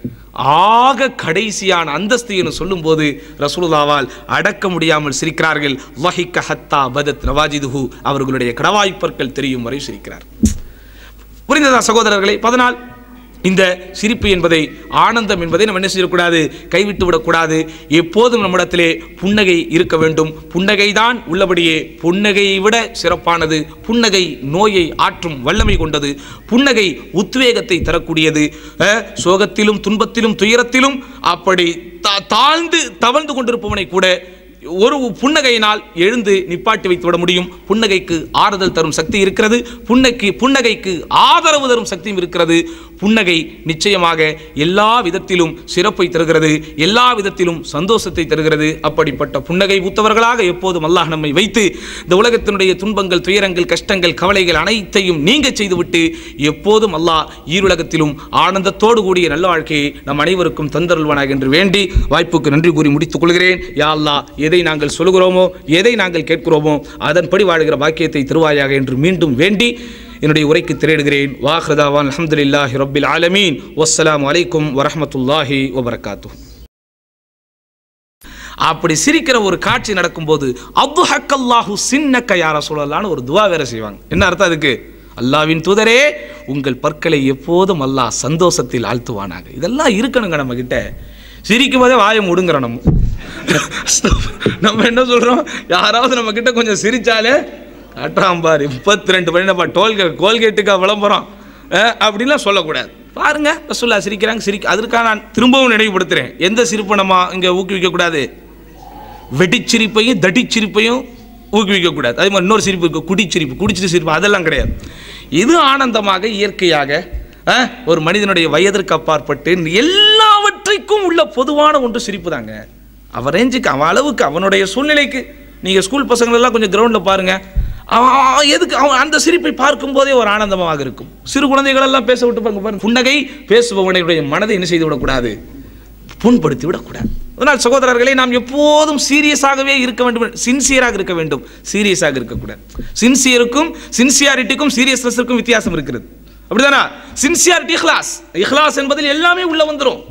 ஆக கடைசியான அந்தஸ்து என்று சொல்லும்போது ரசூலுல்லாவால் அடக்க முடியாமல் சிரிக்கிறார்கள் வஹிக்க ஹத்தா பதத் நவாஜிதுஹு அவர்களுடைய கடவாய்ப்பற்கள் தெரியும் வரை சிரிக்கிறார் புரிந்ததா சகோதரர்களே பதினால் இந்த சிரிப்பு என்பதை ஆனந்தம் என்பதை நம்ம என்ன செய்யக்கூடாது கைவிட்டு விடக்கூடாது எப்போதும் நம்மிடத்திலே புன்னகை இருக்க வேண்டும் புன்னகை தான் உள்ளபடியே புன்னகையை விட சிறப்பானது புன்னகை நோயை ஆற்றும் வல்லமை கொண்டது புன்னகை உத்வேகத்தை தரக்கூடியது அஹ், சோகத்திலும் துன்பத்திலும் துயரத்திலும் அப்படி தா- தாழ்ந்து தவழ்ந்து கொண்டிருப்பவனை கூட ஒரு புன்னகையினால் எழுந்து நிப்பாட்டி வைத்து விட முடியும் புன்னகைக்கு ஆறுதல் தரும் சக்தி இருக்கிறது புன்னகைக்கு புன்னகைக்கு ஆதரவு தரும் சக்தியும் இருக்கிறது புன்னகை நிச்சயமாக எல்லா விதத்திலும் சிறப்பை தருகிறது எல்லா விதத்திலும் சந்தோஷத்தை தருகிறது அப்படிப்பட்ட புன்னகை பூத்தவர்களாக எப்போதும் அல்லாஹ் நம்மை வைத்து இந்த உலகத்தினுடைய துன்பங்கள் துயரங்கள் கஷ்டங்கள் கவலைகள் அனைத்தையும் நீங்க செய்துவிட்டு எப்போதும் அல்லாஹ் ஈருலகத்திலும் ஆனந்தத்தோடு கூடிய நல்ல வாழ்க்கையை நம் அனைவருக்கும் தந்தருள்வானாக என்று வேண்டி வாய்ப்புக்கு நன்றி கூறி முடித்துக் கொள்கிறேன் யா அல்லாஹ் எதை நாங்கள் சொல்கிறோமோ எதை நாங்கள் கேட்கிறோமோ அதன்படி வாழுகிற பாக்கியத்தை தருவாயாக என்று மீண்டும் வேண்டி என்னுடைய உரைக்கு திரையிடுகிறேன் வாஹ்ரதாவான் அல்ஹம்துலில்லாஹி ரப்பில் ஆலமீன் வஸ்ஸலாமு அலைக்கும் வரஹ்மத்துல்லாஹி வபரகாத்துஹு அப்படி சிரிக்கிற ஒரு காட்சி நடக்கும்போது அப்து ஹக்கல்லாஹு சின்னக்க யார சொல்லலான்னு ஒரு துவா வேற செய்வாங்க என்ன அர்த்தம் அதுக்கு அல்லாவின் தூதரே உங்கள் பற்களை எப்போதும் அல்லாஹ் சந்தோஷத்தில் ஆழ்த்துவானாக இதெல்லாம் இருக்கணுங்க நம்ம கிட்ட சிரிக்கும் போதே வாயை முடுங்குறோம் நம்ம நம்ம என்ன சொல்றோம் யாராவது நம்ம கிட்ட கொஞ்சம் சிரிச்சாலே காட்டுறான் பாரு முப்பத்தி ரெண்டு பண்ணிப்பா டோல்கேட் கோல்கேட்டுக்கா விளம்பரம் அஹ், அப்படின்லாம் சொல்லக்கூடாது பாருங்க ரசுல்லா சிரிக்கிறாங்க சிரிக்க அதற்காக நான் திரும்பவும் நினைவுபடுத்துறேன் எந்த சிரிப்பை நம்ம இங்கே ஊக்குவிக்கக்கூடாது வெடிச்சிரிப்பையும் தடிச்சிரிப்பையும் ஊக்குவிக்கக்கூடாது அதே மாதிரி இன்னொரு சிரிப்பு இருக்கு குடிச்சிரிப்பு குடிச்சிட்டு சிரிப்பு அதெல்லாம் கிடையாது இது ஆனந்தமாக இயற்கையாக அஹ், ஒரு மனிதனுடைய வயதிற்கு அப்பாற்பட்டு எல்லாவற்றைக்கும் உள்ள பொதுவான ஒன்று சிரிப்பு தாங்க அவன் ரேஞ்சுக்கு அவன் அளவுக்கு அவனுடைய சூழ்நிலைக்கு நீங்கள் ஸ்கூல் பசங்களெல்லாம் கொஞ்சம் கிரவுண்டில் பாருங்க அவன் அவன் எதுக்கு அவன் அந்த சிரிப்பை பார்க்கும்போதே ஒரு ஆனந்தமாக இருக்கும் சிறு குழந்தைகள் எல்லாம் பேச விட்டு பாருங்க பாருங்க புன்னகை பேசுபவனுடைய மனதை என்ன செய்து விடக்கூடாது புண்படுத்தி விடக்கூடாது அதனால் சகோதரர்களே நாம் எப்போதும் சீரியஸாகவே இருக்க வேண்டும் சின்சியராக இருக்க வேண்டும் சீரியஸாக இருக்கக்கூடாது சின்சியருக்கும் சின்சியாரிட்டிக்கும் சீரியஸ்னஸுக்கும் வித்தியாசம் இருக்கிறது அப்படிதானா சின்சியாரிட்டி இஹ்லாஸ் இஹ்லாஸ் என்பதில் எல்லாமே உள்ள வந்துடும்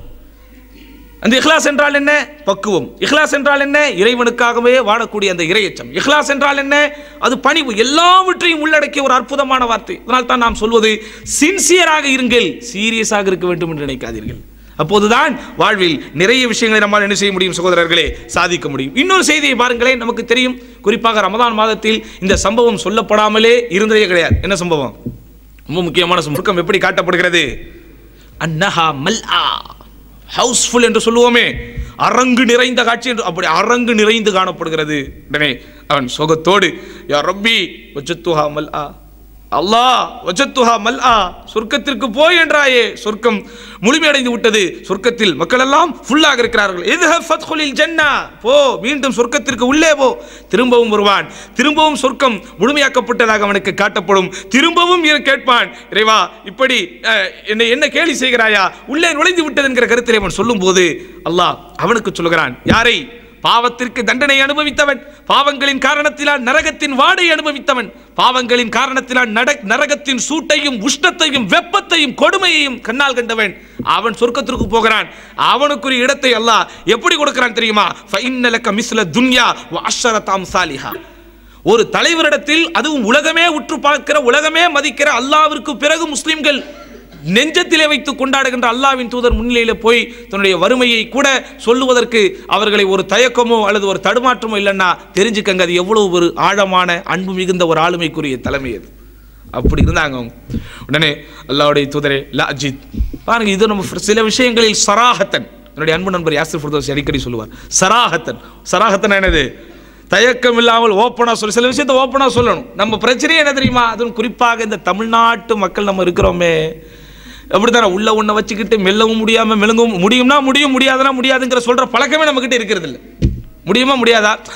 அந்த இஹ்லாஸ் என்றால் என்ன பக்குவம் இஹ்லாஸ் என்றால் என்ன இறைவனுக்காகவே வாழக்கூடிய அந்த இறையச்சம் இஹ்லாஸ் என்றால் என்ன அது பணிவு எல்லாவற்றையும் உள்ளடக்கிய ஒரு அற்புதமான வார்த்தை அதனால் தான் நாம் சொல்வது சின்சியராக இருங்கள் சீரியஸாக இருக்க வேண்டும் என்று நினைக்காதீர்கள் அப்போதுதான் வாழ்வில் நிறைய விஷயங்களை நம்மால் என்ன செய்ய முடியும் சகோதரர்களே சாதிக்க முடியும் இன்னொரு செய்தியை பாருங்களேன் நமக்கு தெரியும் குறிப்பாக ரமதான் மாதத்தில் இந்த சம்பவம் சொல்லப்படாமலே இருந்ததே கிடையாது என்ன சம்பவம் ரொம்ப முக்கியமான சம்பவம் எப்படி காட்டப்படுகிறது அன்னஹா மல்ஆ ஹவுஸ்ஃபுல் என்று சொல்லுவோமே அரங்கு நிறைந்த காட்சி என்று அப்படி அரங்கு நிறைந்து காணப்படுகிறது உடனே அவன் சோகத்தோடு யா ரப்பி வஜத்துஹா மல்ஆ அல்லாஹ் வஜத்துஹா மல்ஆ சொர்க்கத்திற்கு போய் என்றாயே சொர்க்கம் முழுமையடைந்து விட்டது சொர்க்கத்தில் மக்கள் எல்லாம் ஃபுல்லாக இருக்கிறார்கள் எதுஹப் ஃபத்ஹுலில் ஜன்னா போ மீண்டும் சொர்க்கத்திற்கு உள்ளே போ திரும்பவும் வருவான் திரும்பவும் சொர்க்கம் முழுமையாக்கப்பட்டதாக அவனுக்கு காட்டப்படும் திரும்பவும் இவன் கேட்பான் இறைவா இப்படி அஹ், என்னை என்ன கேலி செய்கிறாயா உள்ளே நுழைந்து விட்டது என்கிற கருத்தில் அவன் சொல்லும்போது அல்லாஹ் அவனுக்கு சொல்லுகிறான் யாரை பாவத்திற்கு தண்டனை அனுபவித்தவன் பாவங்களின் காரணத்தினால் நரகத்தின் வாடை அனுபவித்தவன் பாவங்களின் காரணத்தினால் நட நரகத்தின் சூட்டையும் உஷ்ணத்தையும் வெப்பத்தையும் கொடுமையையும் கண்ணால் கண்டவன் அவன் சொர்க்கத்திற்கு போகிறான் அவனுக்குரிய இடத்தை அல்லாஹ் எப்படி கொடுக்கிறான் தெரியுமா ஃபைன்னலக்க மிஸ்ல துன்யா வஅஷரதாம் சாலிஹா ஒரு தலைவரிடத்தில் அதுவும் உலகமே உற்று பார்க்கிற உலகமே மதிக்கிற அல்லாவிற்கு பிறகு முஸ்லிம்கள் நெஞ்சத்திலே வைத்து கொண்டாடுகின்ற அல்லாவின் தூதர் முன்னிலையில போய் தன்னுடைய வறுமையை கூட சொல்லுவதற்கு அவர்களை ஒரு தயக்கமோ அல்லது ஒரு தடுமாற்றமோ இல்லைன்னா தெரிஞ்சுக்கங்க அது எவ்வளவு ஒரு ஆழமான அன்பு மிகுந்த ஒரு ஆளுமைக்குரிய தலைமை அது அப்படி இருந்தாங்க அவங்க உடனே அல்லாவுடைய தூதரே லா அஜித் பாருங்க இது நம்ம சில விஷயங்களில் சராஹத்தன் என்னுடைய அன்பு நண்பர் யாசிர் ஃபுர்தோஸ் அடிக்கடி சொல்லுவார் சராஹத்தன் சராஹத்தன் என்னது தயக்கம் இல்லாமல் ஓப்பனாக சொல்லி சில விஷயத்தை ஓப்பனாக சொல்லணும் நம்ம பிரச்சனையே என்ன தெரியுமா அதுவும் குறிப்பாக இந்த தமிழ்நாட்டு மக்கள் நம்ம இருக்கிறோமே எப்படி தானே உள்ள ஒன்றை வச்சுக்கிட்டு மெல்லவும் முடியாமல் மெலுங்கவும் முடியும்னா முடியும் முடியாதுன்னா முடியாதுங்கிற சொல்கிற பழக்கமே நம்மக்கிட்ட இருக்கிறது இல்லை முடியுமா முடியாதா